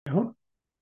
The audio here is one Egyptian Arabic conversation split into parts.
اهو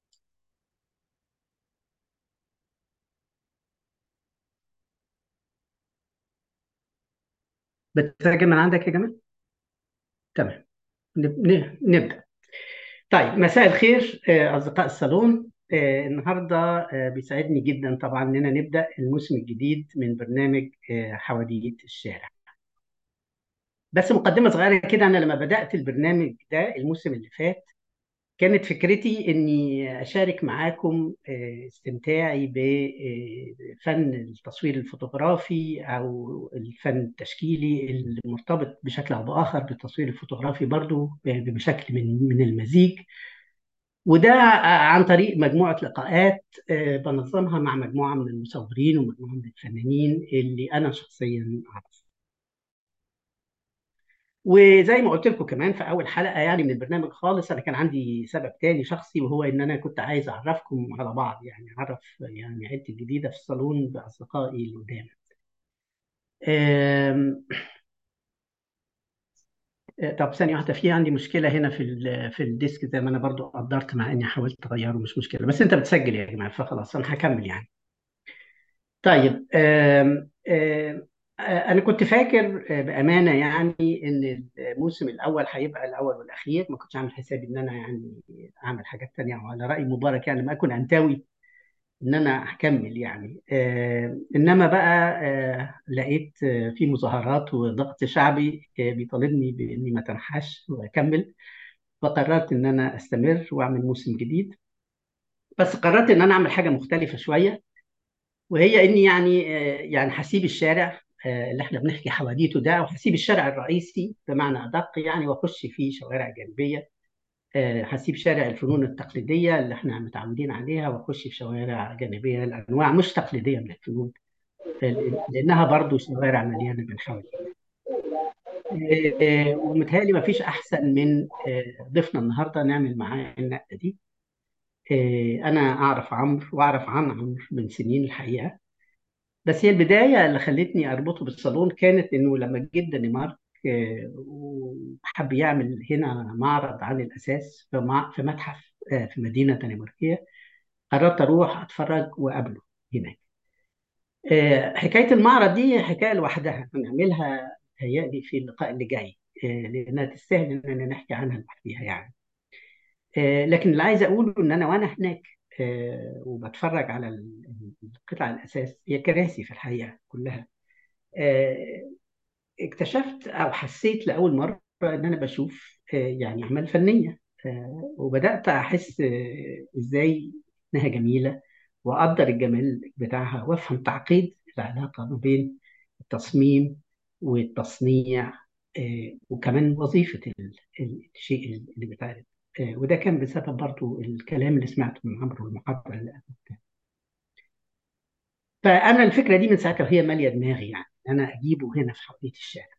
بتسجل من عندك يا جمال تمام نب- ن- نبدأ طيب مساء الخير آه، أصدقاء الصالون آه، النهاردة آه، بيسعدني جدا طبعا إننا نبدأ الموسم الجديد من برنامج آه، حواديت الشارع بس مقدمة صغيرة كده أنا لما بدأت البرنامج ده الموسم اللي فات كانت فكرتي إني أشارك معاكم آه، استمتاعي بفن التصوير الفوتوغرافي أو الفن التشكيلي المرتبط بشكل أو بآخر بالتصوير الفوتوغرافي برضو آه، بشكل من من المزيج وده عن طريق مجموعة لقاءات آه، بنظمها مع مجموعة من المصورين ومجموعة من الفنانين اللي أنا شخصيا أعرف وزي ما قلت لكم كمان في أول حلقة يعني من البرنامج خالص أنا كان عندي سبب تاني شخصي وهو إن أنا كنت عايز أعرفكم على بعض يعني أعرف يعني عيلتي الجديدة في الصالون بأصدقائي القدام آم، آه، طب ثانية واحدة في عندي مشكلة هنا في ال- في الديسك زي ما أنا برضو قدرت مع إني حاولت أغيره مش مشكلة بس أنت بتسجل يا جماعة فخلاص أنا هكمل يعني طيب آم، آم، آه، أنا كنت فاكر آه، بأمانة يعني إن الموسم الأول هيبقى الأول والأخير ما كنتش عامل حسابي إن أنا يعني أعمل حاجات تانية وعلى رأي مبارك يعني لما أكون أنتوي إن أنا هكمل يعني آم، إنما بقى آه، لقيت آه، في مظاهرات وضغط شعبي آه، بيطالبني بإني ما تنحاش وأكمل فقررت إن أنا أستمر وأعمل موسم جديد بس قررت إن أنا أعمل حاجة مختلفة شوية وهي اني يعني آه، يعني هسيب الشارع آه، اللي احنا بنحكي حواديته ده وهسيب الشارع الرئيسي بمعنى ادق يعني واخش فيه شوارع جانبيه آه، هسيب شارع الفنون التقليديه اللي احنا متعودين عليها واخش في شوارع جانبيه لانواع مش تقليديه من الفنون آه، لانها برضو شوارع مليانه بالحواديت آه، آه، ومتهيألي ما فيش احسن من آه، ضيفنا النهارده نعمل معاه النقله دي آه، انا اعرف عمرو واعرف عن عمرو من سنين الحقيقه بس هي البداية اللي خلتني أربطه بالصالون كانت إنه لما جه الدنمارك آه، وحب يعمل هنا معرض عن الأساس في مع- في متحف آه، في مدينة دنماركية قررت أروح أتفرج وأقابله هناك آه، حكاية المعرض دي حكاية لوحدها هنعملها هيألي في اللقاء اللي جاي آه، لأنها تستاهل إننا نحكي عنها لوحديها يعني آه، لكن اللي عايز أقوله إن أنا وأنا هناك آه، وبتفرج على ال- القطع الأساس هي كراسي في الحقيقة كلها آه، اكتشفت او حسيت لاول مره ان انا بشوف آه، يعني اعمال فنيه آه، وبدات احس آه، ازاي انها جميله واقدر الجمال بتاعها وافهم تعقيد العلاقه ما بين التصميم والتصنيع آه، وكمان وظيفه ال- ال- الشيء اللي بيتعرض آه، وده كان بسبب برضو الكلام اللي سمعته من عمرو والمحاضره اللي قبل فانا الفكره دي من ساعتها وهي ماليه دماغي يعني انا اجيبه هنا في حواليه الشارع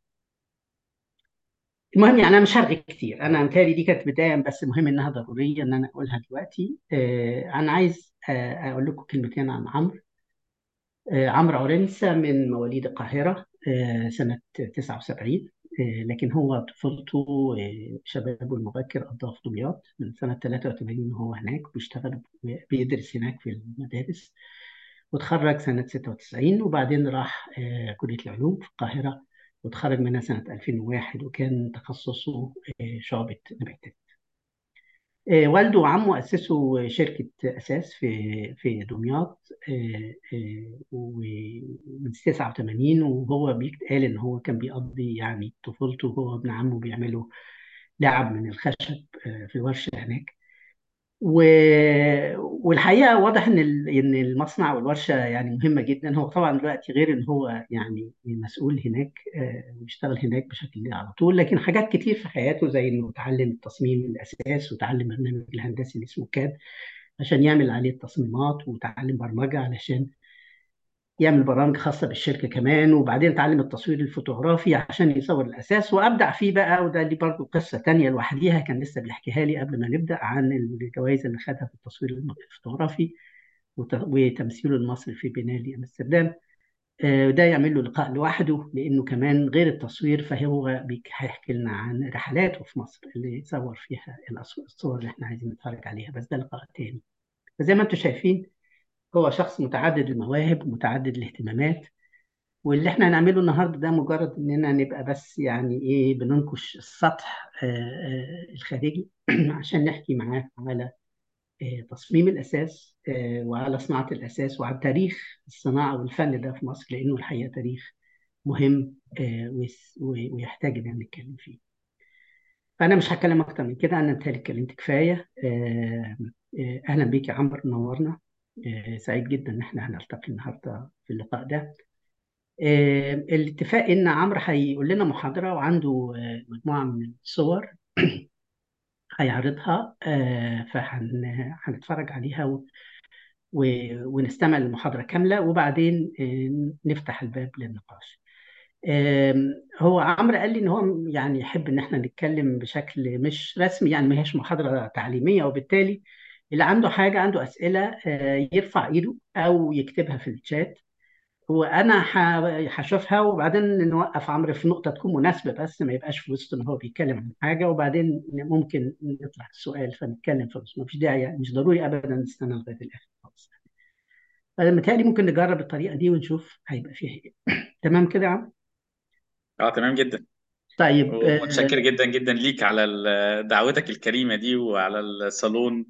المهم يعني انا مش هرغي كتير انا متهيألي دي كانت بدايه بس مهم انها ضروريه ان انا اقولها دلوقتي آه، انا عايز آه، اقول لكم كلمتين عن عمرو آه، عمرو عورنسة من مواليد القاهره آه، سنه 79 آه، لكن هو طفولته آه، شبابه المبكر قضاه في دمياط من سنه 83 وهو هناك بيشتغل بيدرس هناك في المدارس وتخرج سنة 96 وبعدين راح آه، كلية العلوم في القاهرة وتخرج منها سنة 2001 وكان تخصصه آه، شعبة نباتات. آه، والده وعمه أسسوا شركة أساس في في دمياط آه، آه، ومن 89 وهو بيك- قال إن هو كان بيقضي يعني طفولته هو وابن عمه بيعملوا لعب من الخشب آه، في ورشة هناك و... والحقيقه واضح ان ال- ان المصنع والورشه يعني مهمه جدا هو طبعا دلوقتي غير ان هو يعني مسؤول هناك آه، وبيشتغل هناك بشكل على طول لكن حاجات كتير في حياته زي انه اتعلم التصميم الاساس وتعلم برنامج الهندسي اللي اسمه كاد عشان يعمل عليه التصميمات وتعلم برمجه علشان يعمل برامج خاصة بالشركة كمان وبعدين اتعلم التصوير الفوتوغرافي عشان يصور الأساس وأبدع فيه بقى وده دي برضو قصة تانية لوحديها كان لسه بيحكيها لي قبل ما نبدأ عن الجوائز اللي خدها في التصوير الفوتوغرافي وت- وتمثيله المصري في بنالي أمستردام آه، ده يعمل له لقاء لوحده لأنه كمان غير التصوير فهو بيك- هيحكي لنا عن رحلاته في مصر اللي صور فيها الأص- الصور اللي احنا عايزين نتفرج عليها بس ده لقاء تاني فزي ما انتم شايفين هو شخص متعدد المواهب ومتعدد الاهتمامات واللي احنا هنعمله النهارده ده مجرد اننا نبقى بس يعني ايه بننكش السطح آه، آه، الخارجي عشان نحكي معاه على آه، تصميم الاساس آه، وعلى صناعه الاساس وعلى تاريخ الصناعه والفن ده في مصر لانه الحقيقه تاريخ مهم آه، ويس- و- ويحتاج ان نتكلم فيه. فانا مش هتكلم اكتر من كده انا متهيألي اتكلمت كفايه آه، آه، اهلا بيك يا عمرو نورنا آه، سعيد جدا ان احنا هنلتقي النهارده في اللقاء ده. آه، الاتفاق ان عمرو هيقول لنا محاضره وعنده آه، مجموعه من الصور هيعرضها فهنتفرج عليها و- و- ونستمع للمحاضره كامله وبعدين آه، نفتح الباب للنقاش. آم، هو عمرو قال لي ان هو يعني يحب ان احنا نتكلم بشكل مش رسمي يعني ما هيش محاضره تعليميه وبالتالي اللي عنده حاجه عنده اسئله آه، يرفع ايده او يكتبها في الشات وانا ح- هشوفها وبعدين نوقف عمرو في نقطه تكون مناسبه بس ما يبقاش في وسط ان هو بيتكلم عن حاجه وبعدين ممكن نطرح السؤال فنتكلم في وسط ما فيش داعي يعني مش ضروري ابدا نستنى لغايه الاخر خالص فمتهيألي ممكن نجرب الطريقه دي ونشوف هيبقى فيها ايه تمام كده يا عم اه تمام جدا طيب ومتشكر آه، جدا جدا ليك على ال- دعوتك الكريمة دي وعلى الصالون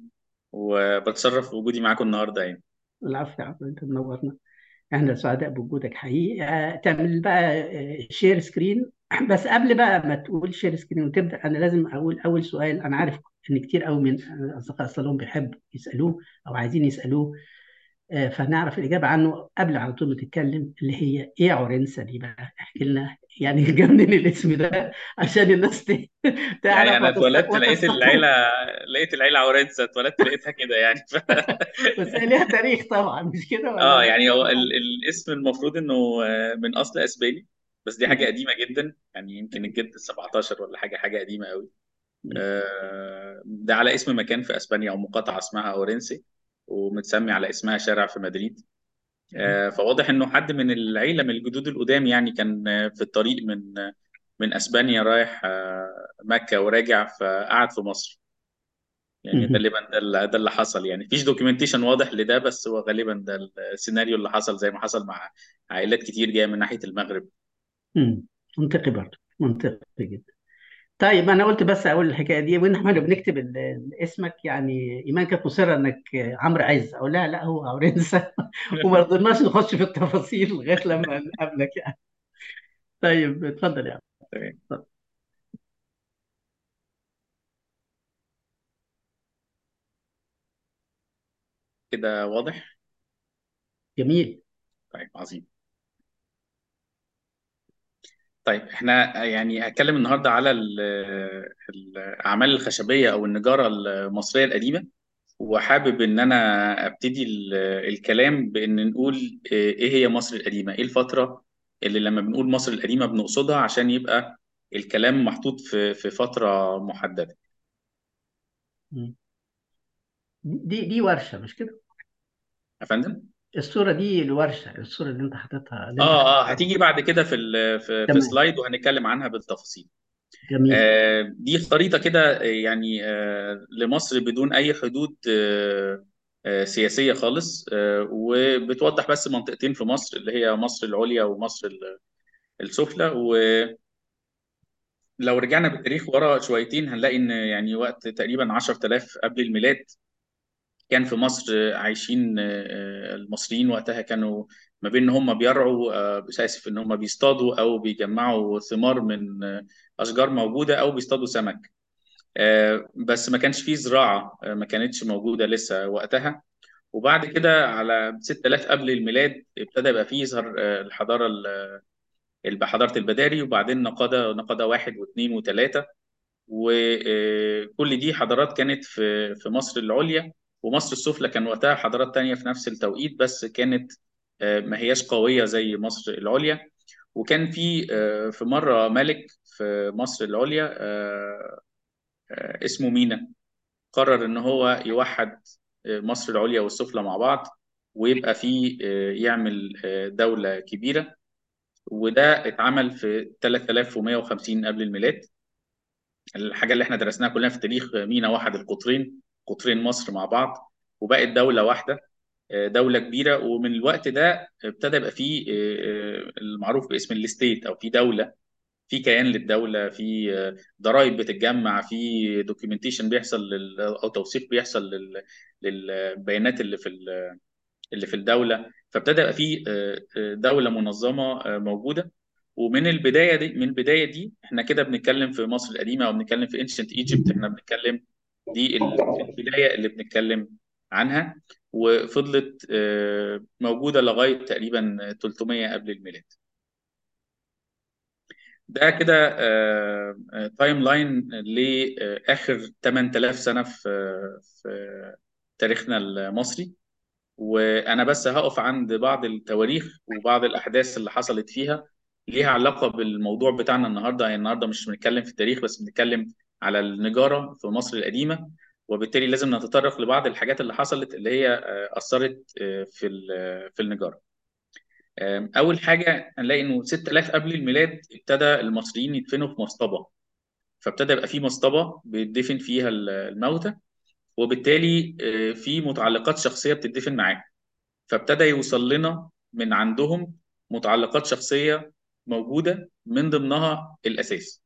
وبتشرف بوجودي معاكم النهارده يعني العفو يا عم انت منورنا احنا سعداء بوجودك حقيقي آه، تعمل بقى شير سكرين بس قبل بقى ما تقول شير سكرين وتبدا انا لازم اقول اول سؤال انا عارف ان كتير قوي من اصدقاء الصالون بيحبوا يسالوه او عايزين يسالوه آه، فنعرف الاجابه عنه قبل على طول ما تتكلم اللي هي ايه عرنسه دي بقى احكي لنا يعني جاب منين الاسم ده عشان الناس ت- يعني تعرف انا وتست- اتولدت لقيت وتستقر العيلة لقيت العيلة عورنسة اتولدت لقيتها كده يعني ف... بس هي ليها تاريخ طبعا مش كده ولا اه لا؟ يعني هو ال... الاسم المفروض انه آه، من اصل اسباني بس دي حاجة مم. قديمة جدا يعني يمكن الجد ال 17 ولا حاجة حاجة قديمة قوي مم. آه، ده على اسم مكان في اسبانيا او مقاطعة اسمها اورنسي ومتسمي على اسمها شارع في مدريد جميل آه، فواضح انه حد من العيله من الجدود القدام يعني كان آه، في الطريق من آه، من اسبانيا رايح آه، مكه وراجع فقعد في مصر يعني مم. غالبا ده اللي ده اللي حصل يعني مفيش دوكيومنتيشن واضح لده بس هو غالبا ده السيناريو اللي حصل زي ما حصل مع عائلات كتير جايه من ناحيه المغرب مم. منطقي برضه منطقي جدا طيب انا قلت بس اقول الحكايه دي وان احنا بنكتب ال- ال- اسمك يعني ايمان كانت مصره انك عمرو عز اقول لها لا هو عورنسه وما رضيناش نخش في التفاصيل لغايه لما نقابلك يعني طيب اتفضل يا عم تمام اتفضل. كده واضح جميل طيب عظيم طيب احنا يعني هتكلم النهارده على ال- الاعمال الخشبيه او النجاره المصريه القديمه وحابب ان انا ابتدي ال- الكلام بان نقول ايه هي مصر القديمه ايه الفتره اللي لما بنقول مصر القديمه بنقصدها عشان يبقى الكلام محطوط في في فتره محدده مم. دي دي ورشه مش كده يا فندم الصوره دي الورشه الصوره اللي انت حاططها اللي انت اه اه حاططها هتيجي بعد كده في ال- في في تمام سلايد وهنتكلم عنها بالتفاصيل جميل آه، دي خريطة كده آه، يعني آه، لمصر بدون أي حدود آه، آه، سياسية خالص آه، وبتوضح بس منطقتين في مصر اللي هي مصر العليا ومصر ال- السفلى ولو رجعنا بالتاريخ ورا شويتين هنلاقي إن يعني وقت تقريبا 10000 قبل الميلاد كان في مصر آه، عايشين آه، آه، المصريين وقتها كانوا ما بين إن هم بيرعوا آه، آسف إن هم بيصطادوا أو بيجمعوا ثمار من آه، أشجار موجودة أو بيصطادوا سمك آه، بس ما كانش فيه زراعة آه، ما كانتش موجودة لسه وقتها وبعد كده على 6000 قبل الميلاد ابتدى يبقى فيه يظهر آه، الحضارة ال- الب- حضارة البداري وبعدين نقادة نقادة واحد واثنين وثلاثة وكل دي حضارات كانت في في مصر العليا ومصر السفلى كان وقتها حضارات تانية في نفس التوقيت بس كانت آه، ما هياش قوية زي مصر العليا وكان في آه، في مرة ملك في مصر العليا آه، آه، اسمه مينا قرر ان هو يوحد مصر العليا والسفلى مع بعض ويبقى فيه آه، يعمل آه، دولة كبيرة وده اتعمل في 3150 قبل الميلاد الحاجة اللي احنا درسناها كلنا في التاريخ مينا وحد القطرين قطرين مصر مع بعض وبقت دولة واحدة آه، دولة كبيرة ومن الوقت ده ابتدى يبقى فيه آه، آه، المعروف باسم الستيت أو في دولة في كيان للدولة في آه، ضرائب بتتجمع في دوكيومنتيشن بيحصل لل- أو توثيق بيحصل لل- للبيانات اللي في ال- اللي في الدولة فابتدى يبقى في آه، آه، دولة منظمة آه، موجودة ومن البداية دي من البداية دي احنا كده بنتكلم في مصر القديمة أو بنتكلم في ancient Egypt احنا بنتكلم دي ال- البداية اللي بنتكلم عنها وفضلت آه، موجودة لغاية تقريبا 300 قبل الميلاد ده كده تايم لاين لآخر 8000 سنة في في تاريخنا المصري وانا بس هقف عند بعض التواريخ وبعض الاحداث اللي حصلت فيها ليها علاقه بالموضوع بتاعنا النهارده يعني النهارده مش بنتكلم في التاريخ بس بنتكلم على النجاره في مصر القديمه وبالتالي لازم نتطرق لبعض الحاجات اللي حصلت اللي هي آه، اثرت آه، في ال- في النجاره آم، اول حاجه هنلاقي انه 6000 قبل الميلاد ابتدى المصريين يدفنوا في مصطبه فابتدى يبقى في مصطبه بيدفن فيها الموتى وبالتالي آه، في متعلقات شخصيه بتدفن معاهم فابتدى يوصل لنا من عندهم متعلقات شخصية موجودة من ضمنها الأساس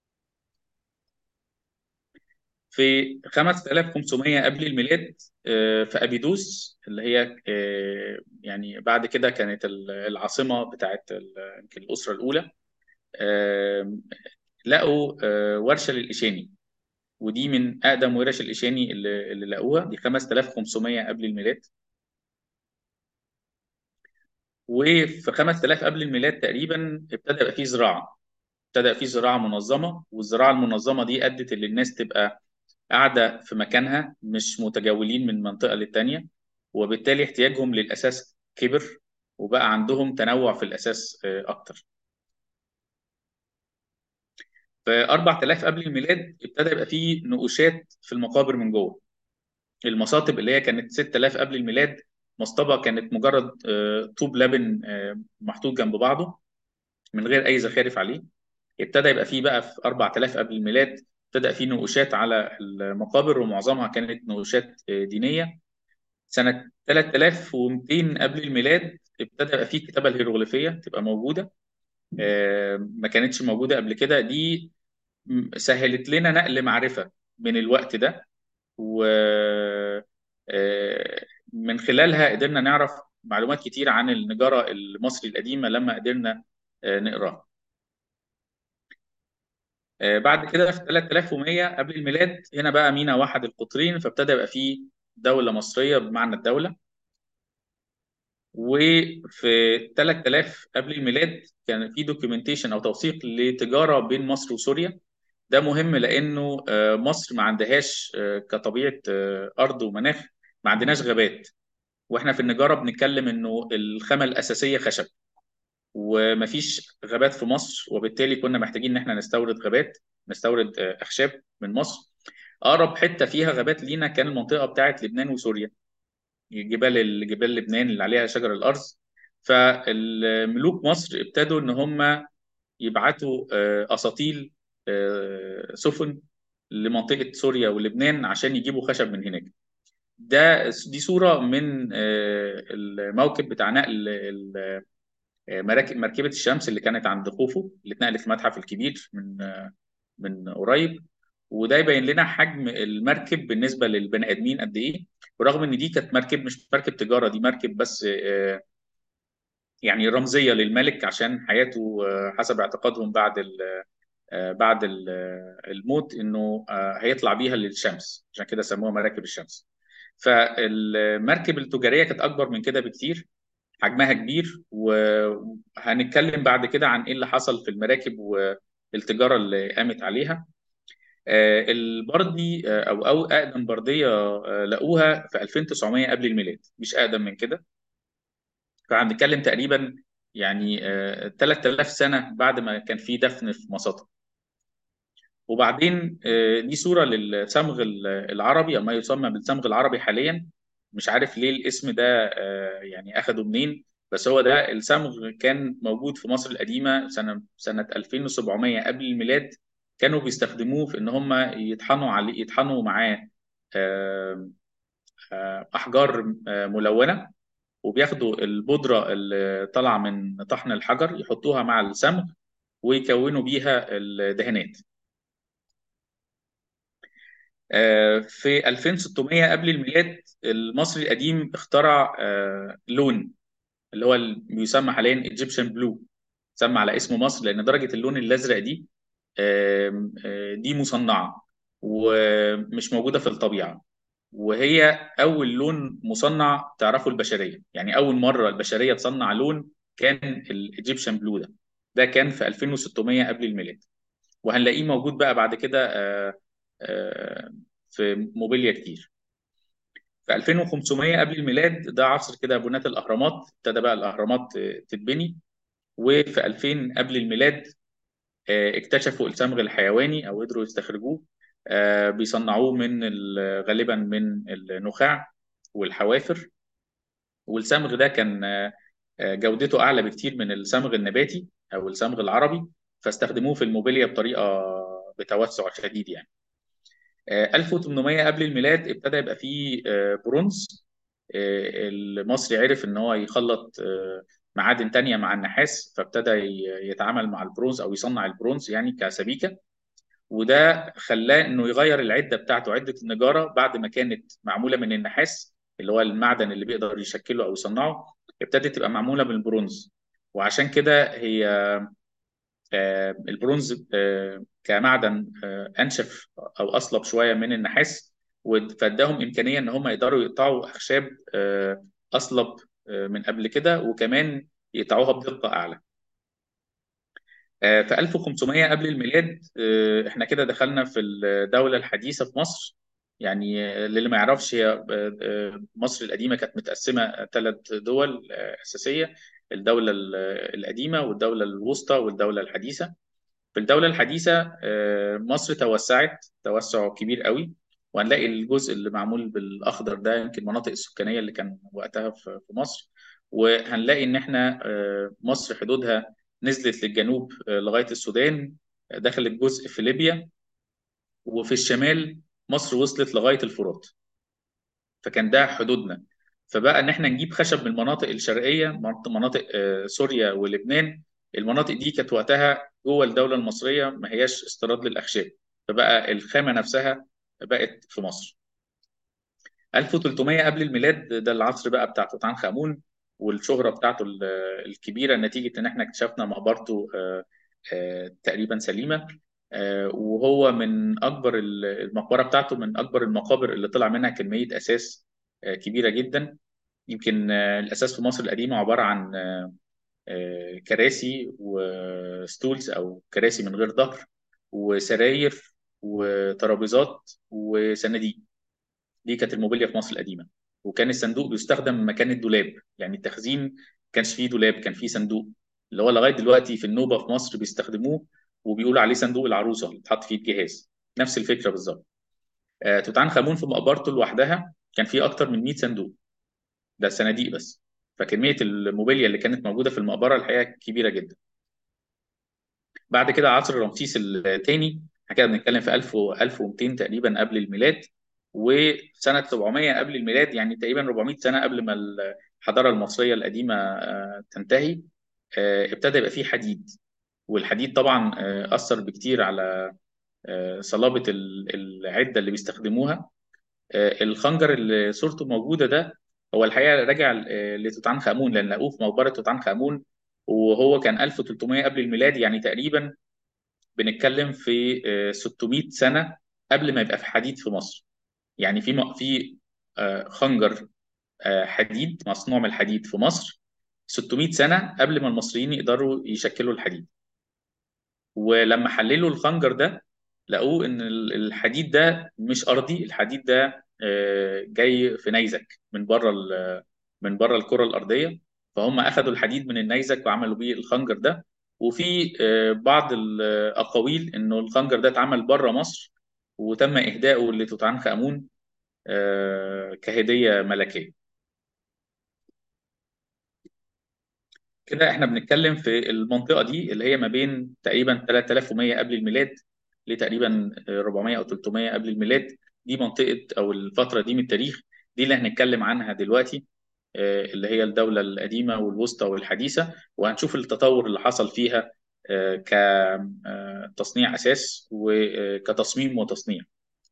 في 5500 قبل الميلاد آه، في أبيدوس اللي هي آه، يعني بعد كده كانت ال- العاصمة بتاعت ال- يمكن الأسرة الأولى آه، لقوا آه، ورشة للإشاني ودي من أقدم ورش الإشاني اللي اللي لقوها دي 5500 قبل الميلاد وفي 5000 قبل الميلاد تقريبا ابتدى يبقى فيه زراعة ابتدأ في زراعة منظمة والزراعة المنظمة دي أدت إن الناس تبقى قاعدة في مكانها مش متجولين من منطقة للتانية وبالتالي احتياجهم للأساس كبر وبقى عندهم تنوع في الأساس آه، أكتر في 4000 قبل الميلاد ابتدى يبقى فيه نقوشات في المقابر من جوه المصاطب اللي هي كانت 6000 قبل الميلاد مصطبة كانت مجرد آه، طوب لبن آه، محطوط جنب بعضه من غير أي زخارف عليه ابتدى يبقى فيه بقى في 4000 قبل الميلاد ابتدى فيه نقوشات على المقابر ومعظمها كانت نقوشات دينية سنة 3200 قبل الميلاد ابتدى يبقى فيه الكتابة الهيروغليفية تبقى موجودة آه، ما كانتش موجودة قبل كده دي م- سهلت لنا نقل معرفة من الوقت ده و آه، من خلالها قدرنا نعرف معلومات كتير عن النجارة المصري القديمة لما قدرنا آه، نقراها آه، بعد كده في 3100 قبل الميلاد هنا بقى مينا وحد القطرين فابتدى يبقى فيه دولة مصرية بمعنى الدولة وفي 3000 قبل الميلاد كان في دوكيومنتيشن او توثيق لتجارة بين مصر وسوريا ده مهم لانه آه، مصر ما عندهاش آه، كطبيعة آه، ارض ومناخ ما عندناش غابات واحنا في النجارة بنتكلم انه الخامة الاساسية خشب ومفيش غابات في مصر وبالتالي كنا محتاجين ان احنا نستورد غابات نستورد آه، اخشاب من مصر اقرب حته فيها غابات لينا كان المنطقه بتاعت لبنان وسوريا جبال جبال لبنان اللي عليها شجر الارز فالملوك مصر ابتدوا ان هم يبعتوا آه، اساطيل آه، سفن لمنطقه سوريا ولبنان عشان يجيبوا خشب من هناك ده دي صوره من آه، الموكب بتاع نقل ال- مراكب مركبة الشمس اللي كانت عند خوفو اللي اتنقلت المتحف الكبير من من قريب وده يبين لنا حجم المركب بالنسبة للبني آدمين قد إيه ورغم إن دي كانت مركب مش مركب تجارة دي مركب بس آه، يعني رمزية للملك عشان حياته آه، حسب اعتقادهم بعد ال- آه، بعد ال- آه، الموت إنه آه، هيطلع بيها للشمس عشان كده سموها مراكب الشمس فالمركب التجارية كانت أكبر من كده بكتير حجمها كبير وهنتكلم بعد كده عن ايه اللي حصل في المراكب والتجاره اللي قامت عليها آه، البردي آه، او او اقدم برديه آه، لقوها في 2900 قبل الميلاد مش اقدم من كده فهنتكلم تقريبا يعني آه، 3000 سنه بعد ما كان في دفن في مساطة وبعدين آه، دي صوره للصمغ العربي او ما يسمى بالصمغ العربي حاليا مش عارف ليه الاسم ده آه، يعني اخده منين بس هو ده الصمغ كان موجود في مصر القديمة سنة سنة 2700 قبل الميلاد كانوا بيستخدموه في ان هم يطحنوا عليه يطحنوا معاه آه، آه، احجار آه، ملونة وبياخدوا البودرة اللي طالعة من طحن الحجر يحطوها مع الصمغ ويكونوا بيها الدهانات آه، في 2600 قبل الميلاد المصري القديم اخترع آه، لون اللي هو اللي بيسمى حاليا ايجيبشن بلو سمى على اسم مصر لان درجه اللون الازرق دي آم، آه، دي مصنعه ومش موجوده في الطبيعه وهي اول لون مصنع تعرفه البشريه يعني اول مره البشريه تصنع لون كان الايجيبشن بلو ده ده كان في 2600 قبل الميلاد وهنلاقيه موجود بقى بعد كده آه، آه، في موبيليا كتير في 2500 قبل الميلاد ده عصر كده بناة الأهرامات ابتدى بقى الأهرامات آه، تتبني وفي 2000 قبل الميلاد آه، اكتشفوا الصمغ الحيواني أو قدروا يستخرجوه آه، بيصنعوه من ال- غالبا من النخاع والحوافر والصمغ ده كان آه، آه، جودته أعلى بكتير من الصمغ النباتي أو الصمغ العربي فاستخدموه في الموبيليا بطريقة بتوسع شديد يعني آه، 1800 قبل الميلاد ابتدى يبقى فيه آه، برونز آه، المصري عرف ان هو يخلط آه، معادن تانية مع النحاس فابتدى ي- يتعامل مع البرونز او يصنع البرونز يعني كسبيكة وده خلاه انه يغير العدة بتاعته عدة النجارة بعد ما كانت معمولة من النحاس اللي هو المعدن اللي بيقدر يشكله او يصنعه ابتدت تبقى معمولة بالبرونز وعشان كده هي آه، البرونز آه، كمعدن آه، انشف او اصلب شويه من النحاس ود- فاداهم امكانيه ان هم يقدروا يقطعوا اخشاب آه، اصلب آه، من قبل كده وكمان يقطعوها بدقه اعلى آه، في 1500 قبل الميلاد آه، احنا كده دخلنا في الدوله الحديثه في مصر يعني آه، للي ما يعرفش هي آه، آه، مصر القديمه كانت متقسمه ثلاث دول آه، اساسيه الدوله ال- القديمه والدوله الوسطى والدوله الحديثه في الدولة الحديثة آه، مصر توسعت توسع كبير قوي وهنلاقي الجزء اللي معمول بالأخضر ده يمكن المناطق السكانية اللي كان وقتها في في مصر وهنلاقي إن إحنا آه، مصر حدودها نزلت للجنوب آه، لغاية السودان آه، دخلت جزء في ليبيا وفي الشمال مصر وصلت لغاية الفرات فكان ده حدودنا فبقى ان احنا نجيب خشب من المناطق الشرقيه مناطق مناطق، آه، سوريا ولبنان المناطق دي كانت وقتها جوه الدوله المصريه ما هياش استيراد للاخشاب فبقى الخامه نفسها بقت في مصر 1300 قبل الميلاد ده العصر بقى بتاع توت عنخ امون والشهره بتاعته ال- الكبيره نتيجه ان احنا اكتشفنا مقبرته آه، آه، تقريبا سليمه آه، وهو من اكبر ال- المقبره بتاعته من اكبر المقابر اللي طلع منها كميه اساس آه، كبيره جدا يمكن آه، الاساس في مصر القديمه عباره عن آه، آه، كراسي وستولز او كراسي من غير ظهر وسراير وترابيزات وصناديق دي كانت الموبيليا في مصر القديمه وكان الصندوق بيستخدم مكان الدولاب يعني التخزين ما كانش فيه دولاب كان فيه صندوق اللي هو لغايه دلوقتي في النوبه في مصر بيستخدموه وبيقولوا عليه صندوق العروسه اللي بتحط فيه الجهاز نفس الفكره بالظبط آه، توت عنخ امون في مقبرته لوحدها كان فيه اكتر من 100 صندوق ده صناديق بس فكميه الموبيليا اللي كانت موجوده في المقبره الحقيقه كبيره جدا بعد كده عصر رمسيس الثاني احنا كده بنتكلم في 1000 و 1200 تقريبا قبل الميلاد وسنة 700 قبل الميلاد يعني تقريبا 400 سنة قبل ما الحضارة المصرية القديمة آه، تنتهي آه، ابتدى يبقى فيه حديد والحديد طبعا آه، أثر بكتير على آه، صلابة ال- العدة اللي بيستخدموها آه، الخنجر اللي صورته موجودة ده هو الحقيقة راجع آه، لتوت عنخ آمون لأن لقوه في مقبرة توت عنخ آمون وهو كان 1300 قبل الميلاد يعني تقريبا بنتكلم في آه، 600 سنة قبل ما يبقى في حديد في مصر يعني في م- في آه، خنجر آه، حديد مصنوع من الحديد في مصر 600 سنة قبل ما المصريين يقدروا يشكلوا الحديد ولما حللوا الخنجر ده لقوه ان ال- الحديد ده مش ارضي الحديد ده آه، جاي في نيزك من بره ال- من بره الكرة الارضية فهم اخذوا الحديد من النيزك وعملوا بيه الخنجر ده وفي آه، بعض الاقاويل انه الخنجر ده اتعمل بره مصر وتم اهدائه لتوت عنخ امون آه، كهدية ملكية كده احنا بنتكلم في المنطقة دي اللي هي ما بين تقريبا 3100 قبل الميلاد لتقريبا 400 او 300 قبل الميلاد دي منطقة او الفترة دي من التاريخ دي اللي هنتكلم عنها دلوقتي آه، اللي هي الدولة القديمة والوسطى والحديثة وهنشوف التطور اللي حصل فيها آه، كتصنيع أساس وكتصميم وتصنيع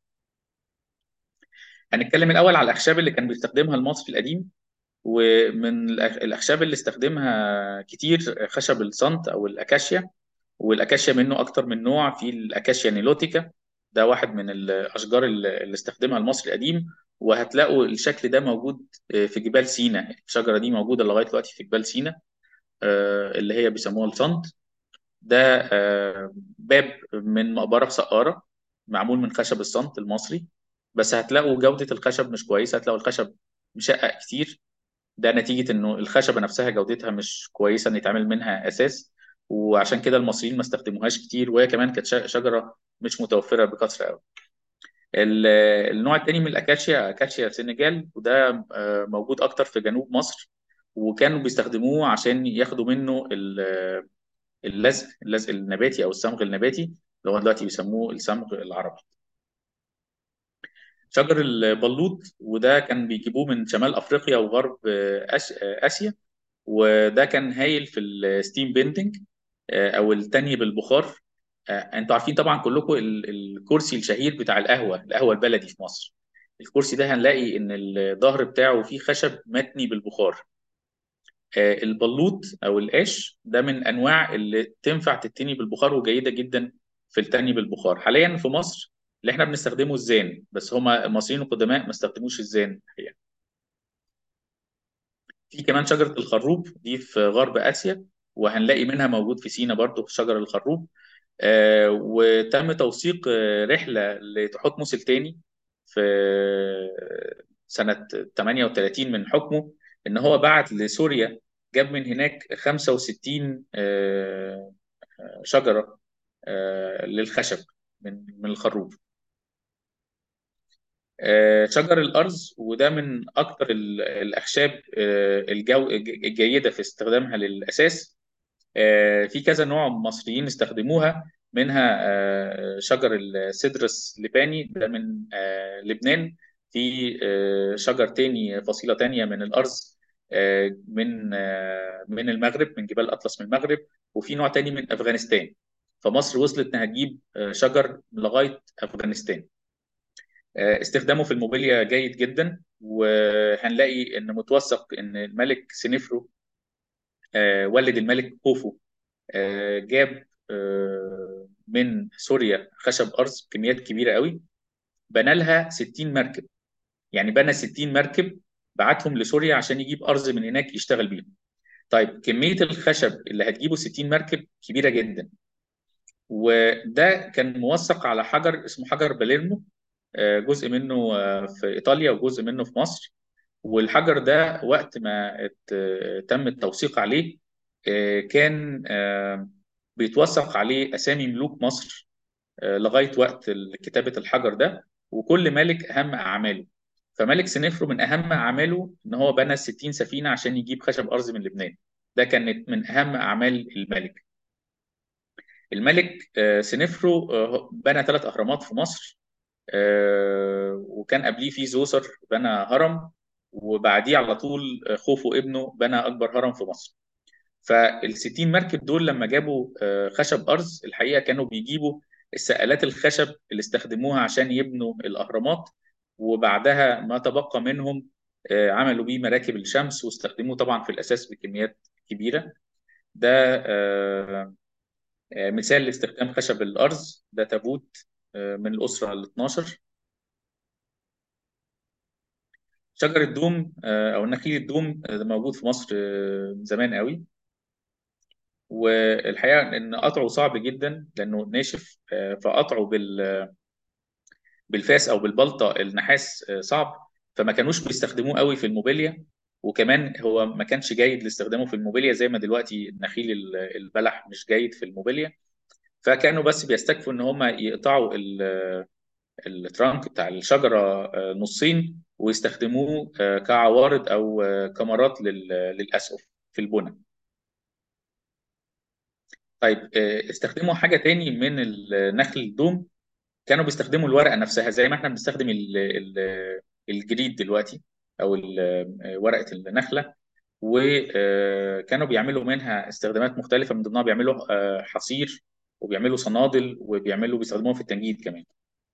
هنتكلم الأول على الأخشاب اللي كان بيستخدمها المصري القديم ومن الأخ- الأخشاب اللي استخدمها كتير خشب الصنت أو الأكاشيا والأكاشيا منه أكتر من نوع في الأكاشيا نيلوتيكا ده واحد من الأشجار اللي اللي استخدمها المصري القديم وهتلاقوا الشكل ده موجود في جبال سيناء الشجرة دي موجودة لغاية دلوقتي في جبال سيناء آه، اللي هي بيسموها الصنت ده آه، باب من مقبرة في سقارة معمول من خشب الصنت المصري بس هتلاقوا جودة الخشب مش كويسة هتلاقوا الخشب مشقق كتير ده نتيجة انه الخشبة نفسها جودتها مش كويسة ان يتعمل منها اساس وعشان كده المصريين ما استخدموهاش كتير وهي كمان كانت ش- شجرة مش متوفرة بكثرة قوي ال- النوع التاني من الاكاشيا اكاشيا سينيجال وده آه، موجود اكتر في جنوب مصر وكانوا بيستخدموه عشان ياخدوا منه ال- اللزق اللزق النباتي او الصمغ النباتي اللي هو دلوقتي بيسموه الصمغ العربي شجر البلوط وده كان بيجيبوه من شمال افريقيا وغرب آه، آس- آه، اسيا وده كان هايل في الستيم بيندنج او التانية بالبخار آه، انتوا عارفين طبعا كلكم ال- الكرسي الشهير بتاع القهوة القهوة البلدي في مصر الكرسي ده هنلاقي ان الظهر بتاعه فيه خشب متني بالبخار آه، البلوط او القاش ده من انواع اللي تنفع تتني بالبخار وجيدة جدا في التني بالبخار حاليا في مصر اللي احنا بنستخدمه الزان بس هما المصريين القدماء ما استخدموش الزان الحقيقة في كمان شجرة الخروب دي في غرب آسيا وهنلاقي منها موجود في سينا برضو في شجر الخروب آه، وتم توثيق آه، رحلة لتحتمس الثاني في سنة 38 من حكمه إن هو بعت لسوريا جاب من هناك 65 آه، شجرة آه، للخشب من من الخروب آه، شجر الأرز وده من أكثر ال- الأخشاب آه، الجو الجيدة في استخدامها للأساس آه، في كذا نوع مصريين استخدموها منها آه، شجر السدرس لباني ده من آه، لبنان في آه، شجر تاني فصيلة تانية من الأرز آه، من آه، من المغرب من جبال أطلس من المغرب وفي نوع تاني من أفغانستان فمصر وصلت إنها تجيب آه، شجر لغاية أفغانستان آه، استخدامه في الموبيليا جيد جدا وهنلاقي ان متوثق ان الملك سنفرو آه، والد الملك خوفو آه، جاب آه، من سوريا خشب ارز بكميات كبيره قوي بنى لها 60 مركب يعني بنى 60 مركب بعتهم لسوريا عشان يجيب ارز من هناك يشتغل بيهم طيب كميه الخشب اللي هتجيبه 60 مركب كبيره جدا وده كان موثق على حجر اسمه حجر باليرمو آه، جزء منه آه، في ايطاليا وجزء منه في مصر والحجر ده وقت ما ات- تم التوثيق عليه آه، كان آه، بيتوثق عليه اسامي ملوك مصر آه، لغايه وقت كتابه الحجر ده وكل ملك اهم اعماله فملك سنفرو من اهم اعماله ان هو بنى 60 سفينه عشان يجيب خشب ارز من لبنان ده كانت من اهم اعمال الملك الملك آه، سنفرو آه، بنى ثلاث اهرامات في مصر آه، وكان قبليه في زوسر بنى هرم وبعديه على طول آه، خوفو ابنه بنى اكبر هرم في مصر فال 60 مركب دول لما جابوا آه، خشب ارز الحقيقه كانوا بيجيبوا السقالات الخشب اللي استخدموها عشان يبنوا الاهرامات وبعدها ما تبقى منهم آه، عملوا بيه مراكب الشمس واستخدموه طبعا في الاساس بكميات كبيره ده آه، آه، مثال لاستخدام خشب الارز ده تابوت آه، من الاسره ال 12 شجر الدوم آه، او نخيل الدوم آه، ده موجود في مصر آه، من زمان قوي والحقيقه ان قطعه صعب جدا لانه ناشف آه، فقطعه بال- بالفاس او بالبلطه النحاس آه، صعب فما كانوش بيستخدموه قوي في الموبيليا وكمان هو ما كانش جيد لاستخدامه في الموبيليا زي ما دلوقتي النخيل ال- البلح مش جيد في الموبيليا فكانوا بس بيستكفوا ان هم يقطعوا ال- الترانك بتاع الشجره آه، نصين ويستخدموه آه، كعوارض او آه، كمرات لل- للاسقف في البنى طيب آه، استخدموا حاجه تاني من النخل الدوم كانوا بيستخدموا الورقه نفسها زي ما احنا بنستخدم ال- ال- الجريد دلوقتي او ال- ورقه النخله وكانوا بيعملوا منها استخدامات مختلفه من ضمنها بيعملوا آه، حصير وبيعملوا صنادل وبيعملوا بيستخدموها في التنجيد كمان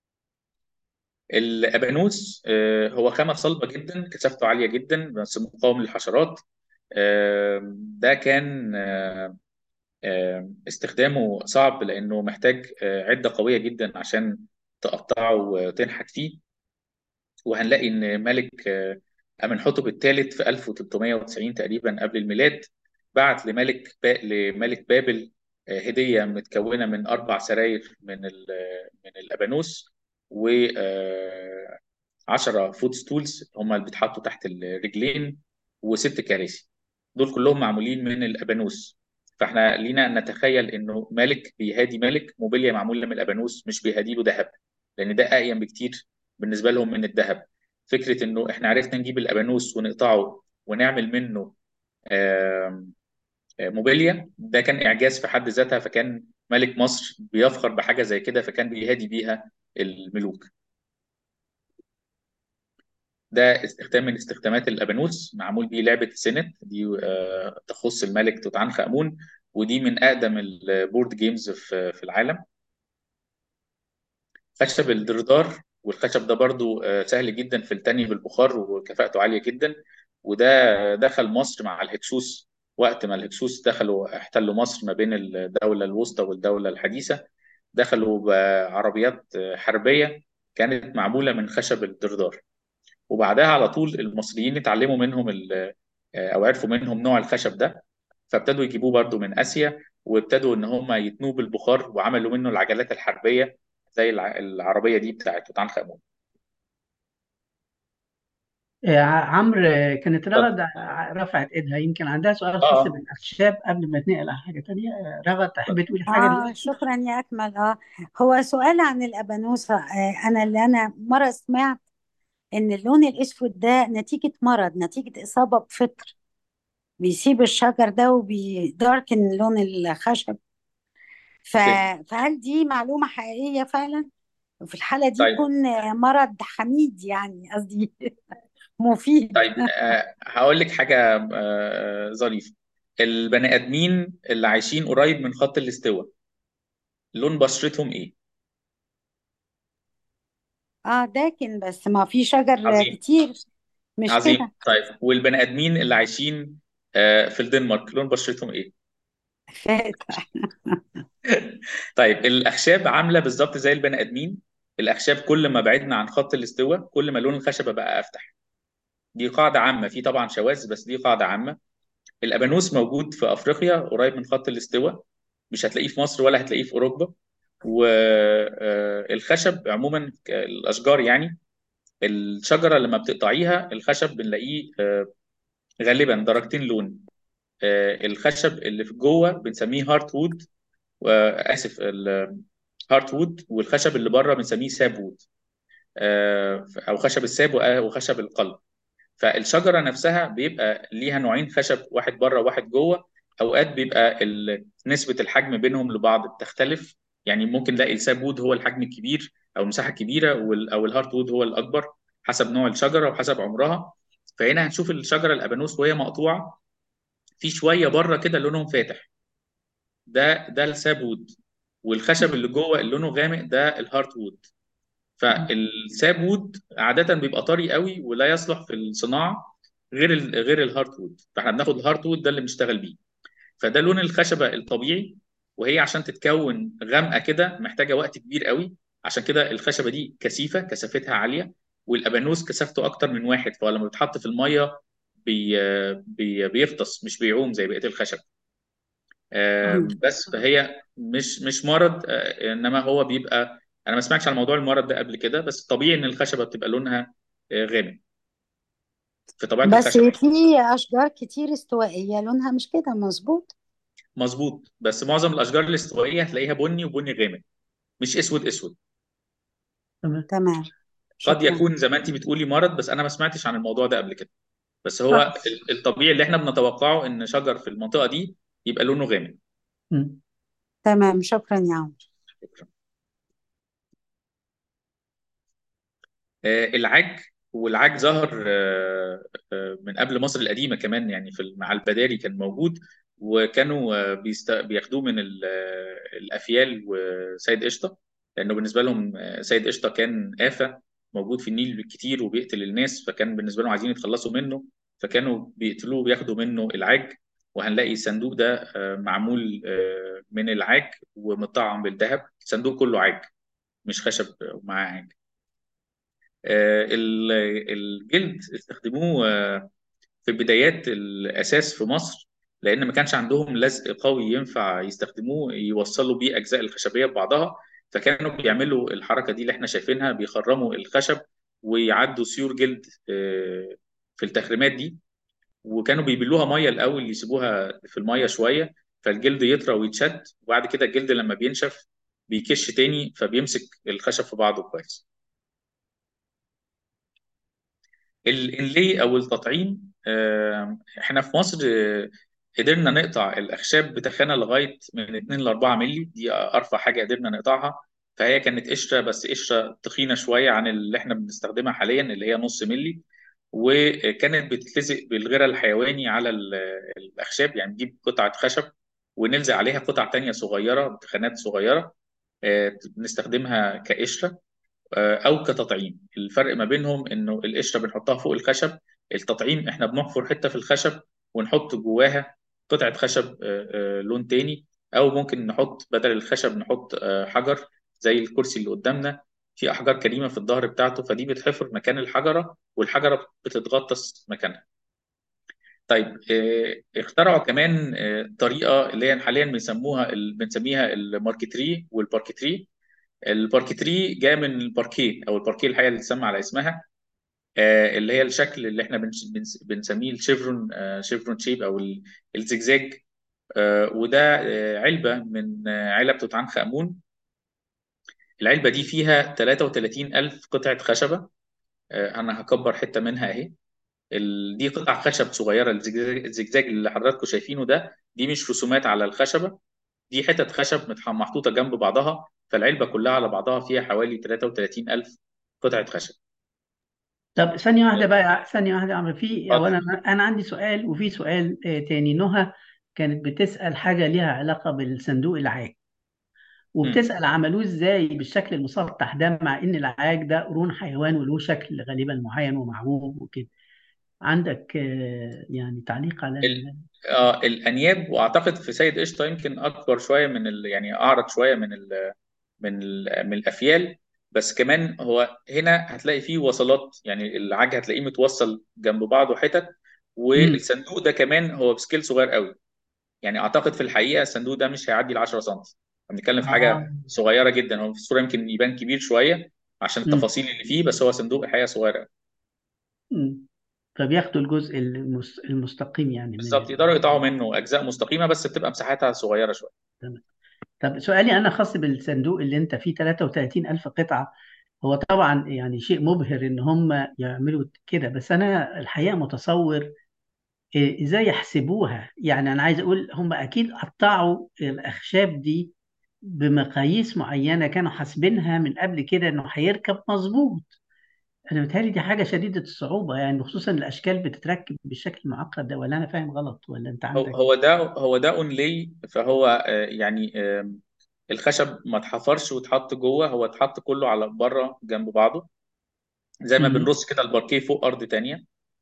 الابانوس آه، هو خامه صلبه جدا كثافته عاليه جدا بس مقاوم للحشرات آه، ده كان آه، آه، استخدامه صعب لانه محتاج آه، عده قويه جدا عشان تقطعه وتنحت فيه وهنلاقي ان ملك آه، امنحتب الثالث في 1390 تقريبا قبل الميلاد بعت لملك با... لملك بابل آه، هديه متكونه من اربع سراير من ال... من الابانوس و آه، 10 فود ستولز هم اللي بيتحطوا تحت الرجلين وست كراسي دول كلهم معمولين من الابانوس فاحنا لينا ان نتخيل انه ملك بيهادي ملك موبيليا معموله من الابانوس مش بيهادي له ذهب لان ده اقيم بكتير بالنسبه لهم من الذهب فكره انه احنا عرفنا نجيب الابانوس ونقطعه ونعمل منه آم، آه، موبيليا ده كان اعجاز في حد ذاتها فكان ملك مصر بيفخر بحاجه زي كده فكان بيهادي بيها الملوك ده استخدام من استخدامات الابانوس معمول بيه لعبه سنت دي آه، تخص الملك توت عنخ امون ودي من اقدم البورد جيمز في في العالم خشب الدردار والخشب ده برضو آه، سهل جدا في التاني بالبخار وكفاءته عاليه جدا وده دخل مصر مع الهكسوس وقت ما الهكسوس دخلوا احتلوا مصر ما بين الدوله الوسطى والدوله الحديثه دخلوا بعربيات آه، حربيه كانت معموله من خشب الدردار وبعدها على طول المصريين اتعلموا منهم ال- او عرفوا منهم نوع الخشب ده فابتدوا يجيبوه برضو من اسيا وابتدوا ان هم يتنوه بالبخار وعملوا منه العجلات الحربيه زي الع- العربيه دي بتاعت توت عنخ امون آه، عمرو آه، كانت اتفضل رغد ع- رفعت ايدها يمكن عندها سؤال اه خاص اه بالاخشاب قبل ما تنقل على حاجه تانية آه، رغد تحب تقولي حاجه اه دلوقتي شكرا يا اكمل اه هو سؤال عن الابانوسه آه انا اللي انا مره سمعت ان اللون الاسود ده نتيجه مرض نتيجه اصابه بفطر بيسيب الشجر ده وبيداركن لون الخشب ف... اوكي فهل دي معلومه حقيقيه فعلا وفي الحاله دي طيب يكون مرض حميد يعني قصدي مفيد طيب آه هقول لك حاجه آه ظريفه البني ادمين اللي عايشين قريب من خط الاستواء لون بشرتهم ايه اه داكن بس ما في شجر عظيم كتير مش عظيم كده طيب والبني ادمين اللي عايشين آه في الدنمارك لون بشرتهم ايه فاتح طيب الاخشاب عامله بالظبط زي البني ادمين الاخشاب كل ما بعدنا عن خط الاستواء كل ما لون الخشبه بقى افتح دي قاعده عامه في طبعا شواذ بس دي قاعده عامه الابانوس موجود في افريقيا قريب من خط الاستواء مش هتلاقيه في مصر ولا هتلاقيه في اوروبا والخشب عموما ك- الاشجار يعني الشجره لما بتقطعيها الخشب بنلاقيه آه، غالبا درجتين لون آه، الخشب اللي في جوه بنسميه هارت وود واسف الهارت وود والخشب اللي بره بنسميه ساب وود آه، او خشب الساب وآ- وخشب القلب فالشجره نفسها بيبقى ليها نوعين خشب واحد بره وواحد جوه اوقات بيبقى ال- نسبه الحجم بينهم لبعض بتختلف يعني ممكن نلاقي الساب وود هو الحجم الكبير او المساحه الكبيره وال- او الهارت وود هو الاكبر حسب نوع الشجره وحسب عمرها فهنا هنشوف الشجره الابانوس وهي مقطوعه في شويه بره كده لونهم فاتح ده ده الساب وود والخشب اللي جوه اللي لونه غامق ده الهارت وود فالساب وود عادة بيبقى طري قوي ولا يصلح في الصناعة غير ال غير الهارت وود فاحنا بناخد الهارت وود ده اللي بنشتغل بيه فده لون الخشبة الطبيعي وهي عشان تتكون غامقة كده محتاجة وقت كبير قوي عشان كده الخشبة دي كثيفة كثافتها عالية والابانوس كثافته اكتر من واحد فلما بيتحط في المية بي بي بيفطس مش بيعوم زي بقية الخشب آم، بس فهي مش مش مرض آه، انما هو بيبقى انا ما سمعتش عن موضوع المرض ده قبل كده بس طبيعي ان الخشبه بتبقى لونها آه، غامق في طبيعه بس الخشب في اشجار كتير استوائيه لونها مش كده مظبوط مظبوط بس معظم الاشجار الاستوائيه هتلاقيها بني وبني غامق مش اسود اسود تمام تمام قد شكرا يكون زي ما انت بتقولي مرض بس انا ما سمعتش عن الموضوع ده قبل كده بس هو صح ال- الطبيعي اللي احنا بنتوقعه ان شجر في المنطقه دي يبقى لونه غامق مم. تمام شكرا يا عمرو شكرا آه، العاج والعاج ظهر آه، آه، من قبل مصر القديمة كمان يعني في مع البداري كان موجود وكانوا آه، بيست... بياخدوه من ال- آه، الأفيال وسيد قشطة لأنه بالنسبة لهم آه، سيد قشطة كان آفة موجود في النيل كتير وبيقتل الناس فكان بالنسبة لهم عايزين يتخلصوا منه فكانوا بيقتلوه وبياخدوا منه العاج وهنلاقي الصندوق ده آه، معمول آه، من العاج ومطعم بالذهب الصندوق كله عاج مش خشب ومعاه عاج آه، ال- الجلد استخدموه آه، في بدايات الأساس في مصر لأن ما كانش عندهم لزق قوي ينفع يستخدموه يوصلوا بيه أجزاء الخشبية ببعضها فكانوا بيعملوا الحركة دي اللي احنا شايفينها بيخرموا الخشب ويعدوا سيور جلد آه، في التخريمات دي وكانوا بيبلوها مية الأول يسيبوها في المية شوية فالجلد يطرى ويتشد وبعد كده الجلد لما بينشف بيكش تاني فبيمسك الخشب في بعضه كويس الانلي او التطعيم آه، احنا في مصر آه، قدرنا نقطع الاخشاب بتخانه لغايه من 2 ل 4 مللي دي ارفع حاجه قدرنا نقطعها فهي كانت قشره بس قشره تخينه شويه عن اللي احنا بنستخدمها حاليا اللي هي نص مللي وكانت بتتلزق بالغيره الحيواني على ال- الاخشاب يعني نجيب قطعه خشب ونلزق عليها قطع تانية صغيره بتخانات صغيره آه، بنستخدمها كقشره او كتطعيم الفرق ما بينهم انه القشره بنحطها فوق الخشب التطعيم احنا بنحفر حته في الخشب ونحط جواها قطعه خشب آه، آه، لون تاني او ممكن نحط بدل الخشب نحط آه، حجر زي الكرسي اللي قدامنا في احجار كريمه في الظهر بتاعته فدي بتحفر مكان الحجره والحجره بتتغطس مكانها طيب آه، اخترعوا كمان آه، طريقه اللي هي حاليا بنسموها بنسميها الماركتري والباركتري الباركتري جاء من الباركيه او الباركيه الحقيقه اللي تسمى على اسمها آه، اللي هي الشكل اللي احنا بنس- بنس- بنسميه الشيفرون آه، شيفرون شيب او ال- الزجزاج آه، وده آه، علبه من آه، علب توت عنخ امون العلبه دي فيها 33 الف قطعه خشبه آه، انا هكبر حته منها اهي ال- دي قطع خشب صغيره الزجزاج الزجزاج اللي حضراتكم شايفينه ده دي مش رسومات على الخشبه دي حتت خشب متح- محطوطه جنب بعضها فالعلبه كلها على بعضها فيها حوالي 33 الف قطعه خشب طب ثانية واحدة بقى ثانية واحدة يا عمرو في اتفضل أولا أنا عندي سؤال وفي سؤال آه، تاني نهى كانت بتسأل حاجة ليها علاقة بالصندوق العاج مم. وبتسأل عملوه إزاي بالشكل المسطح ده مع إن العاج ده قرون حيوان وله شكل غالبا معين ومعوج وكده عندك آه، يعني تعليق على ال... ال... آه الانياب واعتقد في سيد قشطه يمكن اكبر شويه من ال... يعني اعرض شويه من ال... من ال... من الافيال بس كمان هو هنا هتلاقي فيه وصلات يعني العاج هتلاقيه متوصل جنب بعضه حتت مم. والصندوق ده كمان هو بسكيل صغير قوي يعني اعتقد في الحقيقه الصندوق ده مش هيعدي ال 10 سم بنتكلم في آه حاجه صغيره جدا هو في الصوره يمكن يبان كبير شويه عشان مم. التفاصيل اللي فيه بس هو صندوق الحقيقه صغير قوي مم. فبياخدوا الجزء المس... المستقيم يعني من بالظبط ال... يقدروا يقطعوا منه اجزاء مستقيمه بس بتبقى مساحتها صغيره شويه تمام. طب سؤالي أنا خاص بالصندوق اللي أنت فيه 33 ألف قطعة هو طبعا يعني شيء مبهر إن هم يعملوا كده بس أنا الحقيقة متصور إيه، ازاي يحسبوها يعني انا عايز اقول هم اكيد قطعوا الاخشاب دي بمقاييس معينه كانوا حاسبينها من قبل كده انه هيركب مظبوط انا متهيألي دي حاجه شديده الصعوبه يعني خصوصا الاشكال بتتركب بالشكل المعقد ده ولا انا فاهم غلط ولا انت هو عندك هو ده هو ده اونلي فهو آه، يعني آم، الخشب ما اتحفرش واتحط جوه هو اتحط كله على بره جنب بعضه زي ما مم. بنرص كده الباركيه فوق ارض تانية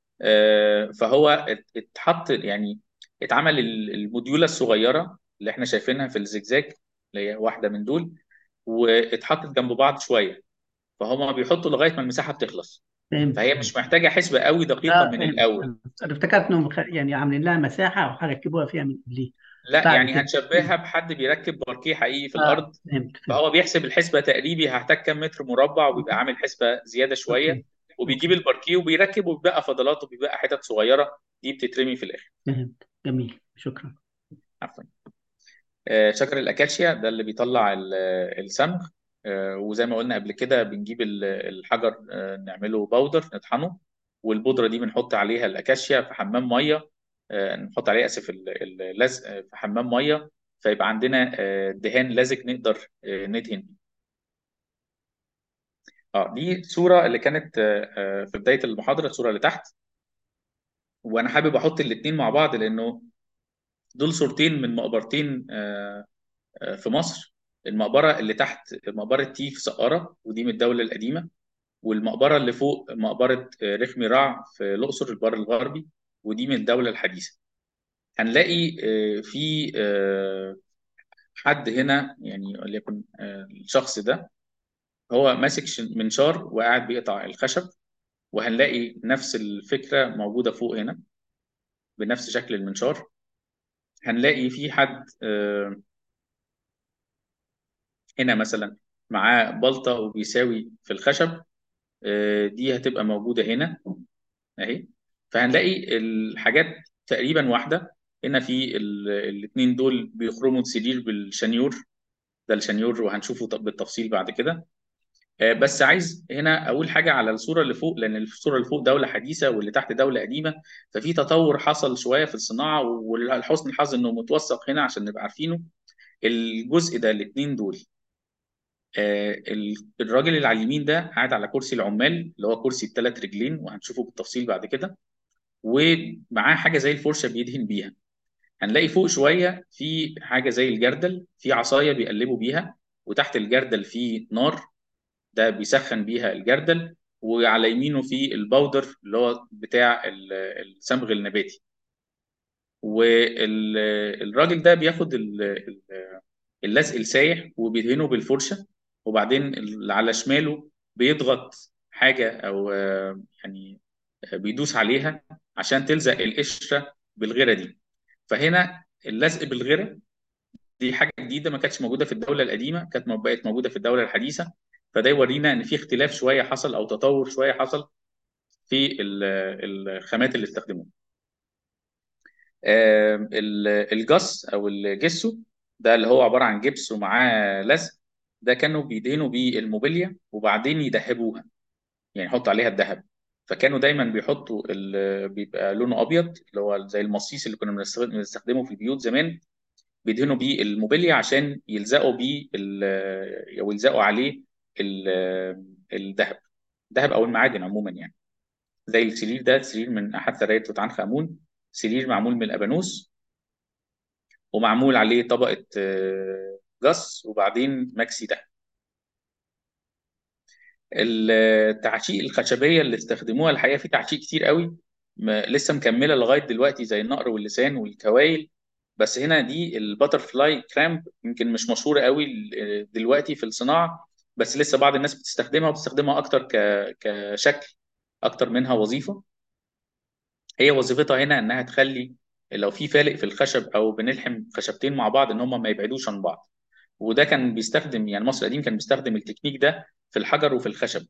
آه، فهو ات- اتحط يعني اتعمل ال- الموديوله الصغيره اللي احنا شايفينها في الزجزاج اللي هي واحده من دول واتحطت جنب بعض شويه فهم بيحطوا لغايه ما المساحه بتخلص فهمت فهي مش محتاجه حسبه قوي دقيقه اه من فهمت الاول انا افتكرت انهم خ- يعني عاملين لها مساحه وهركبوها فيها من قبليه لا بعد يعني كده هنشبهها بحد بيركب باركيه حقيقي في اه الارض فهمت فهمت فهو بيحسب الحسبه تقريبي هحتاج كام متر مربع وبيبقى عامل حسبه زياده شويه اوكي وبيجيب اوكي الباركيه وبيركب وبيبقى فضلات وبيبقى حتت صغيره دي بتترمي في الاخر فهمت جميل شكرا عفوا آه، شجر الاكاشيا ده اللي بيطلع ال- الصمغ آه، وزي ما قلنا قبل كده بنجيب ال- الحجر آه، نعمله باودر نطحنه والبودرة دي بنحط عليها الأكاشيا في حمام مية آه، نحط عليها آسف ال- اللزق آه، في حمام مية فيبقى عندنا آه، دهان لزج نقدر آه، ندهن بيه اه دي صورة اللي كانت آه، آه، في بداية المحاضرة الصورة اللي تحت وانا حابب احط الاثنين مع بعض لانه دول صورتين من مقبرتين آه، آه، في مصر المقبرة اللي تحت مقبرة تي في سقارة ودي من الدولة القديمة والمقبرة اللي فوق مقبرة آه، رخمي رع في الأقصر البر الغربي ودي من الدولة الحديثة هنلاقي آه، في آه، حد هنا يعني وليكن آه، الشخص ده هو ماسك ش- منشار وقاعد بيقطع الخشب وهنلاقي نفس الفكرة موجودة فوق هنا بنفس شكل المنشار هنلاقي في حد آه، هنا مثلا معاه بلطة وبيساوي في الخشب آه، دي هتبقى موجودة هنا اهي فهنلاقي الحاجات تقريبا واحدة هنا في الاثنين دول بيخرموا السرير بالشنيور ده الشنيور وهنشوفه ط- بالتفصيل بعد كده آه، بس عايز هنا اقول حاجة على الصورة اللي فوق لان الصورة اللي فوق دولة حديثة واللي تحت دولة قديمة ففي تطور حصل شوية في الصناعة والحسن الحظ انه متوثق هنا عشان نبقى عارفينه الجزء ده الاثنين دول آه، ال- الراجل اللي على اليمين ده قاعد على كرسي العمال اللي هو كرسي بثلاث رجلين وهنشوفه بالتفصيل بعد كده ومعاه حاجه زي الفرشه بيدهن بيها هنلاقي فوق شويه في حاجه زي الجردل في عصايه بيقلبوا بيها وتحت الجردل في نار ده بيسخن بيها الجردل وعلى يمينه في الباودر اللي هو بتاع ال- الصمغ النباتي والراجل ده بياخد ال- ال- اللزق السايح وبيدهنه بالفرشه وبعدين اللي على شماله بيضغط حاجه او آه، يعني بيدوس عليها عشان تلزق القشره بالغيره دي فهنا اللزق بالغيره دي حاجه جديده ما كانتش موجوده في الدوله القديمه كانت مو- بقت موجوده في الدوله الحديثه فده يورينا ان في اختلاف شويه حصل او تطور شويه حصل في ال- الخامات اللي استخدموها آم، ال- الجص او الجسو ده اللي هو عباره عن جبس ومعاه لزق ده كانوا بيدهنوا بيه الموبيليا وبعدين يدهبوها يعني يحطوا عليها الذهب فكانوا دايما بيحطوا ال- بيبقى لونه ابيض اللي هو زي المصيص اللي كنا بنستخد- بنستخدمه في البيوت زمان بيدهنوا بيه الموبيليا عشان يلزقوا بيه ال- او يلزقوا عليه ال- الذهب الذهب او المعادن عموما يعني زي السرير ده سرير من احد سراير توت عنخ امون سرير معمول من الابانوس ومعمول عليه طبقه آه، جص وبعدين ماكسي ده التعشيق الخشبيه اللي استخدموها الحقيقه في تعشيق كتير قوي ما لسه مكمله لغايه دلوقتي زي النقر واللسان والكوايل بس هنا دي الباتر فلاي كرامب يمكن مش مشهوره قوي دلوقتي في الصناعه بس لسه بعض الناس بتستخدمها وبتستخدمها اكتر ك... كشكل اكتر منها وظيفه هي وظيفتها هنا انها تخلي لو في فالق في الخشب او بنلحم خشبتين مع بعض ان هم ما يبعدوش عن بعض وده كان بيستخدم يعني مصر القديم كان بيستخدم التكنيك ده في الحجر وفي الخشب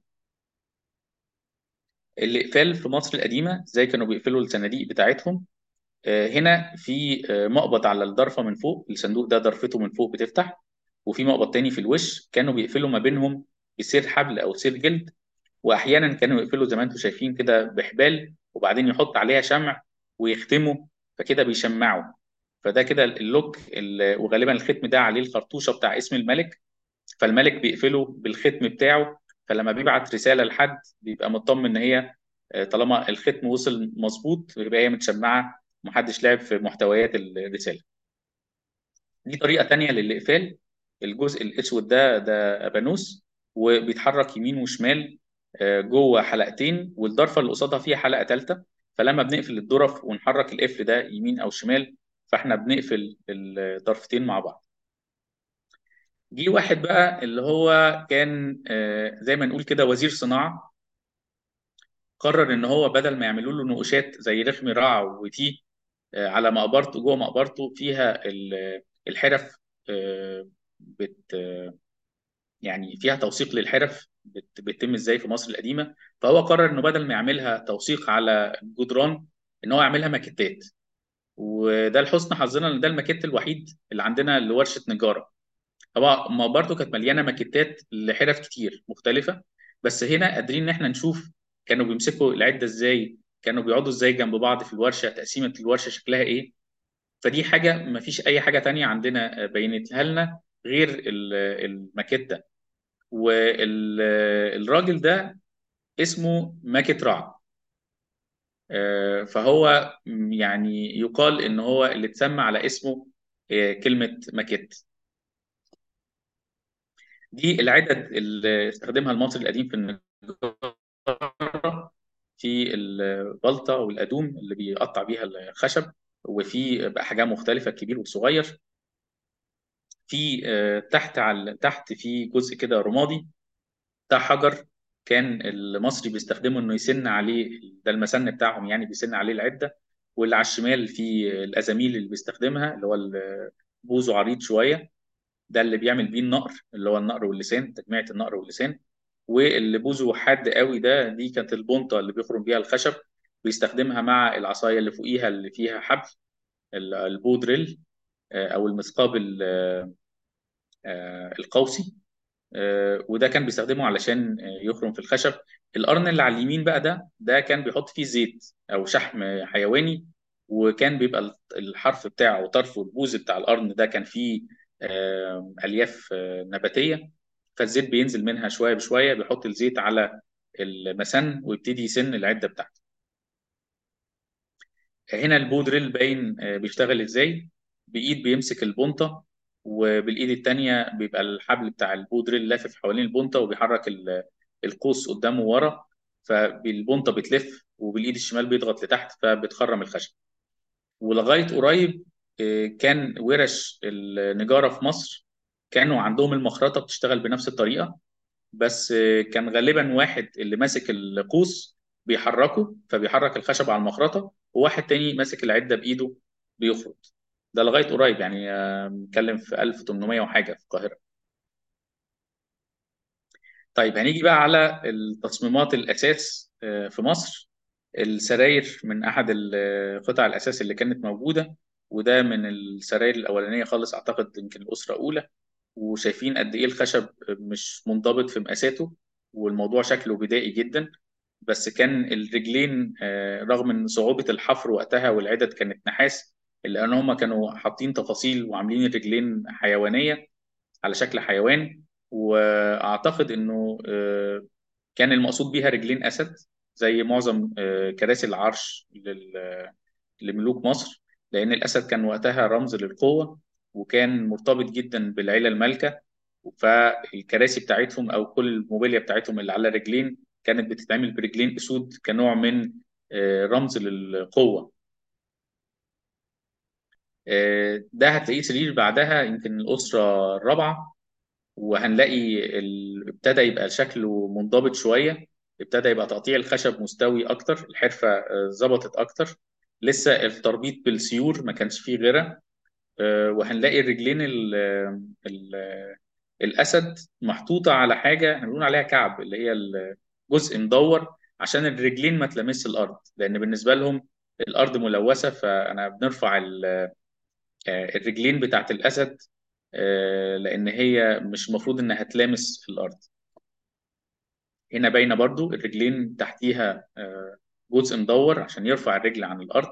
الاقفال في مصر القديمه زي كانوا بيقفلوا الصناديق بتاعتهم آه، هنا في آه، مقبض على الضرفه من فوق الصندوق ده ضرفته من فوق بتفتح وفي مقبض تاني في الوش كانوا بيقفلوا ما بينهم بسير حبل او سير جلد واحيانا كانوا يقفلوا زي ما انتم شايفين كده بحبال وبعدين يحط عليها شمع ويختموا فكده بيشمعوا فده كده اللوك ال- وغالبا الختم ده عليه الخرطوشه بتاع اسم الملك فالملك بيقفله بالختم بتاعه فلما بيبعت رساله لحد بيبقى مطمن ان هي آه، طالما الختم وصل مظبوط يبقى هي متشمعه ومحدش لعب في محتويات الرساله دي طريقه تانية للاقفال الجزء الاسود ده ده ابانوس وبيتحرك يمين وشمال آه، جوه حلقتين والضرفه اللي قصادها فيها حلقه ثالثه فلما بنقفل الظرف ونحرك القفل ده يمين او شمال فاحنا بنقفل الضرفتين مع بعض جه واحد بقى اللي هو كان آه، زي ما نقول كده وزير صناعه قرر ان هو بدل ما يعملوا له نقوشات زي رخم راع وتيه آه، على مقبرته جوه مقبرته فيها ال- الحرف آه، بت آه، يعني فيها توثيق للحرف بت- بتتم ازاي في مصر القديمه فهو قرر انه بدل ما يعملها توثيق على الجدران ان هو يعملها ماكيتات وده لحسن حظنا ان ده الماكيت الوحيد اللي عندنا لورشه نجاره طبعا ما برضه كانت مليانه ماكيتات لحرف كتير مختلفه بس هنا قادرين ان احنا نشوف كانوا بيمسكوا العده ازاي كانوا بيقعدوا ازاي جنب بعض في الورشه تقسيمه الورشه شكلها ايه فدي حاجه ما فيش اي حاجه تانية عندنا بينتها لنا غير ال- الماكيت ده والراجل ده اسمه ماكيت رع آه، فهو م- يعني يقال ان هو اللي اتسمى على اسمه آه، كلمه ماكيت دي العدد اللي استخدمها المصري القديم في النجارة في البلطة والأدوم اللي بيقطع بيها الخشب وفي بأحجام مختلفة الكبير والصغير في آه، تحت على تحت في جزء كده رمادي بتاع حجر كان المصري بيستخدمه انه يسن عليه ده المسن بتاعهم يعني بيسن عليه العدة واللي على الشمال في الأزاميل اللي بيستخدمها اللي هو بوزه عريض شوية ده اللي بيعمل بيه النقر اللي هو النقر واللسان تجميعة النقر واللسان واللي بوزه حاد قوي ده دي كانت البنطة اللي بيخرم بيها الخشب بيستخدمها مع العصاية اللي فوقيها اللي فيها حبل ال- البودريل آه، أو المثقاب ال- آه، القوسي آه، وده كان بيستخدمه علشان آه، يخرم في الخشب القرن اللي على اليمين بقى ده ده كان بيحط فيه زيت أو شحم حيواني وكان بيبقى الحرف بتاعه وطرفه البوز بتاع القرن ده كان فيه آه، ألياف آه، نباتية فالزيت بينزل منها شوية بشوية بيحط الزيت على المسن ويبتدي يسن العدة بتاعته هنا البودريل باين آه، بيشتغل ازاي بإيد بيمسك البنطة وبالإيد التانية بيبقى الحبل بتاع البودريل لافف حوالين البنطة وبيحرك ال- القوس قدامه ورا فالبنطة بتلف وبالإيد الشمال بيضغط لتحت فبتخرم الخشب ولغاية قريب آه، كان ورش النجارة في مصر كانوا عندهم المخرطة بتشتغل بنفس الطريقة بس آه، كان غالبا واحد اللي ماسك القوس بيحركه فبيحرك الخشب على المخرطة وواحد تاني ماسك العدة بإيده بيخرط ده لغاية قريب يعني آه، بنتكلم في 1800 وحاجة في القاهرة طيب هنيجي بقى على التصميمات الأساس آه، في مصر السراير من أحد ال- قطع الأساس اللي كانت موجودة وده من السراير الأولانية خالص أعتقد يمكن الأسرة أولى وشايفين قد إيه الخشب مش منضبط في مقاساته والموضوع شكله بدائي جدا بس كان الرجلين آه، رغم ان صعوبة الحفر وقتها والعدد كانت نحاس الا ان هم كانوا حاطين تفاصيل وعاملين الرجلين حيوانية على شكل حيوان واعتقد انه آه، كان المقصود بيها رجلين اسد زي معظم آه، كراسي العرش لل- لملوك مصر لان الاسد كان وقتها رمز للقوة وكان مرتبط جدا بالعيلة المالكة فالكراسي بتاعتهم او كل الموبيليا بتاعتهم اللي على رجلين كانت بتتعمل برجلين اسود كنوع من آه، رمز للقوة آه، ده هتلاقيه سرير بعدها يمكن الأسرة الرابعة وهنلاقي ال... ابتدى يبقى شكله منضبط شوية ابتدى يبقى تقطيع الخشب مستوي أكتر الحرفة آه، ظبطت أكتر لسه التربيط بالسيور ما كانش فيه غيرها آه، وهنلاقي الرجلين ال... ال... الأسد محطوطة على حاجة احنا بنقول عليها كعب اللي هي الجزء مدور عشان الرجلين ما تلامس الأرض لأن بالنسبة لهم الأرض ملوثة فأنا بنرفع ال- آه، الرجلين بتاعت الأسد آه، لأن هي مش المفروض إنها تلامس الأرض هنا باينة برضو الرجلين تحتيها آه، جزء مدور عشان يرفع الرجل عن الأرض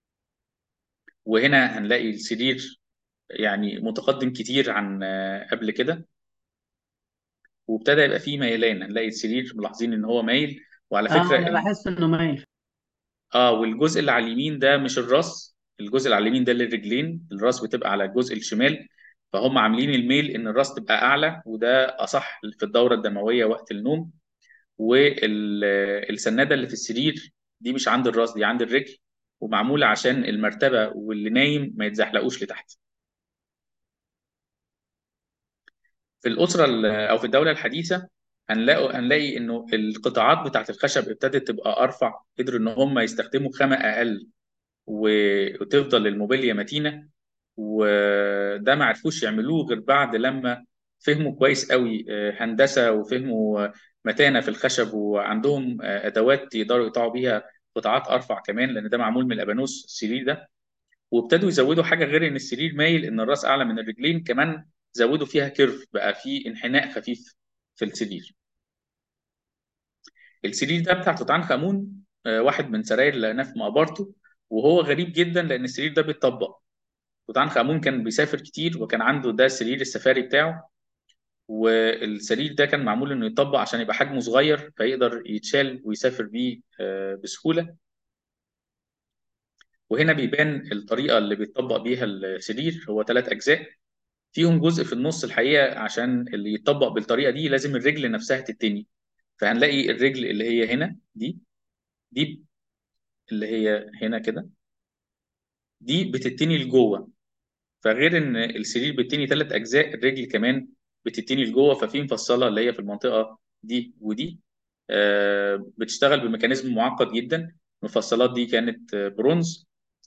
وهنا هنلاقي السرير يعني متقدم كتير عن آه، قبل كده وابتدى يبقى فيه ميلان هنلاقي السرير ملاحظين ان هو مايل وعلى اه فكره انا ال... بحس انه مايل اه والجزء اللي على اليمين ده مش الراس الجزء اللي على اليمين ده للرجلين الراس بتبقى على الجزء الشمال فهم عاملين الميل ان الراس تبقى اعلى وده اصح في الدوره الدمويه وقت النوم والسناده اللي في السرير دي مش عند الراس دي عند الرجل ومعموله عشان المرتبه واللي نايم ما يتزحلقوش لتحت في الأسرة ال- أو في الدولة الحديثة هنلاقوا هنلاقي إنه القطاعات بتاعت الخشب ابتدت تبقى أرفع قدروا إن هم يستخدموا خامة أقل و- وتفضل الموبيليا متينة وده ما عرفوش يعملوه غير بعد لما فهموا كويس قوي آه، هندسة وفهموا آه، متانة في الخشب وعندهم آه، أدوات يقدروا يقطعوا بيها قطاعات أرفع كمان لأن ده معمول من الأبانوس السرير ده وابتدوا يزودوا حاجة غير إن السرير مايل إن الراس أعلى من الرجلين كمان زودوا فيها كيرف بقى في انحناء خفيف في السرير السرير ده بتاع توت عنخ امون آه، واحد من سراير اللي لقيناه في مقبرته وهو غريب جدا لان السرير ده بيتطبق توت عنخ امون كان بيسافر كتير وكان عنده ده سرير السفاري بتاعه والسرير ده كان معمول انه يطبق عشان يبقى حجمه صغير فيقدر يتشال ويسافر بيه آه، بسهوله وهنا بيبان الطريقه اللي بيتطبق بيها السرير هو ثلاث اجزاء فيهم جزء في النص الحقيقه عشان اللي يتطبق بالطريقه دي لازم الرجل نفسها تتني فهنلاقي الرجل اللي هي هنا دي دي اللي هي هنا كده دي بتتني لجوه فغير ان السرير بيتني ثلاث اجزاء الرجل كمان بتتني لجوه ففي مفصله اللي هي في المنطقه دي ودي آه، بتشتغل بميكانيزم معقد جدا المفصلات دي كانت آه، برونز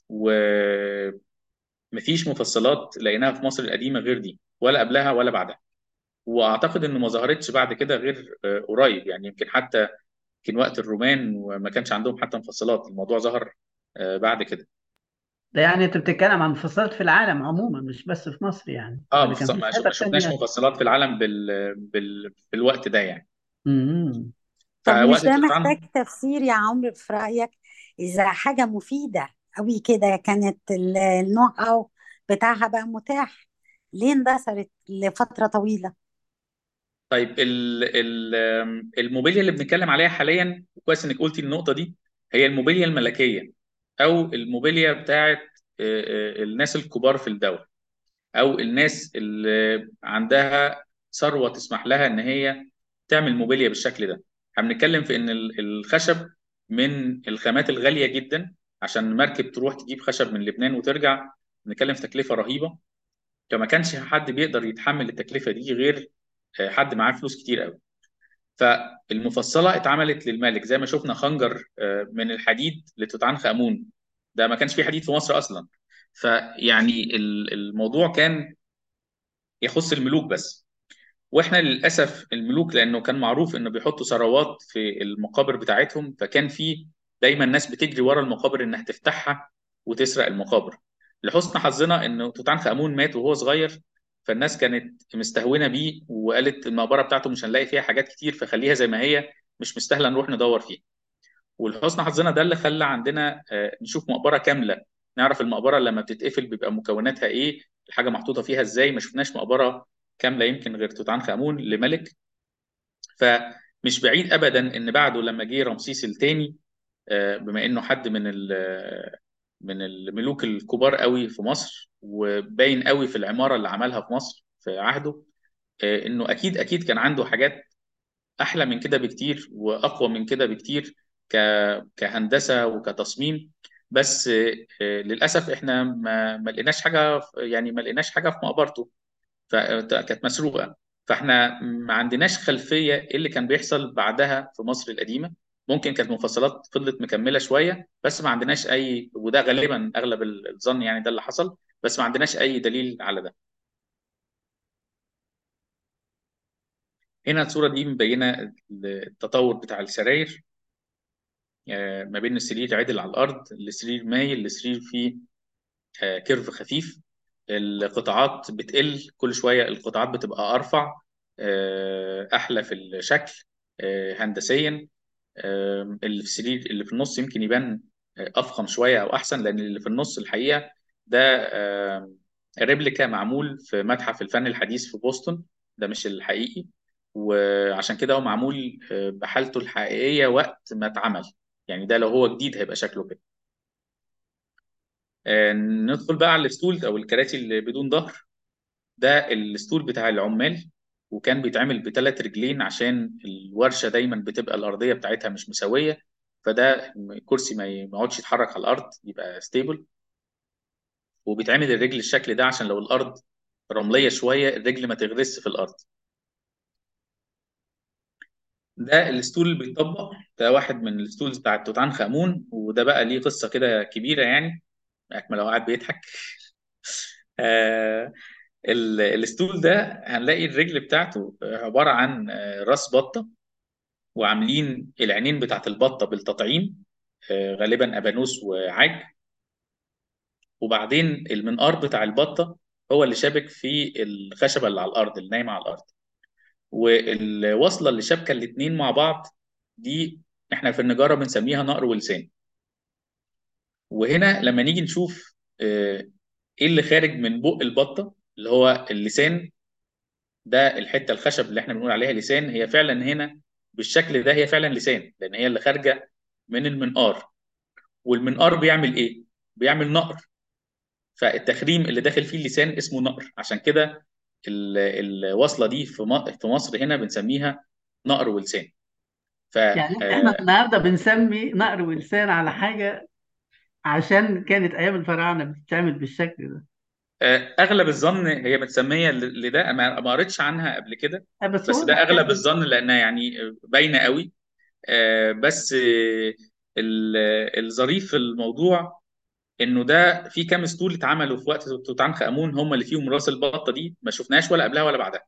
ومفيش مفصلات لقيناها في مصر القديمه غير دي ولا قبلها ولا بعدها واعتقد انه ما ظهرتش بعد كده غير آه، قريب يعني يمكن حتى يمكن وقت الرومان وما كانش عندهم حتى مفصلات الموضوع ظهر آه، بعد كده ده يعني انت بتتكلم عن مفصلات في العالم عموما مش بس في مصر يعني اه ولا مفص- كان في ما شف- حتت ما شفناش تانية مفصلات في العالم بال... بال... بالوقت ده يعني امم طب مش فوقت ده توت محتاج عنخ تفسير يا عمرو في رأيك إذا حاجة مفيدة أوي كده كانت ال- النوع أو بتاعها بقى متاح ليه اندثرت لفترة طويلة طيب ال... ال... الموبيليا اللي بنتكلم عليها حاليا وكويس انك قلتي النقطه دي هي الموبيليا الملكيه او الموبيليا بتاعت آه، آه، الناس الكبار في الدوله او الناس اللي عندها ثروه تسمح لها ان هي تعمل موبيليا بالشكل ده احنا بنتكلم في ان ال- الخشب من الخامات الغاليه جدا عشان مركب تروح تجيب خشب من لبنان وترجع بنتكلم في تكلفه رهيبه فما كانش حد بيقدر يتحمل التكلفه دي غير آه، حد معاه فلوس كتير قوي فالمفصله اتعملت للملك زي ما شفنا خنجر آه، من الحديد لتوت عنخ امون ده ما كانش فيه حديد في مصر اصلا فيعني ال- الموضوع كان يخص الملوك بس واحنا للاسف الملوك لانه كان معروف انه بيحطوا ثروات في المقابر بتاعتهم فكان في دايما ناس بتجري ورا المقابر انها تفتحها وتسرق المقابر لحسن حظنا انه توت عنخ امون مات وهو صغير فالناس كانت مستهونه بيه وقالت المقبره بتاعته مش هنلاقي فيها حاجات كتير فخليها زي ما هي مش مستاهله نروح ندور فيها ولحسن حظنا ده اللي خلى عندنا آه، نشوف مقبره كامله نعرف المقبره لما بتتقفل بيبقى مكوناتها ايه الحاجه محطوطه فيها ازاي ما شفناش مقبره كامله يمكن غير توت عنخ امون لملك فمش بعيد ابدا ان بعده لما جه رمسيس الثاني بما انه حد من ال- من الملوك الكبار قوي في مصر وباين قوي في العماره اللي عملها في مصر في عهده آه، انه اكيد اكيد كان عنده حاجات احلى من كده بكتير واقوى من كده بكتير ك كهندسه وكتصميم بس آه، للاسف احنا ما ما لقيناش حاجه يعني ما لقيناش حاجه في مقبرته فكانت مسروقه فاحنا ما عندناش خلفيه ايه اللي كان بيحصل بعدها في مصر القديمه ممكن كانت مفصلات فضلت مكمله شويه بس ما عندناش اي وده غالبا اغلب الظن يعني ده اللي حصل بس ما عندناش اي دليل على ده هنا الصوره دي مبينه التطور بتاع السراير آه، ما بين السرير عدل على الارض السرير مايل السرير فيه آه، كيرف خفيف القطاعات بتقل كل شويه القطاعات بتبقى ارفع آه، احلى في الشكل آه، هندسيا آه، اللي في السرير اللي في النص يمكن يبان آه، افخم شويه او احسن لان اللي في النص الحقيقه ده آه، ريبليكا معمول في متحف الفن الحديث في بوسطن ده مش الحقيقي وعشان كده هو معمول آه، بحالته الحقيقيه وقت ما اتعمل يعني ده لو هو جديد هيبقى شكله كده آه، ندخل بقى على الستول او الكراسي اللي بدون ظهر ده الستول بتاع العمال وكان بيتعمل بثلاث رجلين عشان الورشه دايما بتبقى الارضيه بتاعتها مش مساويه فده كرسي ما ي- ما يقعدش يتحرك على الارض يبقى ستيبل وبيتعمل الرجل الشكل ده عشان لو الارض رمليه شويه الرجل ما تغرس في الارض ده الستول اللي بيتطبق ده واحد من الستولز بتاعت توت عنخ امون وده بقى ليه قصه كده كبيره يعني اكمل لو قاعد بيضحك آه ال- الستول ده هنلاقي الرجل بتاعته عباره عن آه، راس بطه وعاملين العينين بتاعت البطه بالتطعيم آه، غالبا ابانوس وعاج وبعدين المنقار بتاع البطه هو اللي شابك في الخشبه اللي على الارض اللي نايمه على الارض والوصله اللي شابكه الاثنين مع بعض دي احنا في النجاره بنسميها نقر ولسان وهنا لما نيجي نشوف آه، ايه اللي خارج من بق البطه اللي هو اللسان ده الحته الخشب اللي احنا بنقول عليها لسان هي فعلا هنا بالشكل ده هي فعلا لسان لان هي اللي خارجه من المنقار والمنقار بيعمل ايه؟ بيعمل نقر فالتخريم اللي داخل فيه اللسان اسمه نقر عشان كده ال- الوصله دي في م- في مصر هنا بنسميها نقر ولسان ف يعني آه، احنا النهارده بنسمي نقر ولسان على حاجه عشان كانت ايام الفراعنه بتتعمل بالشكل ده آه، اغلب الظن هي متسميه ل- لده ما ما قريتش عنها قبل كده آه، بس بس هو ده اغلب يعني الظن لانها يعني باينه قوي آه، بس آه، ال- الظريف في الموضوع انه ده في كام اسطول اتعملوا في وقت توت عنخ امون هم اللي فيهم راس البطه دي ما شفناهاش ولا قبلها ولا بعدها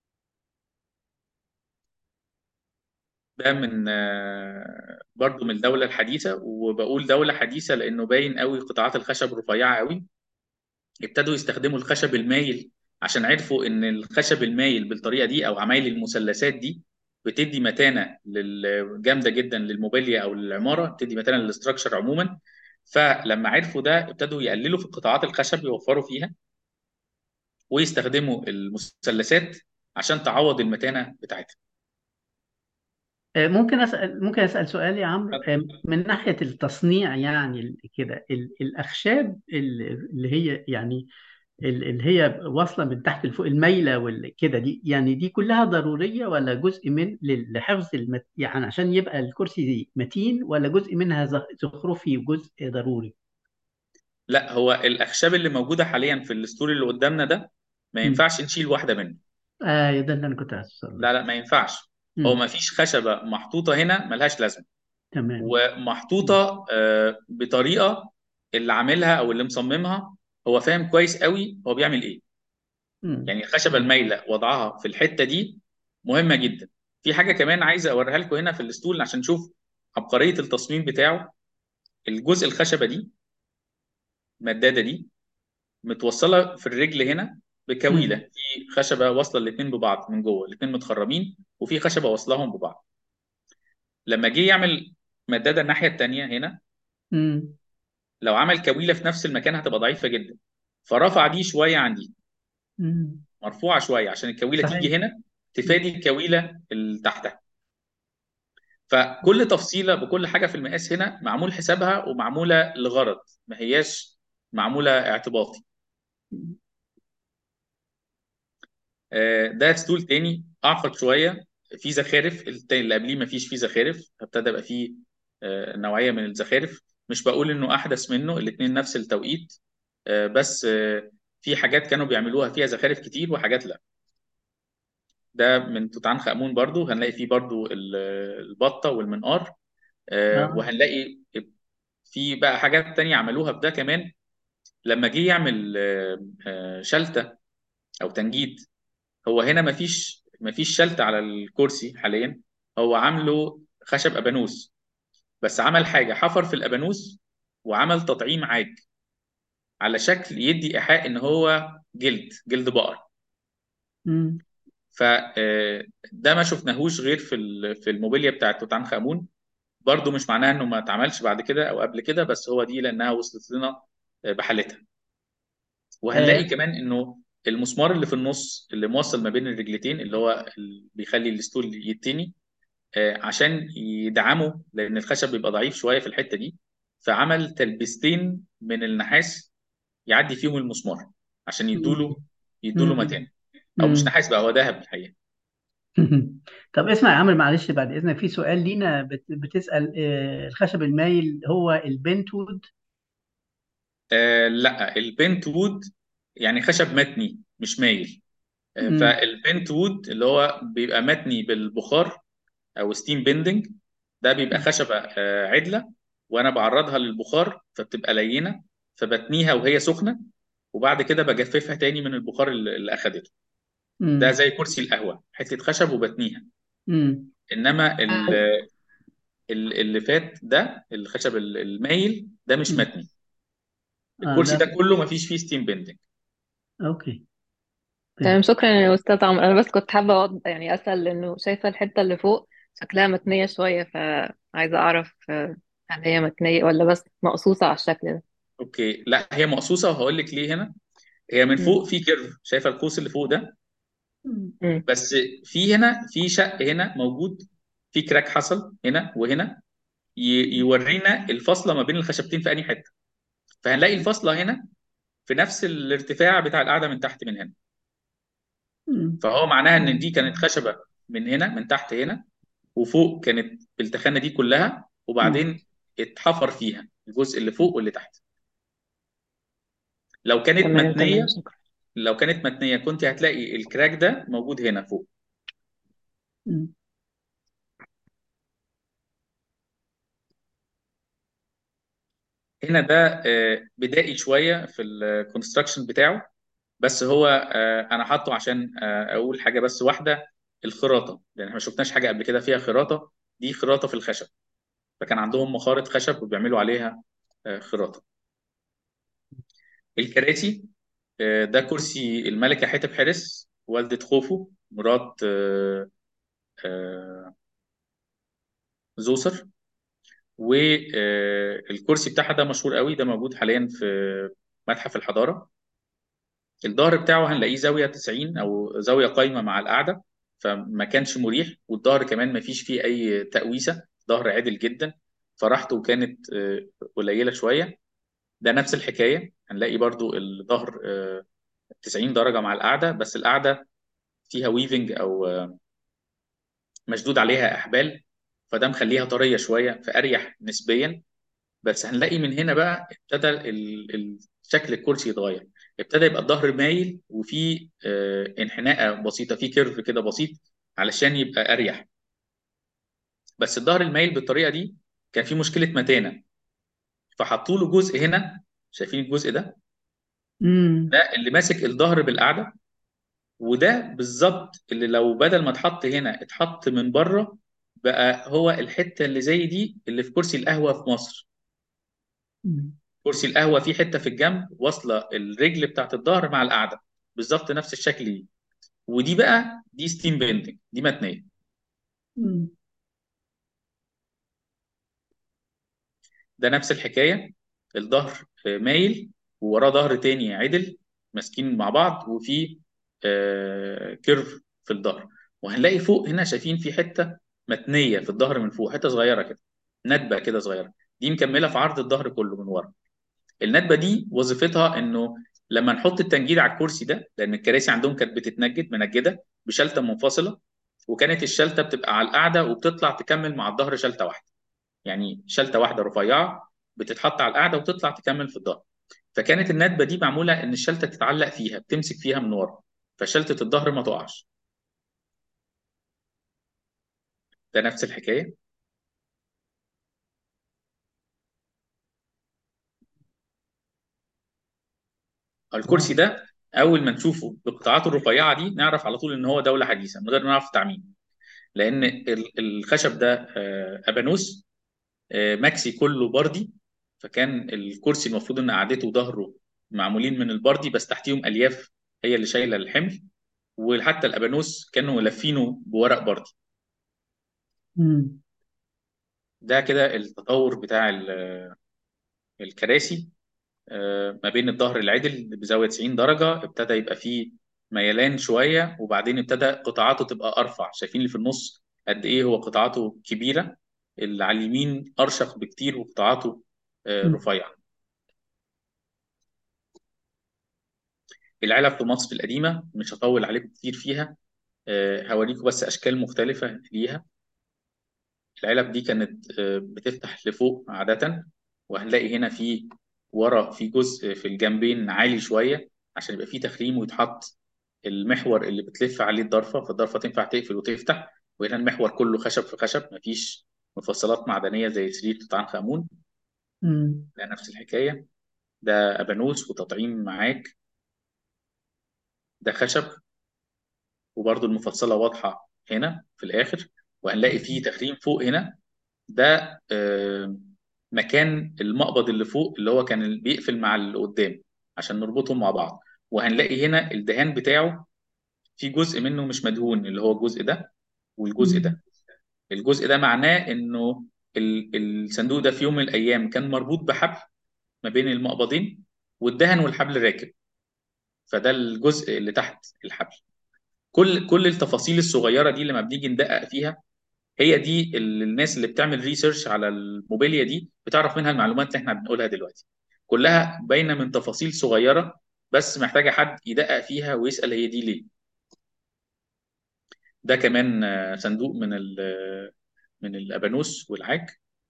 ده من آه، برضو من الدوله الحديثه وبقول دوله حديثه لانه باين قوي قطاعات الخشب رفيعه قوي ابتدوا يستخدموا الخشب المايل عشان عرفوا ان الخشب المايل بالطريقه دي او عمايل المثلثات دي بتدي متانه لل- جامده جدا للموبيليا او للعماره بتدي متانه للاستراكشر عموما فلما عرفوا ده ابتدوا يقللوا في قطاعات الخشب يوفروا فيها ويستخدموا المثلثات عشان تعوض المتانه بتاعتها آه، ممكن اسال ممكن اسال سؤال يا عمرو آه، من ناحيه التصنيع يعني ال- كده ال- الاخشاب ال- اللي هي يعني ال- اللي هي واصله من تحت لفوق المايله والكده دي يعني دي كلها ضروريه ولا جزء من لل- لحفظ المت... يعني عشان يبقى الكرسي دي متين ولا جزء منها زخ- زخرفي وجزء ضروري؟ لا هو الاخشاب اللي موجوده حاليا في الاسطول اللي قدامنا ده ما مم. ينفعش نشيل واحده منه اه ده اللي انا كنت عايز اوصل لا له لا ما ينفعش هو مم. ما فيش خشبه محطوطه هنا ملهاش لازمه تمام مم. ومحطوطه آه، بطريقه اللي عاملها او اللي مصممها هو فاهم كويس قوي هو بيعمل ايه مم. يعني الخشبه المايله وضعها في الحته دي مهمه جدا في حاجه كمان عايز اوريها لكم هنا في الاسطول عشان نشوف عبقريه التصميم بتاعه الجزء الخشبه دي المداده دي متوصله في الرجل هنا بكويله مم. في خشبه واصله الاثنين ببعض من جوه الاثنين متخرمين وفي خشبه واصلاهم ببعض لما جه يعمل مداده الناحيه الثانيه هنا مم. لو عمل كويله في نفس المكان هتبقى ضعيفه جدا فرفع دي شويه عن دي مم. مرفوعه شويه عشان الكويله صحيح تيجي هنا تفادي الكويله اللي تحتها فكل تفصيله بكل حاجه في المقاس هنا معمول حسابها ومعموله لغرض ما هياش معموله اعتباطي آه، ده ستول تاني اعقد شويه في زخارف التاني اللي قبليه ما فيش فيه زخارف ابتدى يبقى فيه آه، نوعيه من الزخارف مش بقول انه احدث منه الاثنين نفس التوقيت آه، بس آه، في حاجات كانوا بيعملوها فيها زخارف كتير وحاجات لا ده من توت عنخ امون برضو هنلاقي فيه برضو ال- البطه والمنقار آه، اه وهنلاقي في بقى حاجات تانية عملوها في ده كمان لما جه يعمل آه، آه، شلتة او تنجيد هو هنا مفيش مفيش شلتة على الكرسي حاليا هو عامله خشب ابانوس بس عمل حاجة حفر في الابانوس وعمل تطعيم عاج على شكل يدي ايحاء ان هو جلد جلد بقر مم. فده ما شفناهوش غير في ال- في الموبيليا بتاعت توت عنخ امون برضو مش معناها انه ما اتعملش بعد كده او قبل كده بس هو دي لانها وصلت لنا بحالتها وهنلاقي آه. كمان انه المسمار اللي في النص اللي موصل ما بين الرجلتين اللي هو اللي بيخلي الستول يتني آه، عشان يدعمه لان الخشب بيبقى ضعيف شويه في الحته دي فعمل تلبستين من النحاس يعدي فيهم المسمار عشان مم. يدوله يدوله مم. متانه او مش مم. نحاس بقى هو ذهب الحقيقه طب اسمع يا عمرو معلش بعد اذنك في سؤال لينا بت- بتسأل آه، الخشب المايل هو البنت وود آه لا البنت وود يعني خشب متني مش مايل آه مم. فالبنت وود اللي هو بيبقى متني بالبخار او ستيم بيندنج ده بيبقى خشبه آه عدله وانا بعرضها للبخار فبتبقى لينه فبتنيها وهي سخنه وبعد كده بجففها تاني من البخار اللي اللي اخدته ده مم. زي كرسي القهوه حته خشب وبتنيها مم. انما ال- ال- اللي فات ده الخشب ال- المايل ده مش مم. متني اه الكرسي ده ده كله ما فيش فيه ستيم بيندنج اوكي تمام فهمت شكرا يا أستاذ عمرو أنا بس كنت حابة أوض- يعني أسأل لأنه شايفة الحتة اللي فوق شكلها متنية شوية فعايزة أعرف آه، هل هي متنية ولا بس مقصوصة على الشكل ده اوكي لا هي مقصوصه وهقول لك ليه هنا هي من مم. فوق في كيرف شايفه القوس اللي فوق ده مم. بس في هنا في شق هنا موجود في كراك حصل هنا وهنا ي- يورينا الفاصله ما بين الخشبتين في انهي حته فهنلاقي الفاصله هنا في نفس الارتفاع بتاع القاعده من تحت من هنا مم. فهو معناها ان دي كانت خشبه من هنا من تحت هنا وفوق كانت التخانه دي كلها مم. وبعدين اتحفر فيها الجزء اللي فوق واللي تحت لو كانت تمام متنيه تمام شكرا لو كانت متنيه كنت هتلاقي الكراك ده موجود هنا فوق مم. هنا ده آه، بدائي شويه في الكونستراكشن بتاعه بس هو آه، انا حاطه عشان آه، اقول حاجه بس واحده الخراطه لان احنا ما شفناش حاجه قبل كده فيها خراطه دي خراطه في الخشب فكان عندهم مخارط خشب وبيعملوا عليها آه، خراطه الكراسي آه، ده كرسي الملكه حتب حرس والده خوفو مرات آه، آه، زوسر والكرسي بتاعها ده مشهور قوي ده موجود حاليا في متحف الحضاره الظهر بتاعه هنلاقيه زاويه 90 او زاويه قايمه مع القعده فما كانش مريح والظهر كمان ما فيش فيه اي تقويسه ظهر عادل جدا فراحته كانت آه، قليله شويه ده نفس الحكايه هنلاقي برضو الظهر آه، 90 درجه مع القعده بس القعده فيها ويفنج او آه، مشدود عليها احبال فده مخليها طريه شويه فاريح نسبيا بس هنلاقي من هنا بقى ابتدى ال- ال- شكل الكرسي يتغير ابتدى يبقى الظهر مايل وفي آه، انحناءه بسيطه في كيرف كده بسيط علشان يبقى اريح بس الظهر المايل بالطريقه دي كان في مشكله متانه فحطوا له جزء هنا شايفين الجزء ده مم. ده اللي ماسك الظهر بالقعده وده بالظبط اللي لو بدل ما اتحط هنا اتحط من بره بقى هو الحته اللي زي دي اللي في كرسي القهوه في مصر مم. كرسي القهوه في حته في الجنب واصله الرجل بتاعت الظهر مع القعده بالظبط نفس الشكل دي ودي بقى دي ستيم بيندنج دي متنيه مم. ده نفس الحكايه الظهر آه، مايل ووراه ظهر تاني عدل ماسكين مع بعض وفي آه، كيرف في الظهر وهنلاقي فوق هنا شايفين في حته متنيه في الظهر من فوق حته صغيره كده ندبه كده صغيره دي مكمله في عرض الظهر كله من ورا الندبه دي وظيفتها انه لما نحط التنجيد على الكرسي ده لان الكراسي عندهم كانت بتتنجد منجده بشلته منفصله وكانت الشلته بتبقى على القاعده وبتطلع تكمل مع الظهر شلته واحده يعني شلته واحده رفيعه بتتحط على القاعده وتطلع تكمل في الظهر فكانت الندبه دي معموله ان الشلته تتعلق فيها بتمسك فيها من ورا فشلته الظهر ما تقعش ده نفس الحكايه الكرسي واو ده اول ما نشوفه بقطاعاته الرفيعه دي نعرف على طول ان هو دوله حديثه من غير ما نعرف التعميم لان ال- الخشب ده آه، ابانوس آه، ماكسي كله بردي فكان الكرسي المفروض ان قعدته وظهره معمولين من البردي بس تحتيهم الياف هي اللي شايله الحمل وحتى الابانوس كانوا لافينه بورق بردي مم. ده كده التطور بتاع ال- الكراسي آه، ما بين الظهر العدل بزاويه 90 درجه ابتدى يبقى فيه ميلان شويه وبعدين ابتدى قطاعاته تبقى ارفع شايفين اللي في النص قد ايه هو قطاعاته كبيره اللي على اليمين ارشق بكتير وقطاعاته آه، مم. رفيعه العلب في مصر القديمه مش هطول عليكم كتير فيها آه، هوريكم بس اشكال مختلفه ليها العلب دي كانت آه، بتفتح لفوق عاده وهنلاقي هنا في ورا في جزء في الجنبين عالي شويه عشان يبقى فيه تخريم ويتحط المحور اللي بتلف عليه الضرفه فالضرفه تنفع تقفل وتفتح وهنا المحور كله خشب في خشب مفيش مفصلات معدنيه زي سرير توت عنخ امون مم. ده نفس الحكايه ده ابانوس وتطعيم معاك ده خشب وبرده المفصله واضحه هنا في الاخر وهنلاقي فيه تخريم فوق هنا ده آه، مكان المقبض اللي فوق اللي هو كان اللي بيقفل مع اللي قدام عشان نربطهم مع بعض وهنلاقي هنا الدهان بتاعه في جزء منه مش مدهون اللي هو الجزء ده والجزء ده الجزء ده معناه انه ال- الصندوق ده في يوم من الايام كان مربوط بحبل ما بين المقبضين والدهن والحبل راكب فده الجزء اللي تحت الحبل كل كل التفاصيل الصغيره دي لما بنيجي ندقق فيها هي دي ال- الناس اللي بتعمل ريسيرش على الموبيليا دي بتعرف منها المعلومات اللي احنا بنقولها دلوقتي كلها باينه من تفاصيل صغيره بس محتاجه حد يدقق فيها ويسال هي دي ليه ده كمان آه، صندوق من ال- من الابانوس والعاج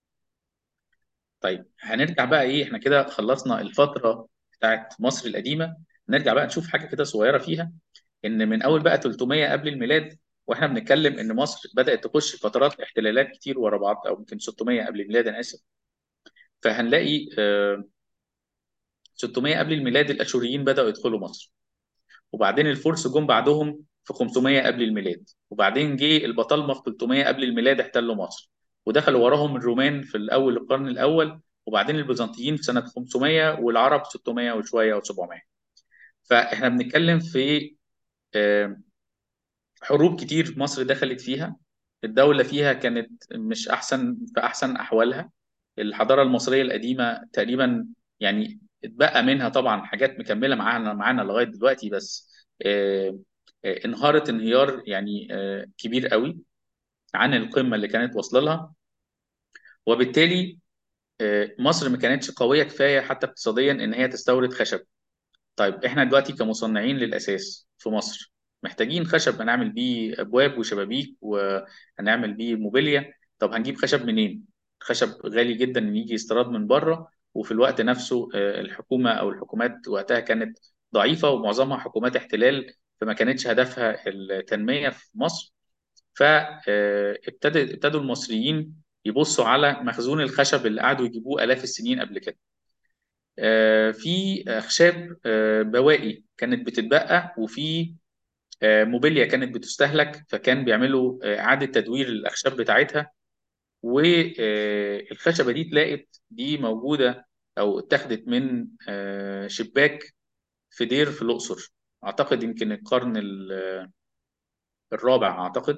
طيب هنرجع بقى ايه احنا كده خلصنا الفتره بتاعت مصر القديمه نرجع بقى نشوف حاجه كده صغيره فيها ان من اول بقى 300 قبل الميلاد واحنا بنتكلم ان مصر بدات تخش في فترات احتلالات كتير ورا بعض او يمكن 600 قبل الميلاد انا اسف فهنلاقي آه، 600 قبل الميلاد الاشوريين بداوا يدخلوا مصر وبعدين الفرس جم بعدهم في 500 قبل الميلاد وبعدين جه البطالمه في 300 قبل الميلاد احتلوا مصر ودخلوا وراهم الرومان في الاول القرن الاول وبعدين البيزنطيين في سنه 500 والعرب 600 وشويه و700 فاحنا بنتكلم في آه، حروب كتير مصر دخلت فيها الدولة فيها كانت مش أحسن في أحسن أحوالها الحضارة المصرية القديمة تقريبا يعني اتبقى منها طبعا حاجات مكملة معانا معانا لغاية دلوقتي بس آه، آه، انهارت انهيار يعني آه، كبير قوي عن القمة اللي كانت واصلة لها وبالتالي آه، مصر ما كانتش قوية كفاية حتى اقتصاديا إن هي تستورد خشب طيب احنا دلوقتي كمصنعين للاساس في مصر محتاجين خشب هنعمل بيه ابواب وشبابيك وهنعمل بيه موبيليا طب هنجيب خشب منين خشب غالي جدا ان يجي استيراد من بره وفي الوقت نفسه آه، الحكومه او الحكومات وقتها كانت ضعيفه ومعظمها حكومات احتلال فما كانتش هدفها التنميه في مصر فابتدى ابتدوا المصريين يبصوا على مخزون الخشب اللي قعدوا يجيبوه آلاف السنين قبل كده آه، في أخشاب آه، بواقي كانت بتتبقى وفي آه، موبيليا كانت بتستهلك فكان بيعملوا آه، إعادة تدوير الأخشاب بتاعتها والخشبة دي اتلاقت دي موجودة أو اتاخدت من آه، شباك في دير في الأقصر أعتقد يمكن القرن ال- الرابع أعتقد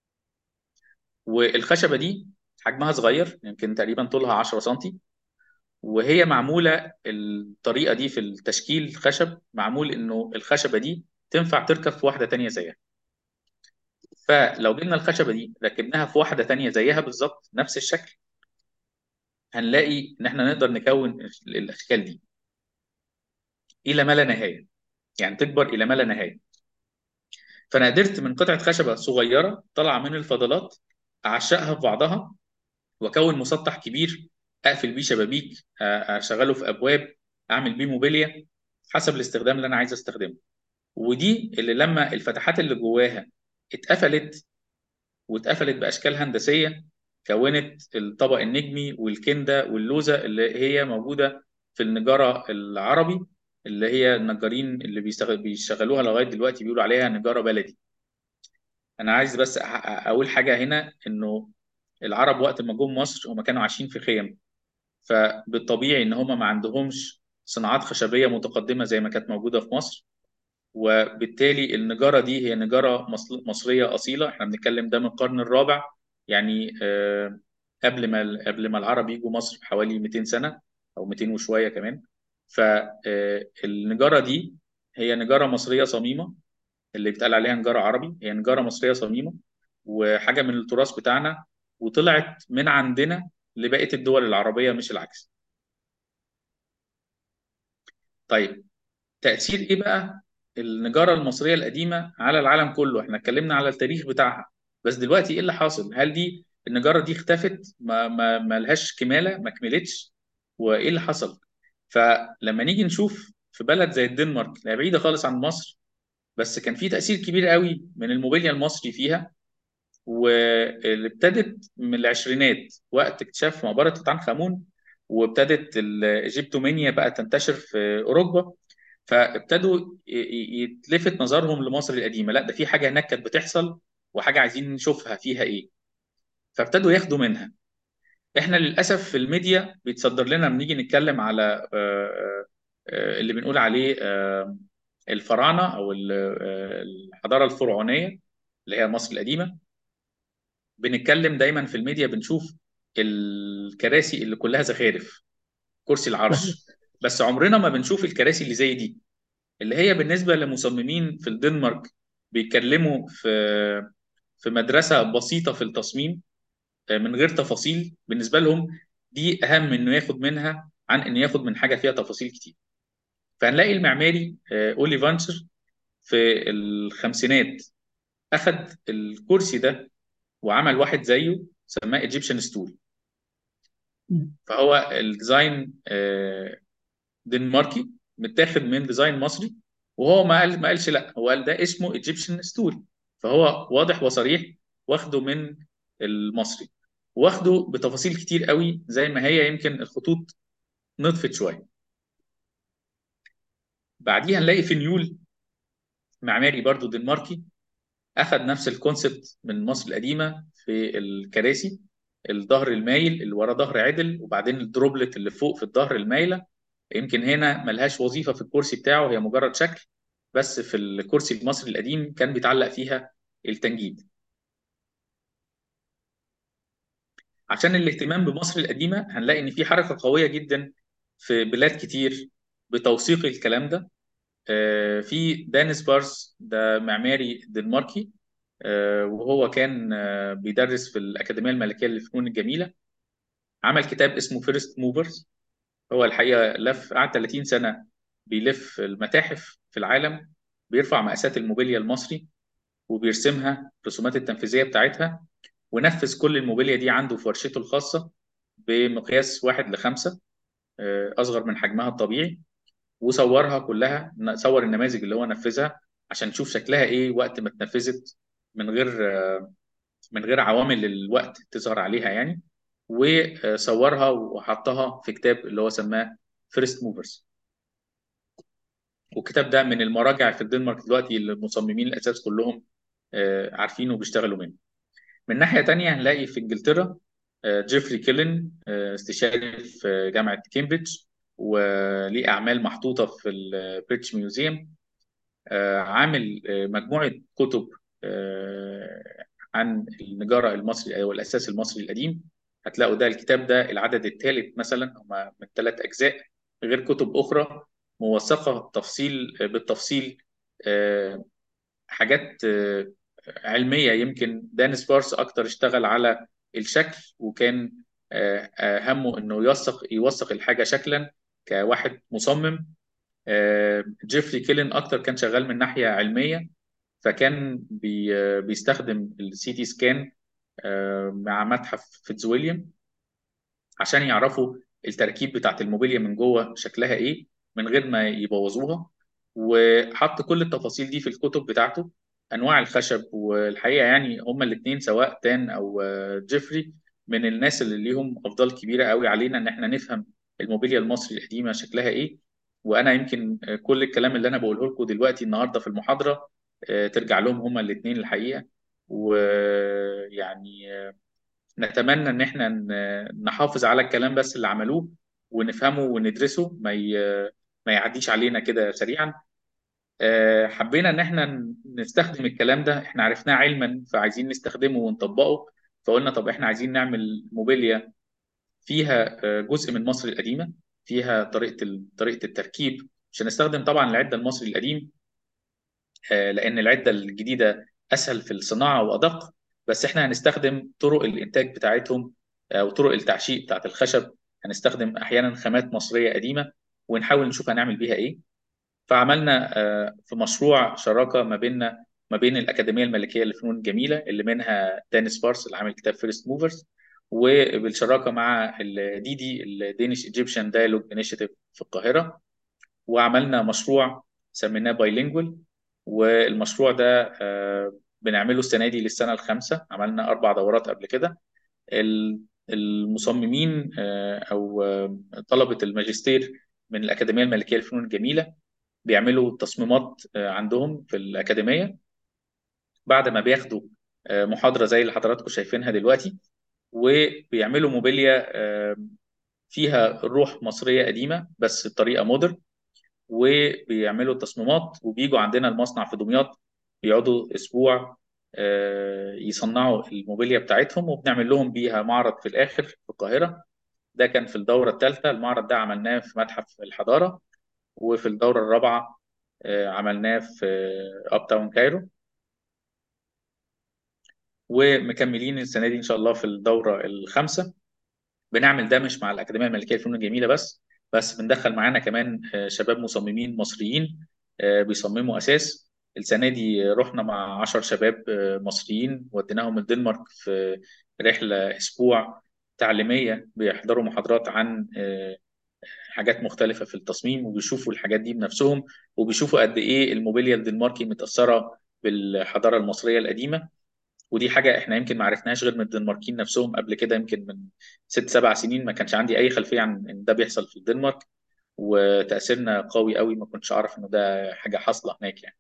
والخشبة دي حجمها صغير يمكن تقريبا طولها 10 سنتي وهي معموله الطريقه دي في التشكيل خشب معمول انه الخشبه دي تنفع تركب في واحده تانية زيها فلو جبنا الخشبه دي ركبناها في واحده تانية زيها بالظبط نفس الشكل هنلاقي ان احنا نقدر نكون الاشكال دي الى ما لا نهايه يعني تكبر الى ما لا نهايه فانا قدرت من قطعه خشبه صغيره طالعه من الفضلات اعشقها في بعضها واكون مسطح كبير اقفل بيه شبابيك آه، اشغله في ابواب اعمل بيه موبيليا حسب الاستخدام اللي انا عايز استخدمه ودي اللي لما الفتحات اللي جواها اتقفلت واتقفلت باشكال هندسيه كونت الطبق النجمي والكنده واللوزه اللي هي موجوده في النجاره العربي اللي هي النجارين اللي بيستغل بيشغلوها لغايه دلوقتي بيقولوا عليها نجاره بلدي انا عايز بس أح- اقول حاجه هنا انه العرب وقت ما جم مصر هم كانوا عايشين في خيم فبالطبيعي ان هم ما عندهمش صناعات خشبيه متقدمه زي ما كانت موجوده في مصر وبالتالي النجاره دي هي نجاره مصل- مصريه اصيله احنا بنتكلم ده من القرن الرابع يعني آه، قبل ما قبل ما العرب يجوا مصر بحوالي 200 سنه او 200 وشويه كمان فالنجاره دي هي نجاره مصريه صميمه اللي بيتقال عليها نجاره عربي هي نجاره مصريه صميمه وحاجه من التراث بتاعنا وطلعت من عندنا لبقيه الدول العربيه مش العكس طيب تأثير ايه بقى النجارة المصرية القديمة على العالم كله احنا اتكلمنا على التاريخ بتاعها بس دلوقتي ايه اللي حاصل هل دي النجارة دي اختفت ما ما ما لهاش كمالة ما كملتش وايه اللي حصل فلما نيجي نشوف في بلد زي الدنمارك لا بعيدة خالص عن مصر بس كان في تأثير كبير قوي من الموبيليا المصري فيها واللي ابتدت من العشرينات وقت اكتشاف مقبرة توت عنخ آمون وابتدت الايجيبتومينيا بقى تنتشر في اوروبا فابتدوا ي- ي- يتلفت نظرهم لمصر القديمه لا ده في حاجه هناك كانت بتحصل وحاجه عايزين نشوفها فيها ايه فابتدوا ياخدوا منها احنا للاسف في الميديا بيتصدر لنا لما نيجي نتكلم على آه، آه، اللي بنقول عليه آه، الفراعنه او ال- آه، الحضاره الفرعونيه اللي هي مصر القديمه بنتكلم دايما في الميديا بنشوف الكراسي اللي كلها زخارف كرسي صحيح العرش بس عمرنا ما بنشوف الكراسي اللي زي دي اللي هي بالنسبه لمصممين في الدنمارك بيتكلموا في في مدرسه بسيطه في التصميم آه، من غير تفاصيل بالنسبه لهم دي اهم انه ياخد منها عن انه ياخد من حاجه فيها تفاصيل كتير فهنلاقي المعماري آه، اولي فانشر في الخمسينات اخذ الكرسي ده وعمل واحد زيه سماه ايجيبشن ستول فهو الديزاين آه، دنماركي متاخد من ديزاين مصري وهو ما قال ما قالش لا هو قال ده اسمه ايجيبشن ستول فهو واضح وصريح واخده من المصري واخده بتفاصيل كتير قوي زي ما هي يمكن الخطوط نطفت شويه بعديها نلاقي فينيول معماري برضو دنماركي اخذ نفس الكونسبت من مصر القديمه في الكراسي الظهر المايل اللي ورا ظهر عدل وبعدين الدروبلت اللي فوق في الظهر المايله يمكن هنا ملهاش وظيفه في الكرسي بتاعه هي مجرد شكل بس في الكرسي المصري القديم كان بيتعلق فيها التنجيد عشان الاهتمام بمصر القديمه هنلاقي ان في حركه قويه جدا في بلاد كتير بتوثيق الكلام ده آه، في دانيس بارس ده معماري دنماركي آه، وهو كان آه، بيدرس في الأكاديمية الملكية للفنون الجميلة عمل كتاب اسمه فيرست موفرز هو الحقيقة لف قعد 30 سنة بيلف المتاحف في العالم بيرفع مقاسات الموبيليا المصري وبيرسمها الرسومات التنفيذية بتاعتها ونفذ كل الموبيليا دي عنده في ورشته الخاصة بمقياس واحد لخمسة آه، أصغر من حجمها الطبيعي وصورها كلها صور النماذج اللي هو نفذها عشان نشوف شكلها ايه وقت ما اتنفذت من غير من غير عوامل الوقت تظهر عليها يعني وصورها وحطها في كتاب اللي هو سماه فيرست موفرز والكتاب ده من المراجع في الدنمارك دلوقتي اللي المصممين الاساس كلهم آه، عارفينه وبيشتغلوا منه من ناحيه تانية هنلاقي في انجلترا آه، جيفري كيلن آه، استشاري في جامعه كامبريدج وليه اعمال محطوطه في البريتش ميوزيوم آه، عامل آه، مجموعه كتب آه، عن النجاره المصري او الاساس المصري القديم هتلاقوا ده الكتاب ده العدد الثالث مثلا هما من ثلاث اجزاء غير كتب اخرى موثقه تفصيل بالتفصيل آه، حاجات آه، علميه يمكن دانيس بارس اكتر اشتغل على الشكل وكان آه، آه، همه انه يوثق يوثق الحاجه شكلا كواحد مصمم آه، جيفري كيلن اكتر كان شغال من ناحيه علميه فكان بي آه، بيستخدم السي تي سكان آه، مع متحف فيتزويليام عشان يعرفوا التركيب بتاعت الموبيليا من جوه شكلها ايه من غير ما يبوظوها وحط كل التفاصيل دي في الكتب بتاعته انواع الخشب والحقيقه يعني هما الاثنين سواء تان او آه، جيفري من الناس اللي ليهم افضال كبيره قوي علينا ان احنا نفهم الموبيليا المصري القديمه شكلها ايه وانا يمكن آه، كل الكلام اللي انا بقوله لكم دلوقتي النهارده في المحاضره آه، ترجع لهم هما الاثنين الحقيقه ويعني نتمنى ان احنا ن- نحافظ على الكلام بس اللي عملوه ونفهمه وندرسه ما ي- ما يعديش علينا كده سريعا آه، حبينا ان احنا نستخدم الكلام ده احنا عرفناه علما فعايزين نستخدمه ونطبقه فقلنا طب احنا عايزين نعمل موبيليا فيها آه، جزء من مصر القديمه فيها طريقه ال- طريقه التركيب مش هنستخدم طبعا العده المصري القديم آه، لان العده الجديده اسهل في الصناعه وادق بس احنا هنستخدم طرق الانتاج بتاعتهم او طرق التعشيق بتاعت الخشب هنستخدم احيانا خامات مصريه قديمه ونحاول نشوف هنعمل بيها ايه فعملنا آه، في مشروع شراكه ما بيننا ما بين الاكاديميه الملكيه للفنون الجميله اللي منها دانيس بارس اللي عامل كتاب فيرست موفرز وبالشراكه مع الدي دي الدينيش ايجيبشن دايلوج انيشيتيف في القاهره وعملنا مشروع سميناه بايلينجوال والمشروع ده آه، بنعمله السنه دي للسنه الخامسه عملنا اربع دورات قبل كده ال- المصممين آه، او آه، طلبه الماجستير من الاكاديميه الملكيه للفنون الجميله بيعملوا تصميمات آه، عندهم في الاكاديميه بعد ما بياخدوا آه، محاضره زي اللي حضراتكم شايفينها دلوقتي وبيعملوا موبيليا آه، فيها روح مصريه قديمه بس بطريقه مودرن وبيعملوا التصميمات وبيجوا عندنا المصنع في دمياط بيقعدوا اسبوع آه، يصنعوا الموبيليا بتاعتهم وبنعمل لهم بيها معرض في الاخر في القاهره ده كان في الدوره الثالثه المعرض ده عملناه في متحف الحضاره وفي الدوره الرابعه آه، عملناه في اب تاون كايرو ومكملين السنه دي ان شاء الله في الدوره الخامسه بنعمل ده مش مع الاكاديميه الملكيه للفنون الجميله بس بس بندخل معانا كمان آه، شباب مصممين مصريين آه، بيصمموا اساس السنه دي رحنا مع 10 شباب آه، مصريين وديناهم الدنمارك في رحله اسبوع تعليميه بيحضروا محاضرات عن آه، حاجات مختلفه في التصميم وبيشوفوا الحاجات دي بنفسهم وبيشوفوا قد ايه الموبيليا الدنماركي متاثره بالحضاره المصريه القديمه ودي حاجه احنا يمكن ما عرفناهاش غير من الدنماركيين نفسهم قبل كده يمكن من ست سبع سنين ما كانش عندي اي خلفيه عن ان ده بيحصل في الدنمارك وتاثيرنا قوي قوي ما كنتش اعرف انه ده حاجه حاصله هناك يعني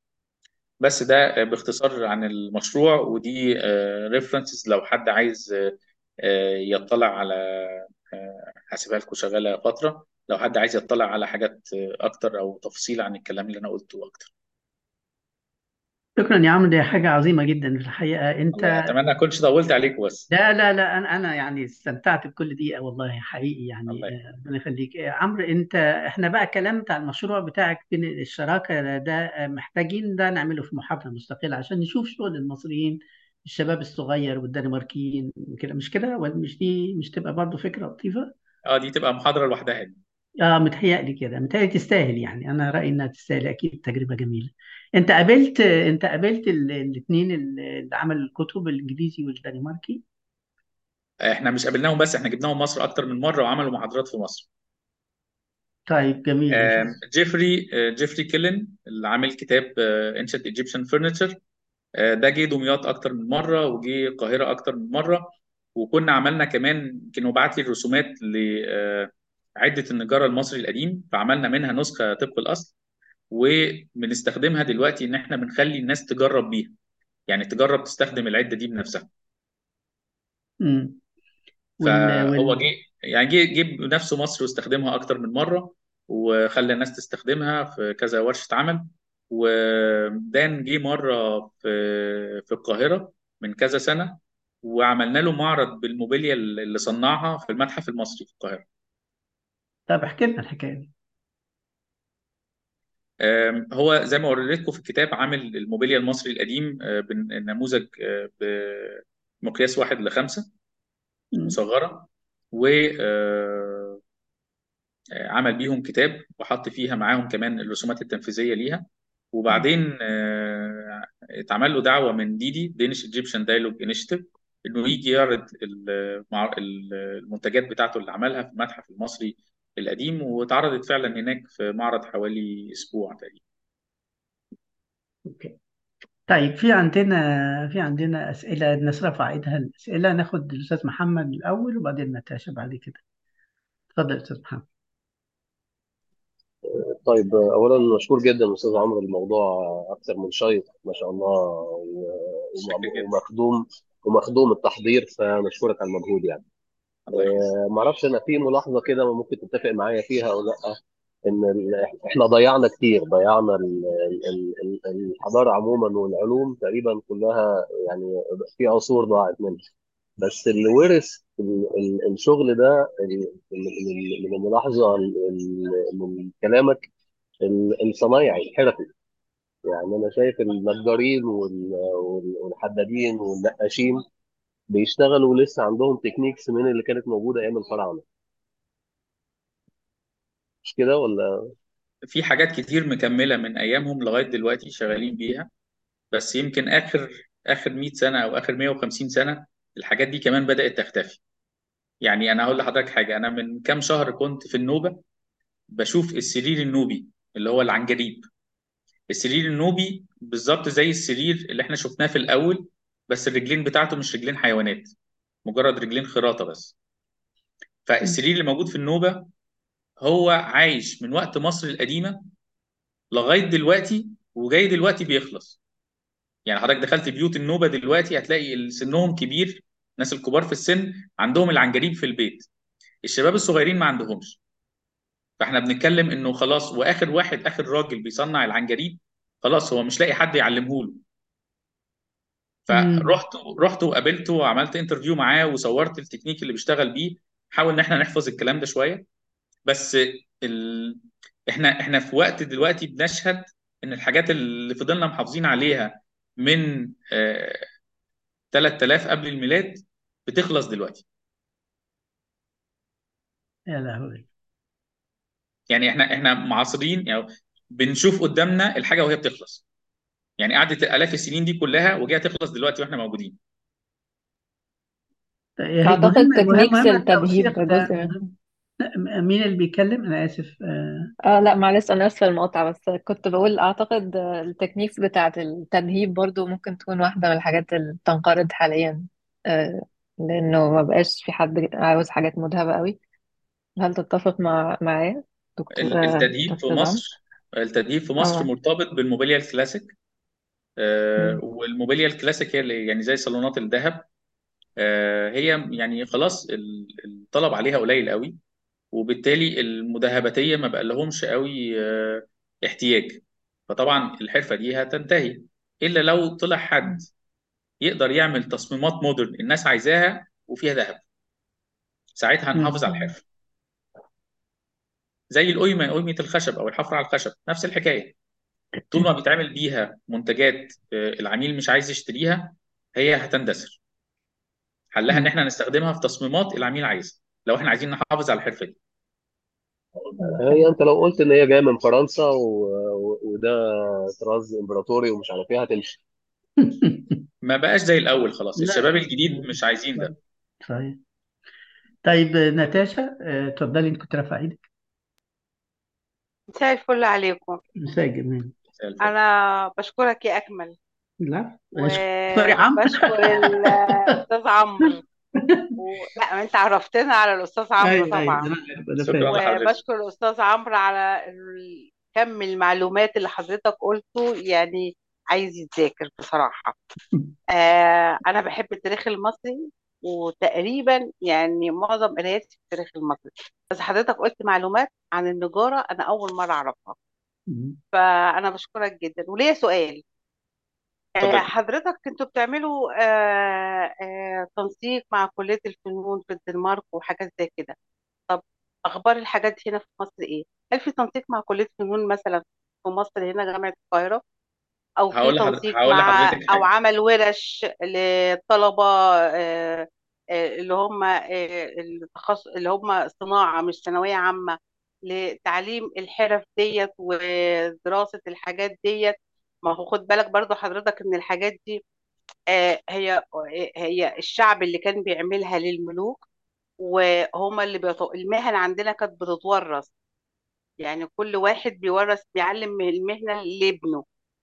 بس ده باختصار عن المشروع ودي ريفرنسز لو حد عايز آه، آه، يطلع على آه، هسيبها لكم شغاله فتره لو حد عايز يطلع على حاجات آه، اكتر او تفصيل عن الكلام اللي انا قلته اكتر شكرا يا عمرو دي حاجة عظيمة جدا في الحقيقة الله أنت اتمنى اكونش طولت عليكم بس لا لا لا أنا أنا يعني استمتعت بكل دقيقة والله حقيقي يعني الله آه، يخليك ربنا يخليك آه، عمرو أنت إحنا بقى الكلام بتاع المشروع بتاعك بين الشراكة ده آه، محتاجين ده نعمله في محاضرة مستقلة عشان نشوف شغل المصريين الشباب الصغير والدنماركيين وكده مش كده ولا مش دي مش تبقى برضه فكرة لطيفة؟ اه دي تبقى محاضره لوحدها دي اه متهيألي كده متهيألي تستاهل يعني انا رأيي انها تستاهل اكيد تجربة جميلة انت قابلت انت قابلت الاثنين اللي عملوا الكتب الانجليزي والدنماركي احنا مش قابلناهم بس احنا جبناهم مصر اكتر من مره وعملوا محاضرات في مصر طيب جميل آم، نشوف جيفري آه، جيفري كيلن اللي عامل كتاب انشنت ايجيبشن فurniture ده جه دمياط اكتر من مره وجه القاهره اكتر من مره وكنا عملنا كمان كانوا بعت لي الرسومات لعده النجاره المصري القديم فعملنا منها نسخه طبق الاصل وبنستخدمها دلوقتي ان احنا بنخلي الناس تجرب بيها يعني تجرب تستخدم العده دي بنفسها امم وال فهو وال جه يعني جه جه بنفسه مصر واستخدمها اكتر من مره وخلى الناس تستخدمها في كذا ورشه عمل ودان جه مره في في القاهره من كذا سنه وعملنا له معرض بالموبيليا اللي صنعها في المتحف المصري في القاهره طب احكي لنا الحكاية دي آم، هو زي ما وريتكم في الكتاب عامل الموبيليا المصري القديم آه، بنموذج آه، بمقياس واحد لخمسة مم. مصغرة و آه، عمل بيهم كتاب وحط فيها معاهم كمان الرسومات التنفيذية ليها وبعدين آه، اتعمل له دعوة من ديدي دينيش ايجيبشن دايلوج انيشيتيف انه يجي يعرض المع- المنتجات بتاعته اللي عملها في المتحف المصري القديم واتعرضت فعلا هناك في معرض حوالي اسبوع تقريبا اوكي طيب في عندنا في عندنا اسئله الناس رفع ايدها الاسئله ناخد الاستاذ محمد الاول وبعدين نتاشا بعد كده اتفضل استاذ محمد طيب أولا مشكور جدا أستاذ عمرو الموضوع أكثر من شيق ما شاء الله و- شكرا وم- جدا ومخدوم ومخدوم التحضير فنشكرك على المجهود يعني الله يخليك آه، معرفش أنا في ملاحظة كده ممكن تتفق معايا فيها أو لأ إن ال- إحنا ضيعنا كتير ضيعنا ال- ال- ال- الحضارة عموما والعلوم تقريبا كلها يعني في عصور ضاعت منها بس اللي ورث ال- ال- الشغل ده ال- ال- من الملاحظة ال- ال- من كلامك ال- الصنايعي الحرفي يعني انا شايف النجارين وال- وال- والحدادين والنقاشين بيشتغلوا لسه عندهم تكنيكس من اللي كانت موجوده ايام الفراعنه مش كده ولا في حاجات كتير مكملة من أيامهم لغاية دلوقتي شغالين بيها بس يمكن آخر آخر 100 سنة أو آخر 150 سنة الحاجات دي كمان بدأت تختفي يعني أنا هقول لحضرتك حاجة أنا من كام شهر كنت في النوبة بشوف السرير النوبي اللي هو العنجريب السرير النوبي بالظبط زي السرير اللي احنا شفناه في الأول بس الرجلين بتاعته مش رجلين حيوانات مجرد رجلين خراطة بس فالسرير اللي موجود في النوبة هو عايش من وقت مصر القديمة لغاية دلوقتي وجاي دلوقتي بيخلص يعني حضرتك دخلت بيوت النوبة دلوقتي هتلاقي ال- سنهم كبير الناس الكبار في السن عندهم العنجريب في البيت الشباب الصغيرين ما عندهمش فاحنا بنتكلم انه خلاص واخر واحد اخر راجل بيصنع العنجريب خلاص هو مش لاقي حد يعلمه له مم. فرحت رحت وقابلته وعملت انترفيو معاه وصورت التكنيك اللي بيشتغل بيه حاول ان احنا نحفظ الكلام ده شويه بس ال... احنا احنا في وقت دلوقتي بنشهد ان الحاجات اللي فضلنا محافظين عليها من آه 3000 قبل الميلاد بتخلص دلوقتي يا لهوي يعني احنا احنا معاصرين يعني بنشوف قدامنا الحاجه وهي بتخلص يعني قعدت الاف السنين دي كلها وجايه تخلص دلوقتي واحنا موجودين هي أعتقد مهمة مهمة تكنيكس مهمة التدهيب التوثيق جزء ده منها مين اللي بيتكلم أنا آسف آه، اه لا معلش انا اسفه المقاطعه بس كنت بقول اعتقد التكنيكس بتاعه التدهيب برضو ممكن تكون واحده من الحاجات اللي بتنقرض حاليا آه لانه ما بقاش في حد عاوز حاجات مذهبه قوي هل تتفق مع معايا دكتور ال- آه التدهيب في استاذ عمرو مصر التدهيب في مصر اه مرتبط بالموبيليا الكلاسيك آه، مم. والموبيليا الكلاسيك هي اللي يعني زي صالونات الذهب آه، هي يعني خلاص ال- الطلب عليها قليل قوي وبالتالي المذهباتيه ما بقى لهمش قوي آه، احتياج فطبعا الحرفه دي هتنتهي الا لو طلع حد يقدر يعمل تصميمات مودرن الناس عايزاها وفيها ذهب ساعتها هنحافظ على مم. الحرفه زي القيمه قيمه الخشب او الحفر على الخشب نفس الحكايه طول ما بيتعمل بيها منتجات آه، العميل مش عايز يشتريها هي هتندثر حلها ان مم. احنا نستخدمها في تصميمات العميل عايزها لو احنا عايزين نحافظ على الحرفه دي هي انت لو قلت ان هي جايه من فرنسا و... و... وده طراز امبراطوري ومش عارف ايه هتمشي ما بقاش زي الاول خلاص لا الشباب الجديد مش عايزين ده صحيح طيب آه، ناتاشا آه، اتفضلي انت كنت رافعه ايدك مساء الفل عليكم مساء جميل زي الفل أنا بشكرك يا أكمل لا سوري عمرو وبشكر الأستاذ عمرو و... لا ما أنت عرفتنا على الأستاذ عمرو ايوه ايوه طبعا انا عارف، انا شكرا فاهم لحضرتك وبشكر الأستاذ عمرو على ال- كم المعلومات اللي حضرتك قلته يعني عايز يتذاكر بصراحة آه أنا بحب التاريخ المصري وتقريبا يعني معظم قراياتي في التاريخ المصري بس حضرتك قلت معلومات عن النجارة أنا أول مرة أعرفها مم. فأنا بشكرك جدا وليا سؤال آه، اتفضل حضرتك كنتوا بتعملوا آه، آه، تنسيق مع كلية الفنون في الدنمارك وحاجات زي كده طب أخبار الحاجات دي هنا في مصر إيه؟ هل في تنسيق مع كلية فنون مثلا في مصر هنا جامعة القاهرة أو في هقول لحضرتك تنسيق هقول مع لحضرتك أو حاجه عمل ورش للطلبة آه، آه، اللي هم آه، التخصص اللي هم صناعة مش ثانوية عامة لتعليم الحرف ديت ودراسة الحاجات ديت ما هو خد بالك برضو حضرتك إن الحاجات دي آه، هي هي الشعب اللي كان بيعملها للملوك وهما اللي بيطو... المهن عندنا كانت بتتورث يعني كل واحد بيورث بيعلم المهنة لابنه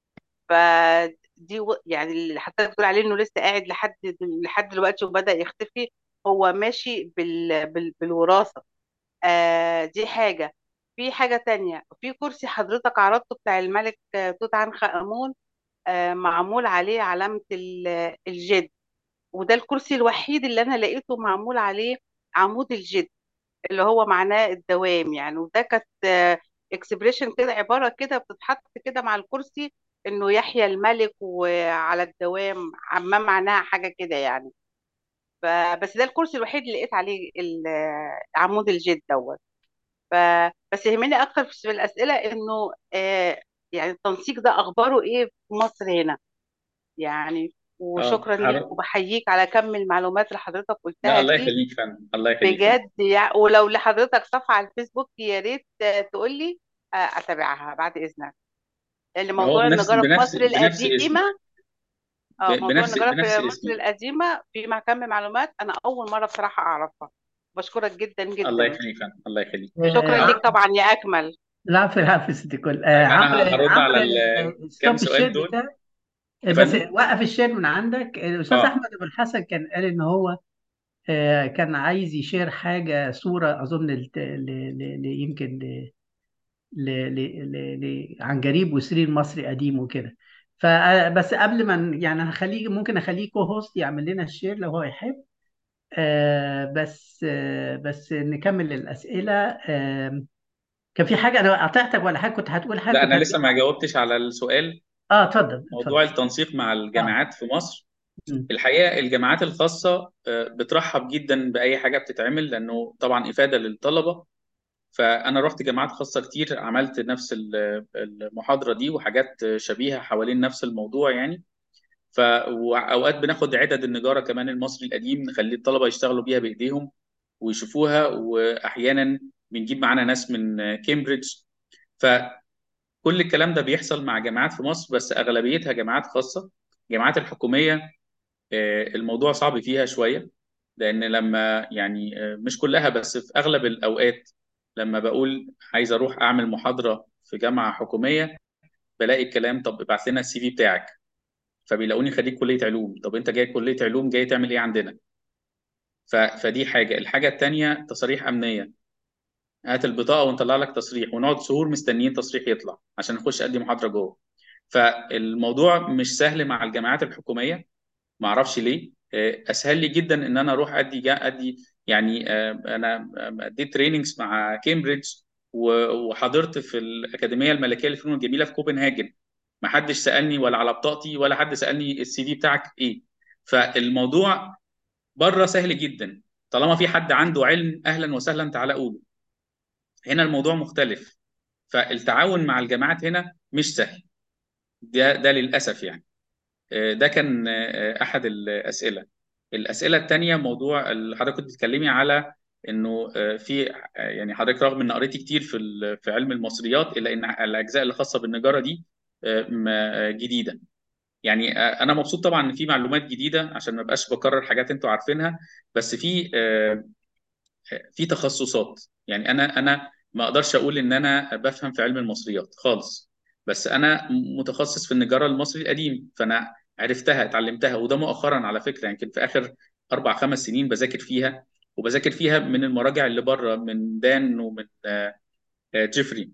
فدي و... يعني اللي حتى بتقول عليه انه لسه قاعد لحد لحد دلوقتي وبدأ يختفي هو ماشي بال... بال... بالوراثة آه دي حاجة في حاجة تانية في كرسي حضرتك عرضته بتاع الملك آه، توت عنخ آمون آه معمول عليه علامة ال- الجد وده الكرسي الوحيد اللي انا لقيته معمول عليه عمود الجد اللي هو معناه الدوام يعني وده كانت اكسبريشن كده عبارة كده بتتحط كده مع الكرسي انه يحيى الملك وعلى الدوام ما معناها حاجة كده يعني فبس ده الكرسي الوحيد اللي لقيت عليه ال- عمود الجد دوت فبس يهمني اكتر في الاسئلة انه آه، يعني التنسيق ده اخباره ايه في مصر هنا يعني اه وشكرا ليك هر- وبحييك على كم المعلومات اللي حضرتك لا قلتها الله دي يخليك فندم الله يخليك فندم بجد يعني ولو لحضرتك صفحة على الفيسبوك يا ريت تقول لي آه، اتابعها بعد اذنك لان هو موضوع بنفس النجارة في بنفس مصر بنفس اسمه القديمة اه ب- موضوع بنفس النجارة بنفس في مصر اسمه القديمة في مع كم معلومات انا اول مرة بصراحة اعرفها بشكرك جدا الله جدا يخليك فندم الله يخليك آه، شكرا ليك عمرو طبعا يا اكمل العفو العفو يا ست الكل طيب آه، انا عمرو ه- هرد على عمرو الكام آه، ستوب سؤال الشير دول بتاعك يا بس فندم وقف الشير من عندك الاستاذ اه احمد ابو الحسن كان قال ان هو آه، كان عايز يشير حاجه صوره اظن لت- ل- ل- ل- يمكن ل- ل- ل- ل- لعنجريب وسرير مصري قديم وكده فبس قبل ما ن- يعني هخليه ممكن اخليه كو هوست يعمل لنا الشير لو هو يحب آه، بس آه، بس نكمل الاسئله آه، كان في حاجه انا قطعتك ولا حاجه كنت هتقول حاجه لا كنت انا هت... لسه ما جاوبتش على السؤال اه اتفضل موضوع اتفضل التنسيق مع اه الجامعات في مصر مم. الحقيقه الجامعات الخاصه آه، بترحب جدا باي حاجه بتتعمل لانه طبعا افاده للطلبه فانا رحت جامعات خاصه كتير عملت نفس ال- المحاضره دي وحاجات شبيهه حوالين نفس الموضوع يعني ف واوقات بناخد عدد النجاره كمان المصري القديم نخلي الطلبه يشتغلوا بيها بايديهم ويشوفوها واحيانا بنجيب معانا ناس من كامبريدج فكل الكلام ده بيحصل مع جامعات في مصر بس اغلبيتها جامعات خاصه الجامعات الحكوميه آه، الموضوع صعب فيها شويه لان لما يعني آه، مش كلها بس في اغلب الاوقات لما بقول عايز اروح اعمل محاضره في جامعه حكوميه بلاقي الكلام طب ابعت لنا السي في بتاعك فبيلاقوني خريج كليه علوم طب انت جاي كليه علوم جاي تعمل ايه عندنا ف... فدي حاجه الحاجه الثانيه تصاريح امنيه هات البطاقه ونطلع لك تصريح ونقعد شهور مستنيين تصريح يطلع عشان نخش ادي محاضره جوه فالموضوع مش سهل مع الجامعات الحكوميه ما اعرفش ليه آه، اسهل لي جدا ان انا اروح ادي جا ادي يعني آه، انا اديت تريننجز مع كامبريدج و- وحضرت في الاكاديميه الملكيه للفنون الجميله في كوبنهاجن ما حدش سالني ولا على بطاقتي ولا حد سالني السي في بتاعك ايه فالموضوع بره سهل جدا طالما في حد عنده علم اهلا وسهلا تعالى قوله هنا الموضوع مختلف فالتعاون مع الجامعات هنا مش سهل ده ده للاسف يعني آه، ده كان آه، احد الاسئله الاسئله الثانيه موضوع اللي حضرتك كنت بتتكلمي على انه آه، في آه، يعني حضرتك رغم ان قريتي كتير في ال- في علم المصريات الا ان الاجزاء اللي خاصه بالنجاره دي آه، ما- آه، جديده يعني آه، انا مبسوط طبعا ان في معلومات جديده عشان ما بقاش بكرر حاجات انتوا عارفينها بس في آه، في تخصصات يعني انا انا ما اقدرش اقول ان انا بفهم في علم المصريات خالص بس انا متخصص في النجاره المصري القديم فانا عرفتها اتعلمتها وده مؤخرا على فكره يمكن في اخر اربع خمس سنين بذاكر فيها وبذاكر فيها من المراجع اللي بره من دان ومن آه، آه، جيفري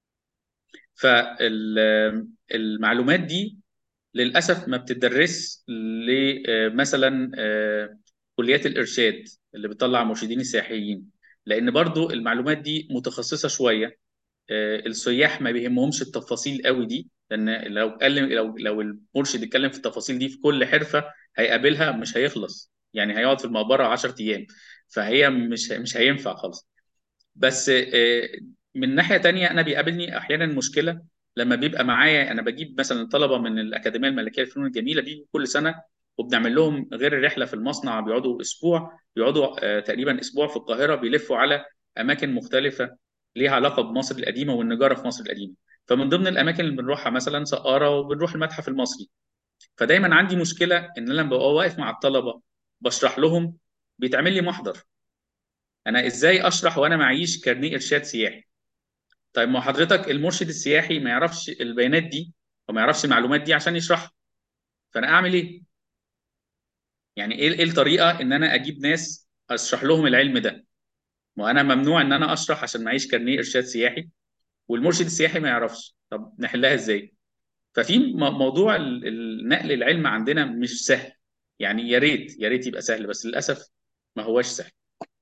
فالمعلومات دي للاسف ما بتدرس لمثلا كليات الارشاد اللي بتطلع مرشدين السياحيين لان برضو المعلومات دي متخصصه شويه آه، السياح ما بيهمهمش التفاصيل قوي دي لان لو اتكلم لو لو المرشد اتكلم في التفاصيل دي في كل حرفه هيقابلها مش هيخلص يعني هيقعد في المقبره 10 ايام فهي مش مش هينفع خالص بس آه، من ناحية تانية أنا بيقابلني أحيانا مشكلة لما بيبقى معايا أنا بجيب مثلا طلبة من الأكاديمية الملكية للفنون الجميلة بيجوا كل سنة وبنعمل لهم غير الرحلة في المصنع بيقعدوا أسبوع بيقعدوا آه، تقريبا أسبوع في القاهرة بيلفوا على أماكن مختلفة ليها علاقة بمصر القديمة والنجارة في مصر القديمة فمن ضمن الأماكن اللي بنروحها مثلا سقارة وبنروح المتحف المصري فدايما عندي مشكلة إن أنا لما ببقى واقف مع الطلبة بشرح لهم بيتعمل لي محضر أنا إزاي أشرح وأنا معيش كارنيه إرشاد سياحي طيب ما حضرتك المرشد السياحي ما يعرفش البيانات دي وما يعرفش المعلومات دي عشان يشرحها فانا اعمل ايه يعني ايه ايه الطريقه ان انا اجيب ناس اشرح لهم العلم ده وانا ممنوع ان انا اشرح عشان معيش كارنيه ارشاد سياحي والمرشد السياحي ما يعرفش طب نحلها ازاي ففي م- موضوع ال- ال- نقل العلم عندنا مش سهل يعني يا ريت يا ريت يبقى سهل بس للاسف ما هوش سهل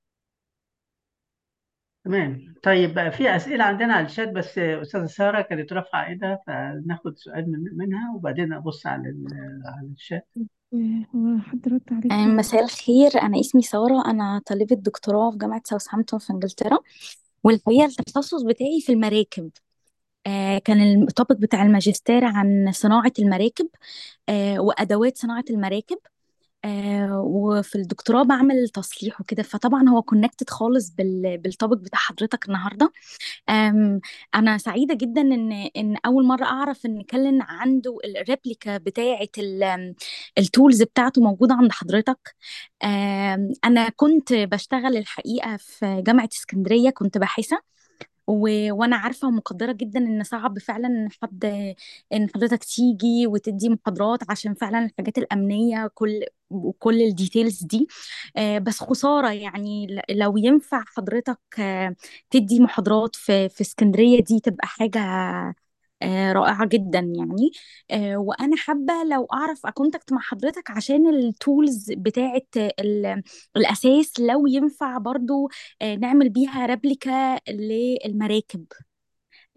تمام طيب بقى في اسئله عندنا على الشات بس استاذه ساره كانت رافعه ايدها فناخد سؤال من منها وبعدين ابص على ال- على الشات هو حد رد عليك آه، ولا مساء الخير أنا اسمي سارة أنا طالبة دكتوراه في جامعة ساوثهامبتون في إنجلترا والحقيقة التخصص بتاعي في المراكب آه، كان التوبيك بتاع الماجستير عن صناعة المراكب آه، وأدوات صناعة المراكب آه، وفي الدكتوراه بعمل تصليح وكده فطبعا هو كونكتد خالص بال بالتوبيك بتاع حضرتك النهارده أم، انا سعيده جدا ان ان اول مره اعرف ان كلن عنده الريبليكا بتاعه التولز بتاعته موجوده عند حضرتك أم، انا كنت بشتغل الحقيقه في جامعه اسكندريه كنت باحثه و... وانا عارفه ومقدره جدا ان صعب فعلا ان حد ان حضرتك تيجي وتدي محاضرات عشان فعلا الحاجات الامنيه كل وكل الديتيلز دي آه، بس خساره يعني ل- لو ينفع حضرتك آه، تدي محاضرات في في اسكندريه دي تبقى حاجه آه، رائعه جدا يعني آه، وانا حابه لو اعرف اكونتاكت مع حضرتك عشان التولز بتاعه ال- الاساس لو ينفع برضو آه، نعمل بيها ريبليكا للمراكب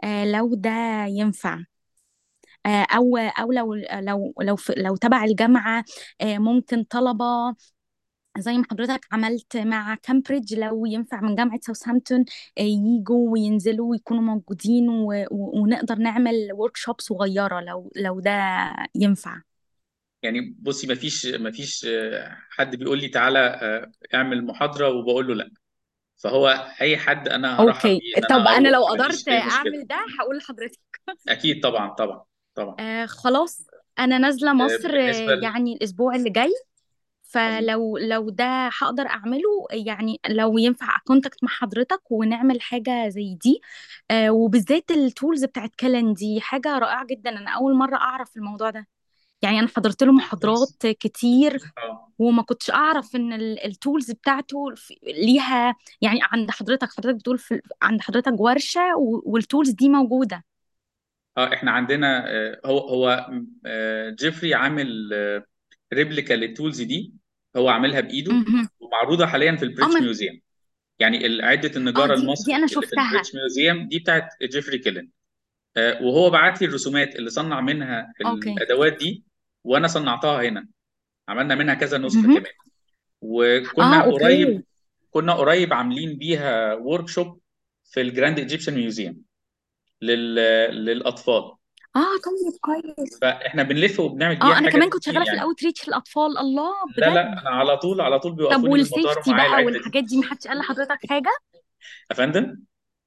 آه، لو ده ينفع آه، او او لو لو لو في- لو تبع الجامعه آه، ممكن طلبه زي ما حضرتك عملت مع كامبريدج لو ينفع من جامعة ساوثهامبتون آه، يجوا وينزلوا ويكونوا موجودين و... و... ونقدر نعمل ورك شوب صغيرة لو لو ده ينفع يعني بصي مفيش مفيش آه، حد بيقول لي تعالى آه، اعمل محاضرة وبقول له لا فهو اي حد انا هرحب اوكي بيه ان طب انا انا اروح لو ما فيش قدرت اي مشكلة اعمل ده هقول لحضرتك اكيد طبعا طبعا طبعا آه خلاص انا نازلة آه، مصر بالنسبة آه، ل... يعني الاسبوع اللي جاي عظيم فلو لو ده هقدر اعمله يعني لو ينفع اكونتاكت مع حضرتك ونعمل حاجة زي دي آه وبالذات التولز بتاعت كالن دي حاجة رائعة جدا انا اول مرة اعرف الموضوع ده يعني انا حضرت له كويس محاضرات كتير اه وما كنتش اعرف ان ال- التولز بتاعته في- ليها يعني عند حضرتك حضرتك بتقول في عند حضرتك ورشة و- والتولز دي موجودة اه احنا عندنا آه، هو هو آه، جيفري عامل آه، ريبليكا للتولز دي هو عاملها بايده مهم. ومعروضه حاليا في اه البريتش ما- يعني يعني ال- عده اه النجاره دي دي المصري انا اللي في شفتها البريتش ميوزيوم دي بتاعت جيفري كيلن آه، وهو بعت لي الرسومات اللي صنع منها اوكي الادوات دي وانا صنعتها هنا عملنا منها كذا نسخه مهم. كمان وكنا اه قريب اوكي كنا قريب عاملين بيها ورك شوب في الجراند ايجيبشن ميوزيوم لل... للاطفال اه طيب كويس فاحنا بنلف وبنعمل بيها اه انا حاجات كمان كنت كتير شغالة في يعني الاوت ريتش للاطفال الله لا لا بجد انا على طول على طول طب بيوقفوني في المطار والسيفتي ومعايا بقى العده دي والحاجات دي محدش قال لحضرتك حاجة يا فندم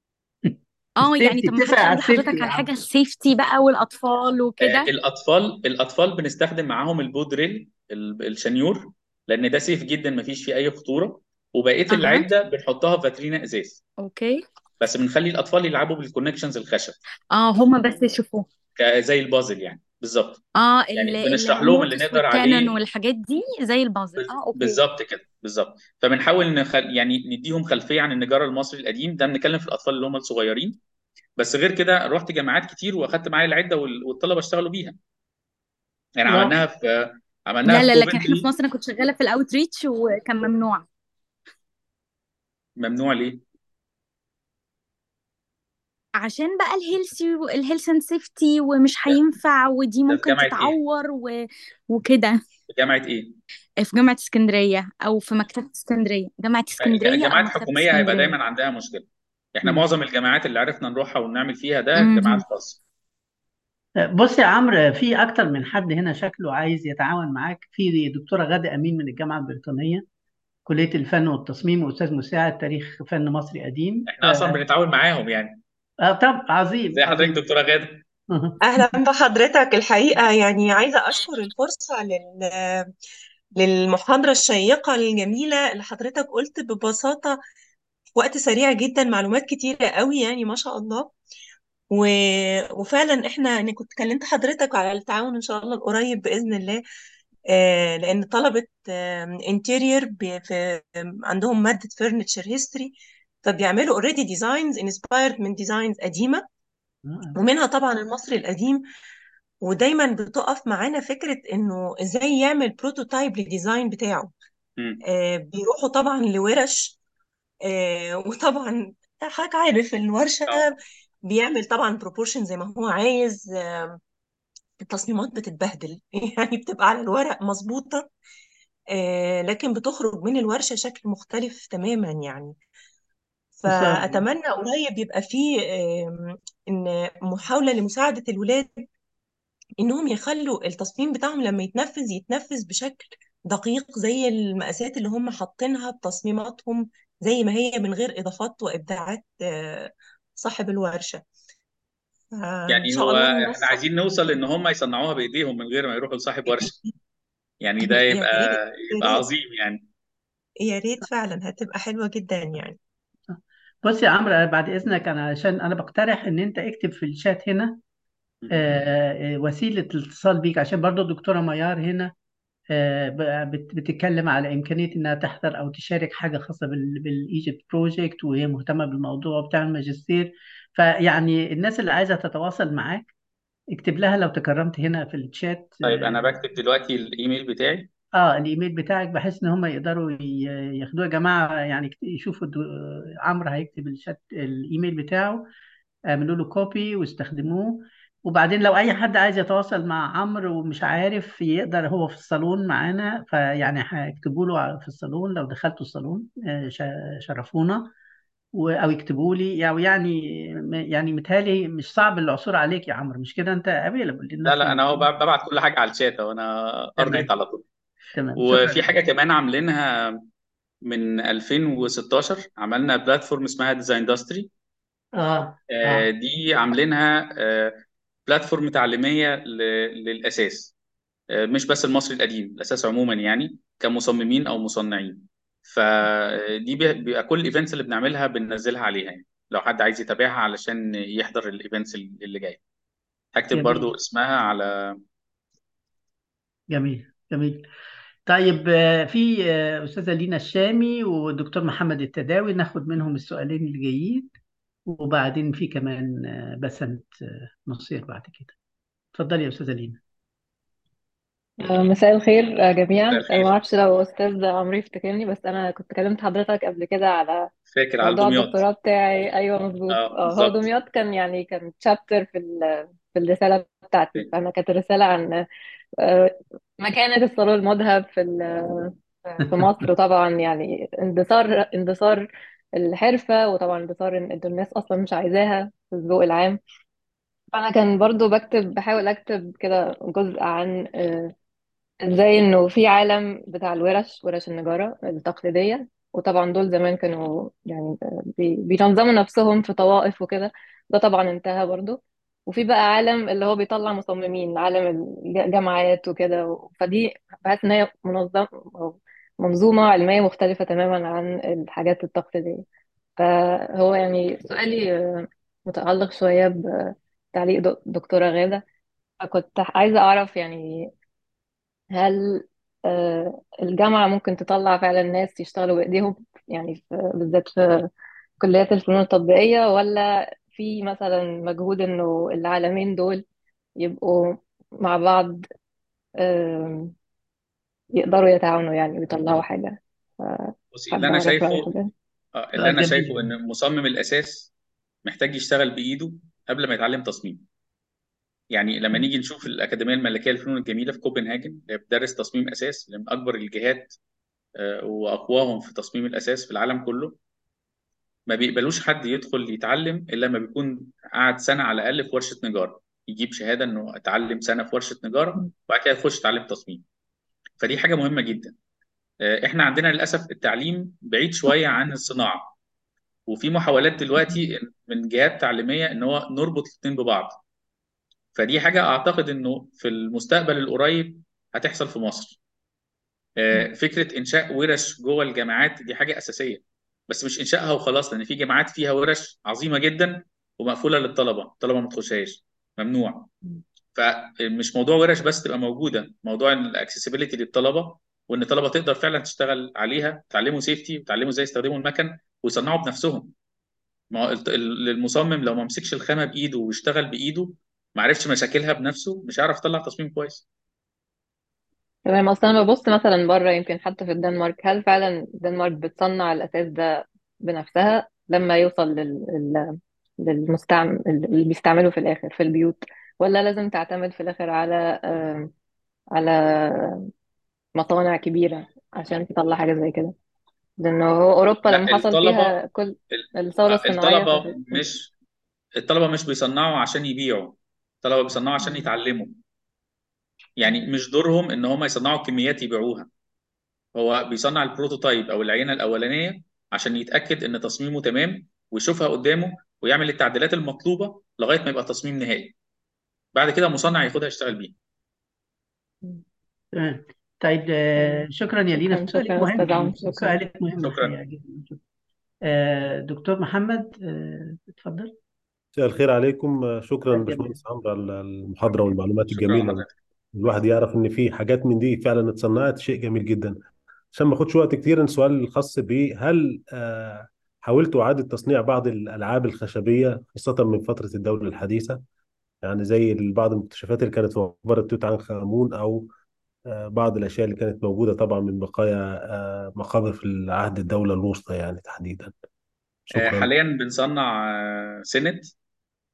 اه يعني السيفتي طب محدش اتفق على قال لحضرتك السيفتي يا على عم حاجة السيفتي بقى والاطفال آه، وكده الاطفال الاطفال بنستخدم معاهم البودريل ال- الشنيور لان ده سيف جدا مفيش فيه اي خطوره وبقيه اها العده بنحطها في فاترينا ازاز اوكي بس بنخلي الاطفال يلعبوا بالكونكشنز الخشب اه هما بس يشوفوه ك- زي البازل يعني بالظبط اه يعني ال- بنشرح لهم اللي المورتس نقدر والكانون عليه والحاجات دي زي البازل بز- اه اوكي بالظبط كده بالظبط فبنحاول نخل... يعني نديهم خلفيه عن النجار المصري القديم ده بنتكلم في الاطفال اللي هم الصغيرين بس غير كده رحت جامعات كتير واخدت معايا العده وال- والطلبه اشتغلوا بيها يعني واو عملناها في عملناها لا في لا لكن احنا في كوفنتري مصر انا كنت شغاله في الاوت ريتش وكان ممنوع ممنوع ليه؟ عشان بقى الهيلثي الهيلث اند سيفتي ومش ده هينفع ودي ده في ممكن جامعه ايه؟ تتعور و... وكده في جامعه ايه؟ في جامعه اسكندريه او في مكتبه اسكندريه جامعه اسكندريه او جامعات مكتبه حكوميه هيبقى اسكندريه دايما عندها مشكله احنا مم. معظم الجامعات اللي عرفنا نروحها ونعمل فيها ده مهم. جامعات خاصه بص يا عمرو في اكتر من حد هنا شكله عايز يتعاون معاك في دكتوره غاده امين من الجامعه البريطانيه كليه الفن والتصميم واستاذ مساعد تاريخ فن مصري قديم احنا اصلا اه, بنتعاون معاهم يعني آه طب عظيم زي حضرتك عظيم دكتوره غاده أهلا بحضرتك الحقيقة يعني عايزة أشكر الفرصة لل... للمحاضرة الشيقة الجميلة اللي حضرتك قلت ببساطة في وقت سريع جدا معلومات كتيرة قوي يعني ما شاء الله و... وفعلا احنا أنا كنت كلمت حضرتك على التعاون إن شاء الله القريب بإذن الله آه لأن طلبة انتيرير في عندهم مادة فرنتشر هيستوري فبيعملوا اوريدي ديزاينز انسبايرد من ديزاينز قديمة آه. ومنها طبعا المصري القديم ودايما بتقف معانا فكرة انه ازاي يعمل بروتوتايب للديزاين بتاعه مم. آه بيروحوا طبعا لورش آه وطبعا حضرتك عارف الورشة اه بيعمل طبعا بروبورشن زي ما هو عايز آه التصميمات بتتبهدل يعني بتبقى على الورق مظبوطة آه لكن بتخرج من الورشة شكل مختلف تماما يعني بص فأتمنى قريب يبقى فيه آه إن محاولة لمساعدة الولاد انهم يخلوا التصميم بتاعهم لما يتنفذ يتنفذ بشكل دقيق زي المقاسات اللي هم حاطينها بتصميماتهم زي ما هي من غير اضافات وابداعات آه، صاحب الورشة فان يعني شاء هو الله احنا نوصل عايزين نوصل ان هم يصنعوها بايديهم من غير ما يروحوا لصاحب ورشه يعني ده يا يبقى ريت يا يبقى ريت عظيم يعني يا ريت فعلا هتبقى حلوة جدا يعني بص يا عمرو أنا بعد اذنك انا عشان انا بقترح ان انت اكتب في الشات هنا مم. آه، آه، وسيله الاتصال بيك عشان برضو الدكتوره ميار هنا آه، ب- بت- بتتكلم على إمكانية إنها تحضر أو تشارك حاجة خاصة بالإيجيبت بروجكت وهي مهتمة بالموضوع بتاع الماجستير فيعني الناس اللي عايزة تتواصل معاك اكتب لها لو تكرمت هنا في الشات طيب انا بكتب دلوقتي الايميل بتاعي اه الايميل بتاعك بحيث ان هم يقدروا ي- ياخدوه يا جماعه يعني كت- يشوفوا الدو- عمرو هيكتب الشات الايميل بتاعه اعملوا له كوبي واستخدموه وبعدين لو اي حد عايز يتواصل مع عمرو ومش عارف يقدر هو في الصالون معانا فيعني هيكتبوا له في الصالون لو دخلتوا الصالون آه، ش- شرفونا و- او يكتبوا لي يعني يعني يعني متهيألي مش صعب العثور عليك يا عمرو مش كده انت افيلبل لا للناس لا انا هو اللي ببعت كل حاجه على الشات وانا ارنيت تمام على طول تمام شكرا وفي حاجه كمان عاملينها من 2016 عملنا بلاتفورم اسمها ديزاين اندستري اه اه دي عاملينها آه، بلاتفورم تعليميه ل- للاساس آه، مش بس المصري القديم الاساس عموما يعني كمصممين او مصنعين فدي بي- بيبقى كل الايفنتس اللي بنعملها بننزلها عليها يعني لو حد عايز يتابعها علشان يحضر الايفنتس اللي جايه هكتب برضو جميل اسمها على جميل جميل طيب آه، في آه، أستاذة لينا الشامي والدكتور محمد التداوي ناخد منهم السؤالين اللي جايين وبعدين في كمان آه، بسنت آه، نصير بعد كده اتفضلي يا أستاذة لينا آه، مساء الخير آه، جميعا مساء آه، ما الخير اعرفش لو استاذ عمرو يفتكرني بس انا كنت كلمت حضرتك قبل كده على فاكر على موضوع دمياط الدكتوراه بتاعي ايوه مظبوط اه اه هو بالظبط دمياط كان يعني كان تشابتر في ال- في الرساله بتاعتي فانا كانت الرساله عن آه، مكانة الصالون المذهب في ال- في مصر طبعا يعني اندثار اندثار الحرفة وطبعا اندثار ان إن الناس اصلا مش عايزاها في الذوق العام فانا كان برضو بكتب بحاول اكتب كده جزء عن آه، ازاي انه في عالم بتاع الورش ورش النجارة التقليدية وطبعا دول زمان كانوا يعني بي- بينظموا نفسهم في طوائف وكده ده طبعا انتهى برضو وفي بقى عالم اللي هو بيطلع مصممين عالم الجامعات وكده فدي بحس ان هي منظم أو منظومة علمية مختلفة تماما عن الحاجات التقليدية فهو يعني سؤالي آه، متعلق شوية بتعليق دك- دكتورة غادة فكنت عايزة أعرف يعني هل آه، الجامعة ممكن تطلع فعلا ناس يشتغلوا بإيديهم يعني في بالذات في كليات الفنون التطبيقية ولا في مثلا مجهود إنه العالمين دول يبقوا مع بعض آم، يقدروا يتعاونوا يعني ويطلعوا حاجة بصي اللي حابة انا أعرف رأي شايفه حضرتك آه، اللي آه، انا شايفه جميل ان مصمم الاساس محتاج يشتغل بايده قبل ما يتعلم تصميم يعني لما نيجي نشوف الاكاديميه الملكيه للفنون الجميله في كوبنهاجن اللي بتدرس تصميم اساس اللي من اكبر الجهات آه، واقواهم في تصميم الاساس في العالم كله ما بيقبلوش حد يدخل يتعلم الا لما بيكون قعد سنه على الاقل في ورشه نجاره يجيب شهاده انه اتعلم سنه في ورشه نجاره وبعد كده يخش يتعلم تصميم فدي حاجه مهمه جدا آه، احنا عندنا للاسف التعليم بعيد شويه عن الصناعه وفي محاولات دلوقتي من جهات تعليميه ان هو نربط الاثنين ببعض فدي حاجه اعتقد انه في المستقبل القريب هتحصل في مصر آه، فكره انشاء ورش جوه الجامعات دي حاجه اساسيه بس مش انشائها وخلاص لان في جامعات فيها ورش عظيمه جدا ومقفوله للطلبه الطلبه ما تخشهاش ممنوع فمش موضوع ورش بس تبقى موجوده موضوع الاكسسبيليتي للطلبه وان الطلبه تقدر فعلا تشتغل عليها تعلموا سيفتي وتعلموا ازاي يستخدموا المكن ويصنعوا بنفسهم ما هو الت- ال- المصمم لو ما مسكش الخامه بايده واشتغل بايده ما عرفش مشاكلها بنفسه مش هيعرف يطلع تصميم كويس تمام اصلا انا ببص مثلا بره يمكن حتى في الدنمارك هل فعلا الدنمارك بتصنع الاساس ده بنفسها لما يوصل لل... لل... للمستعمل اللي بيستعمله في الاخر في البيوت ولا لازم تعتمد في الاخر على آم، على مصانع كبيرة عشان تطلع حاجة زي كده لانه هو اوروبا لا لما حصل الطلبه فيها كل ال- الثورة آه، الصناعية الطلبه في... مش الطلبه مش بيصنعوا عشان يبيعوا الطلبه بيصنعوا عشان في... يتعلموا يعني مش دورهم ان هم يصنعوا كميات يبيعوها هو بيصنع البروتوتايب او العينه الاولانيه عشان يتاكد ان تصميمه تمام ويشوفها قدامه ويعمل التعديلات المطلوبه لغايه ما يبقى تصميم نهائي بعد كده مصنع ياخدها يشتغل بيها تمام طيب آه، شكرا يا لينا شكرا سؤالك شكرا مهم استاذ عمرو جدا شكرا سؤالك مهم شكرا الحقيقة جدا آه، دكتور محمد آه، اتفضل مساء الخير عليكم شكرا جميل باشمهندس عمرو على المحاضرة والمعلومات شكرا الجميلة لحضرتك الواحد يعرف ان في حاجات من دي فعلا اتصنعت شيء جميل جدا عشان ما اخدش وقت كتير السؤال الخاص بيه هل آه، حاولتوا اعادة تصنيع بعض الالعاب الخشبية خاصة من فترة الدولة الحديثة يعني زي بعض المكتشفات اللي كانت في مقبرة توت عنخ آمون او آه، بعض الاشياء اللي كانت موجودة طبعا من بقايا آه، مقابر في عهد الدولة الوسطى يعني تحديدا آه، شكرا حاليا بنصنع آه، سنت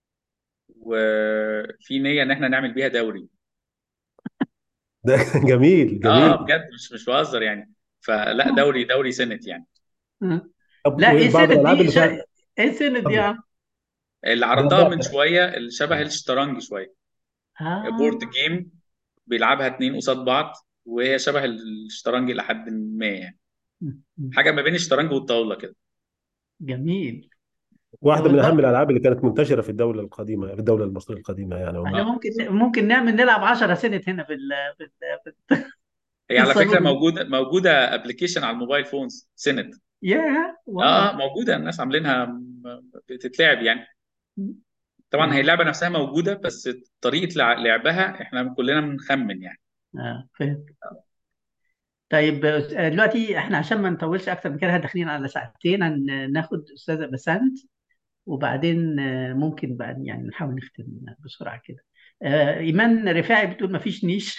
وفي نيه ان احنا نعمل بيها دوري ده جميل اه جميل بجد مش مش بهزر يعني فلا آه. دوري دوري سنت يعني آه. طب لا ايه وبعض سند الالعاب دي اللي فيها شا... ايه سند دي اتفضل يا عم اللي ده عرضتها من ده شويه اللي شبه الشطرنج شويه بورد اه جيم بيلعبها اتنين قصاد بعض وهي شبه الشطرنج الى حد ما يعني م- م. حاجه ما بين الشطرنج والطاوله كده جميل واحده من اهم والبر... الالعاب اللي كانت منتشره في الدوله القديمه في الدوله المصريه القديمه يعني احنا اه ممكن ممكن نعمل نلعب 10 سنت هنا في ال... في, ال... في هي على فكره الصالون موجوده موجوده ابلكيشن على الموبايل فونز سنت يا اه واو اه موجوده الناس عاملينها م- بتتلعب يعني طبعا هي اه اللعبه نفسها موجوده بس طريقه لع- لعبها احنا كلنا بنخمن يعني اه فهمت طيب آه، دلوقتي احنا عشان ما نطولش اكتر من كده داخلين على ساعتين هن- ناخد استاذه بسنت وبعدين آه، ممكن بقى يعني نحاول نختم بسرعه كده آه، ايمان رفاعي بتقول ما فيش نيش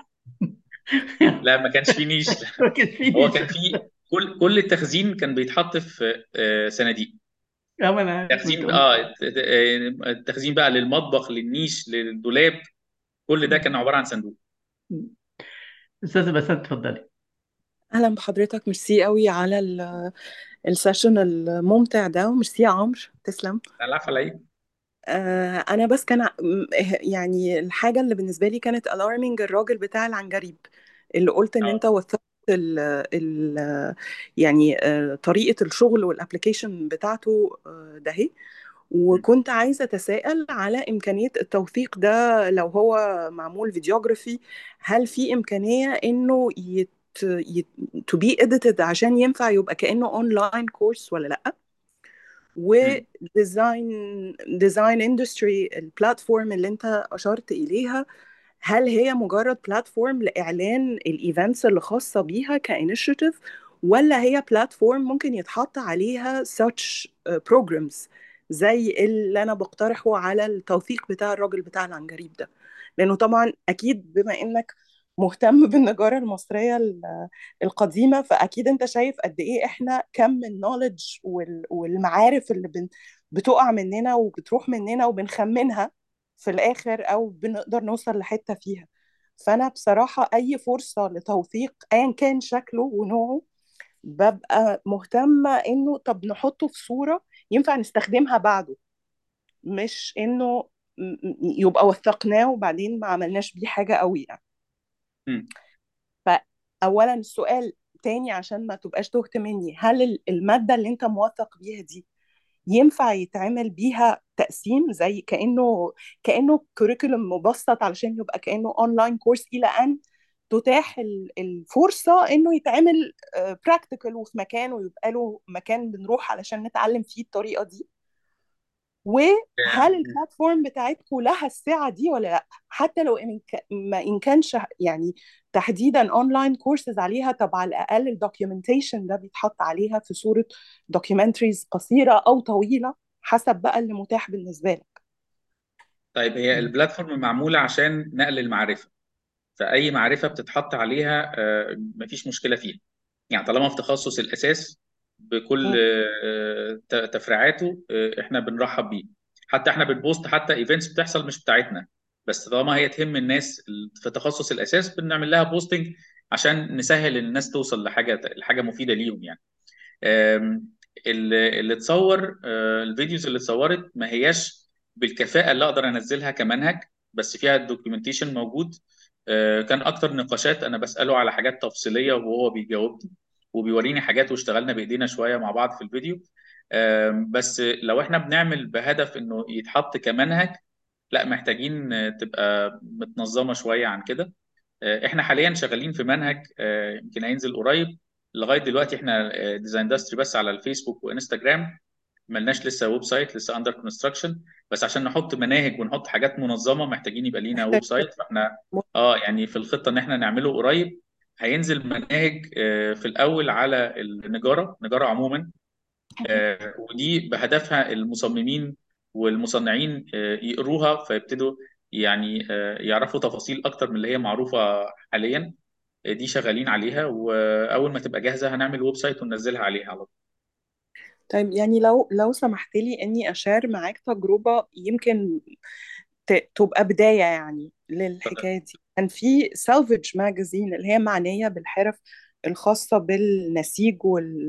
لا ما كانش فيه نيش ما كانش في هو نيش كان فيه كل كل التخزين كان بيتحط في آه، صناديق اه ما انا عارف كنت تخزين قلت اه ت- ت- آه، التخزين بقى للمطبخ للنيش للدولاب كل ده كان عباره عن صندوق استاذه بسنت اتفضلي اهلا بحضرتك ميرسي قوي على ال- السيشن الممتع ده وميرسي يا عمرو تسلم العفو على ايه آه، انا بس كان ع- م- يعني الحاجه اللي بالنسبه لي كانت الارمنج الراجل بتاع العنجريب اللي قلت ان انت اه وثقت ال ال يعني آه، طريقه الشغل والابلكيشن بتاعته آه، ده هي وكنت عايزة أتساءل على إمكانية التوثيق ده لو هو معمول فيديوجرافي هل في إمكانية إنه يت يت to be edited عشان ينفع يبقى كأنه أونلاين كورس ولا لأ مم. وديزاين ديزاين اندستري البلاتفورم اللي أنت أشرت إليها هل هي مجرد بلاتفورم لإعلان الإيفنتس اللي خاصة بيها كإنيشيتيف ولا هي بلاتفورم ممكن يتحط عليها such uh, programs زي اللي أنا بقترحه على التوثيق بتاع الراجل بتاع العنجريب ده لأنه طبعا أكيد بما إنك مهتم بالنجارة المصرية ال- القديمة فأكيد أنت شايف قد إيه إحنا كم النولج والمعارف اللي بن بتقع مننا وبتروح مننا وبنخمنها في الآخر أو بنقدر نوصل لحتة فيها فأنا بصراحة أي فرصة لتوثيق أيا كان شكله ونوعه ببقى مهتمة إنه طب نحطه في صورة ينفع نستخدمها بعده مش إنه م- م- يبقى وثقناه وبعدين ما عملناش بيه حاجة قوي يعني مم. فأولا السؤال تاني عشان ما تبقاش تهت مني هل ال- المادة اللي انت موثق بيها دي ينفع يتعمل بيها تقسيم زي كأنه كأنه كوريكولم مبسط علشان يبقى كأنه اونلاين كورس إلى أن تتاح ال- الفرصة إنه يتعمل براكتيكال وفي مكان ويبقى له مكان بنروح علشان نتعلم فيه الطريقة دي وهل البلاتفورم بتاعتكم لها السعة دي ولا لا حتى لو إن ك- ما إن كانش يعني تحديدا اونلاين كورسز عليها طب على الأقل الدوكيومنتيشن ده بيتحط عليها في صورة دوكيومنتريز قصيرة أو طويلة حسب بقى اللي متاح بالنسبة لك طيب هي البلاتفورم معموله عشان نقل المعرفه فاي معرفه بتتحط عليها آه، مفيش مشكله فيها يعني طالما في تخصص الاساس بكل م. آه، ت- تفريعاته آه، احنا بنرحب بيه حتى احنا بنبوست حتى ايفنتس بتحصل مش بتاعتنا بس طالما هي تهم الناس في تخصص الاساس بنعمل لها بوستنج عشان نسهل الناس توصل لحاجه لحاجه مفيده ليهم يعني آم، اللي اللي اتصور آه، الفيديوز اللي اتصورت ما هياش بالكفاءة اللي اقدر انزلها كمنهج بس فيها الدوكيومنتيشن موجود آه، كان اكتر نقاشات انا بسأله على حاجات تفصيلية وهو بيجاوبني وبيوريني حاجات واشتغلنا بايدينا شوية مع بعض في الفيديو آم، بس لو احنا بنعمل بهدف انه يتحط كمنهج لا محتاجين آه، تبقى متنظمة شوية عن كده آه، احنا حاليا شغالين في منهج آه، يمكن هينزل قريب لغايه دلوقتي احنا ديزاين اندستري بس على الفيسبوك وانستجرام ملناش لسه ويب سايت لسه اندر كونستراكشن بس عشان نحط مناهج ونحط حاجات منظمه محتاجين يبقى لينا ويب سايت فاحنا اه يعني في الخطه ان احنا نعمله قريب هينزل مناهج آه، في الاول على النجاره نجاره عموما آه، ودي بهدفها المصممين والمصنعين آه، يقروها فيبتدوا يعني آه، يعرفوا تفاصيل اكتر من اللي هي معروفه حاليا آه، دي شغالين عليها واول ما تبقى جاهزه هنعمل ويب سايت وننزلها عليها على طول طيب يعني لو لو سمحت لي اني اشار معاك تجربة يمكن ت- تبقى بداية يعني اتفضل للحكاية دي كان في سالفج ماجازين اللي هي معنية بالحرف الخاصة بالنسيج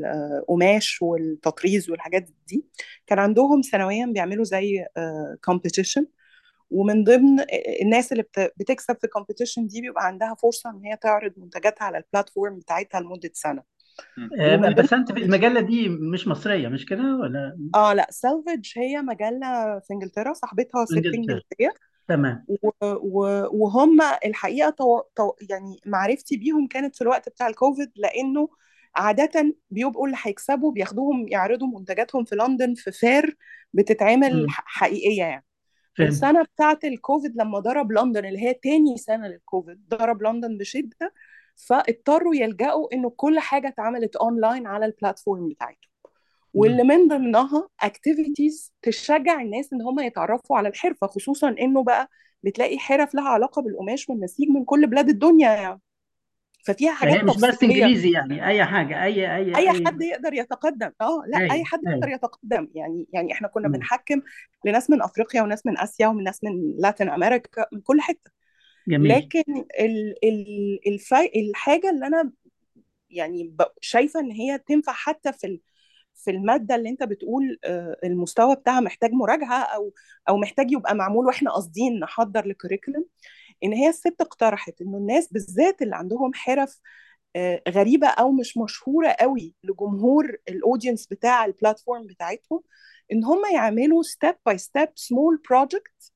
والقماش والتطريز والحاجات دي كان عندهم سنويا بيعملوا زي كومبيتيشن ومن ضمن الناس اللي بت- بتكسب في الكومبيتيشن دي بيبقى عندها فرصة ان هي تعرض منتجاتها على البلاتفورم بتاعتها لمدة سنة مم. آه، ومن ضمن بس انت في المجله دي مش مصريه مش كده ولا اه لا سالفج هي مجلة في انجلترا صاحبتها ست انجلترا انجليزية تمام و- و- وهم الحقيقة طو... طو... يعني معرفتي بيهم كانت في الوقت بتاع الكوفيد لأنه عادة بيبقوا اللي هيكسبوا بياخدوهم يعرضوا منتجاتهم في لندن في فير بتتعمل مم. ح- حقيقية يعني فهمت السنة بتاعت الكوفيد لما ضرب لندن اللي هي تاني سنة للكوفيد ضرب لندن بشدة فاضطروا يلجأوا انه كل حاجة اتعملت اونلاين على البلاتفورم بتاعتهم واللي مم. من ضمنها اكتيفيتيز تشجع الناس ان هم يتعرفوا على الحرفه خصوصا انه بقى بتلاقي حرف لها علاقه بالقماش والنسيج من كل بلاد الدنيا يعني ففيها فهي حاجات مش بس تفصيليه انجليزي يعني اي حاجه اي اي اي اي حد يقدر يتقدم اه لا اي اي حد يقدر اي يتقدم يعني يعني احنا كنا مم. بنحكم لناس من افريقيا وناس من اسيا وناس من لاتين امريكا من كل حته جميل لكن ال ال الفا الحاجه اللي انا يعني ب- شايفه ان هي تنفع حتى في ال- في الماده اللي انت بتقول آه، المستوى بتاعها محتاج مراجعه او او محتاج يبقى معمول واحنا قاصدين نحضر لكوريكولم ان هي الست اقترحت انه الناس بالذات اللي عندهم حرف آه، غريبه او مش مشهوره قوي لجمهور الاودينس بتاع البلاتفورم بتاعتهم ان هم يعملوا ستيب باي ستيب سمول بروجكت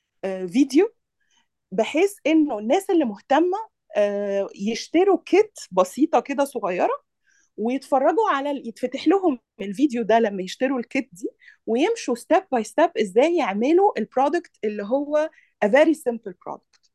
فيديو بحيث انه الناس اللي مهتمه آه، يشتروا كيت بسيطه كده صغيره ويتفرجوا على ال- يتفتح لهم الفيديو ده لما يشتروا الكيت دي ويمشوا ستيب باي ستيب ازاي يعملوا البرودكت اللي هو a very simple product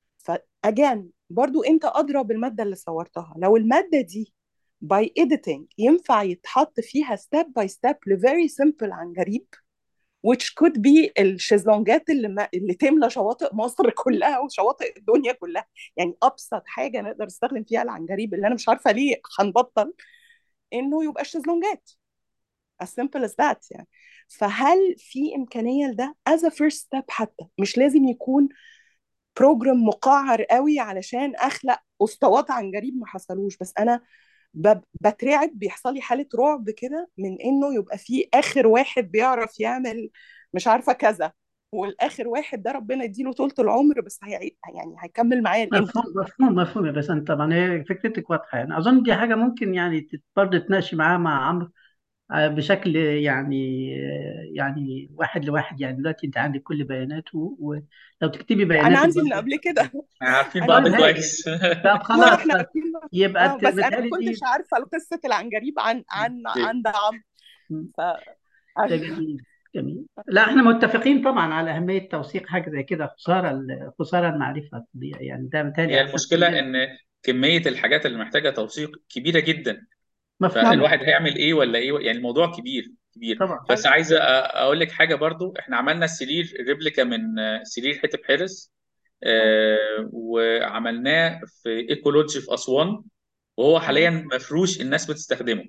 فاجان برضو انت ادرى بالماده اللي صورتها لو الماده دي by editing ينفع يتحط فيها step by step ل very simple عن قريب which could be الشезلونجات اللي, ما اللي تملى شواطئ مصر كلها وشواطئ الدنيا كلها يعني ابسط حاجه نقدر نستخدم فيها العنجريب اللي انا مش عارفه ليه هنبطل انه يبقى الشезلونجات as simple as that يعني فهل في امكانيه لده as a first step حتى مش لازم يكون بروجرام مقعر قوي علشان اخلق اسطوات عنجريب ما حصلوش بس انا ب- بترعب بيحصل لي حاله رعب كده من انه يبقى في اخر واحد بيعرف يعمل مش عارفه كذا والاخر واحد ده ربنا يديله طولة العمر بس هي يعني هيكمل معايا لامتى مفهوم مفهوم مفهوم يا بسنت طبعا هي فكرتك واضحه يعني اظن دي حاجه ممكن يعني تت- برضه تناقشي معاها مع عمرو آه، بشكل يعني آه، يعني واحد لواحد يعني دلوقتي انت عندك كل بياناته ولو تكتبي انا بياناتك عندي من برضه قبل كده عارفين انا بعض طيب من هاي كويس طب اه خلاص احنا طب عارفين يبقى اه ت- بس انا ما بتهيألي كنتش دي عارفه قصه العنجريب عن عن عن ده عم ف ده جميل جميل لا احنا متفقين طبعا على أهمية توثيق حاجة زي كده خسارة ال- خسارة المعرفة تضيع يعني ده بالتالي هي احساس المشكله كلنا ان كميه الحاجات اللي محتاجه توثيق كبيره جدا مفهوم فالواحد هيعمل ايه ولا ايه يعني الموضوع كبير كبير طبعا بس ايوه عايز أ- اقول لك حاجه برضو احنا عملنا السرير ريبليكا من آه، سرير حتب حرس اه آه، وعملناه في ايكولوجي في اسوان وهو اه حاليا مفروش الناس بتستخدمه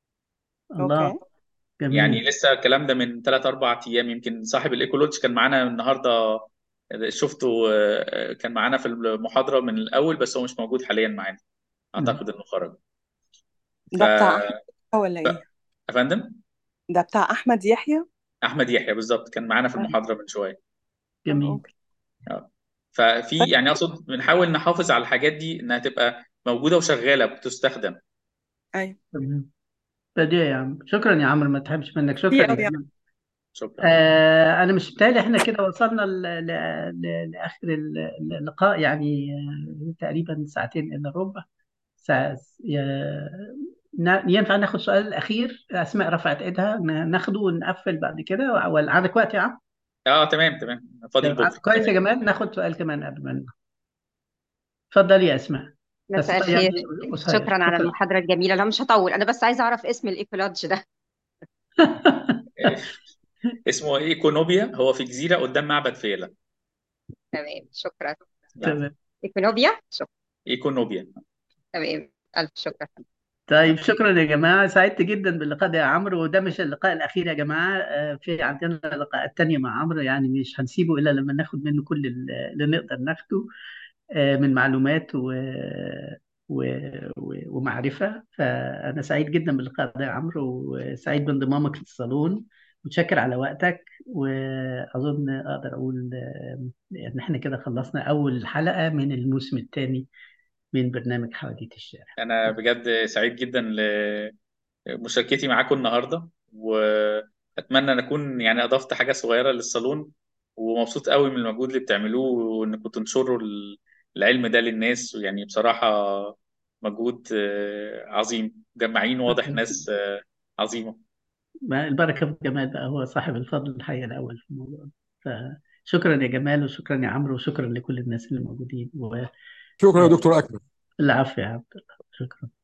الله اوكي يعني جميل لسه الكلام ده من 3 4 ايام يمكن صاحب الايكولوجي كان معانا النهارده شفته آه، كان معانا في المحاضره من الاول بس هو مش موجود حاليا معانا مم. اعتقد انه خرج ف ده بتاع احمد ولا ف- ايه يا فندم ده بتاع احمد يحيى احمد يحيى بالظبط كان معانا في اه المحاضره من شويه آه، جميل اوكي اه ففي طيب يعني اقصد بنحاول نحافظ على الحاجات دي انها تبقى موجوده وشغاله بتستخدم ايوه تمام بديع يا عم شكرا يا عمرو ما تحبش منك دي شكرا يا قوي يعني جماعة شكرا آه أنا مش بالتالي إحنا كده وصلنا ل... ل... ل... لآخر ال- اللقاء يعني آه تقريبا ساعتين إلا ربع ساعة يا- نا- ينفع ناخد سؤال أخير أسماء رفعت إيدها ن- ناخده ونقفل بعد كده ولا عندك وقت يا عم؟ اه تمام تمام فاضي طيب لبكره كويس يا تمام جماعة ناخد سؤال كمان قبل ما ننهي. اتفضلي يا أسماء بس مساء يعني الخير قصير شكرا على شكرا المحاضرة الجميلة لا مش هطول أنا بس عايزة أعرف اسم الإيكولوج ده آه، اسمه ايكونوبيا هو في جزيره قدام معبد فيلة تمام شكرا نعم تمام إيكونوبيا شكرا ايكونوبيا تمام ألف شكرا طيب شكرا يا جماعة سعدت جدا باللقاء ده يا عمرو وده مش اللقاء الأخير يا جماعة آه، في عندنا لقاءات تانية مع عمرو يعني مش هنسيبه إلا لما ناخد منه كل اللي نقدر ناخده آه، من معلومات و... و... و... ومعرفة فأنا سعيد جدا باللقاء ده يا عمرو وسعيد بانضمامك للصالون متشكر على وقتك وأظن أقدر أقول آه، إن إحنا كده خلصنا أول حلقة من الموسم الثاني من برنامج حواديت الشارع انا بجد سعيد جدا لمشاركتي معاكم النهارده واتمنى ان اكون يعني اضفت حاجه صغيره للصالون ومبسوط قوي من المجهود اللي بتعملوه وانكم تنشروا العلم ده للناس يعني بصراحه مجهود آه، عظيم جمعين واضح ناس آه، عظيمه ما البركة في جمال بقى هو صاحب الفضل الحقيقة الأول في الموضوع ده. فشكرا يا جمال وشكرا يا عمرو وشكرا لكل الناس اللي موجودين شكرا يا دكتور اكرم والعفو يا عبد الله شكرا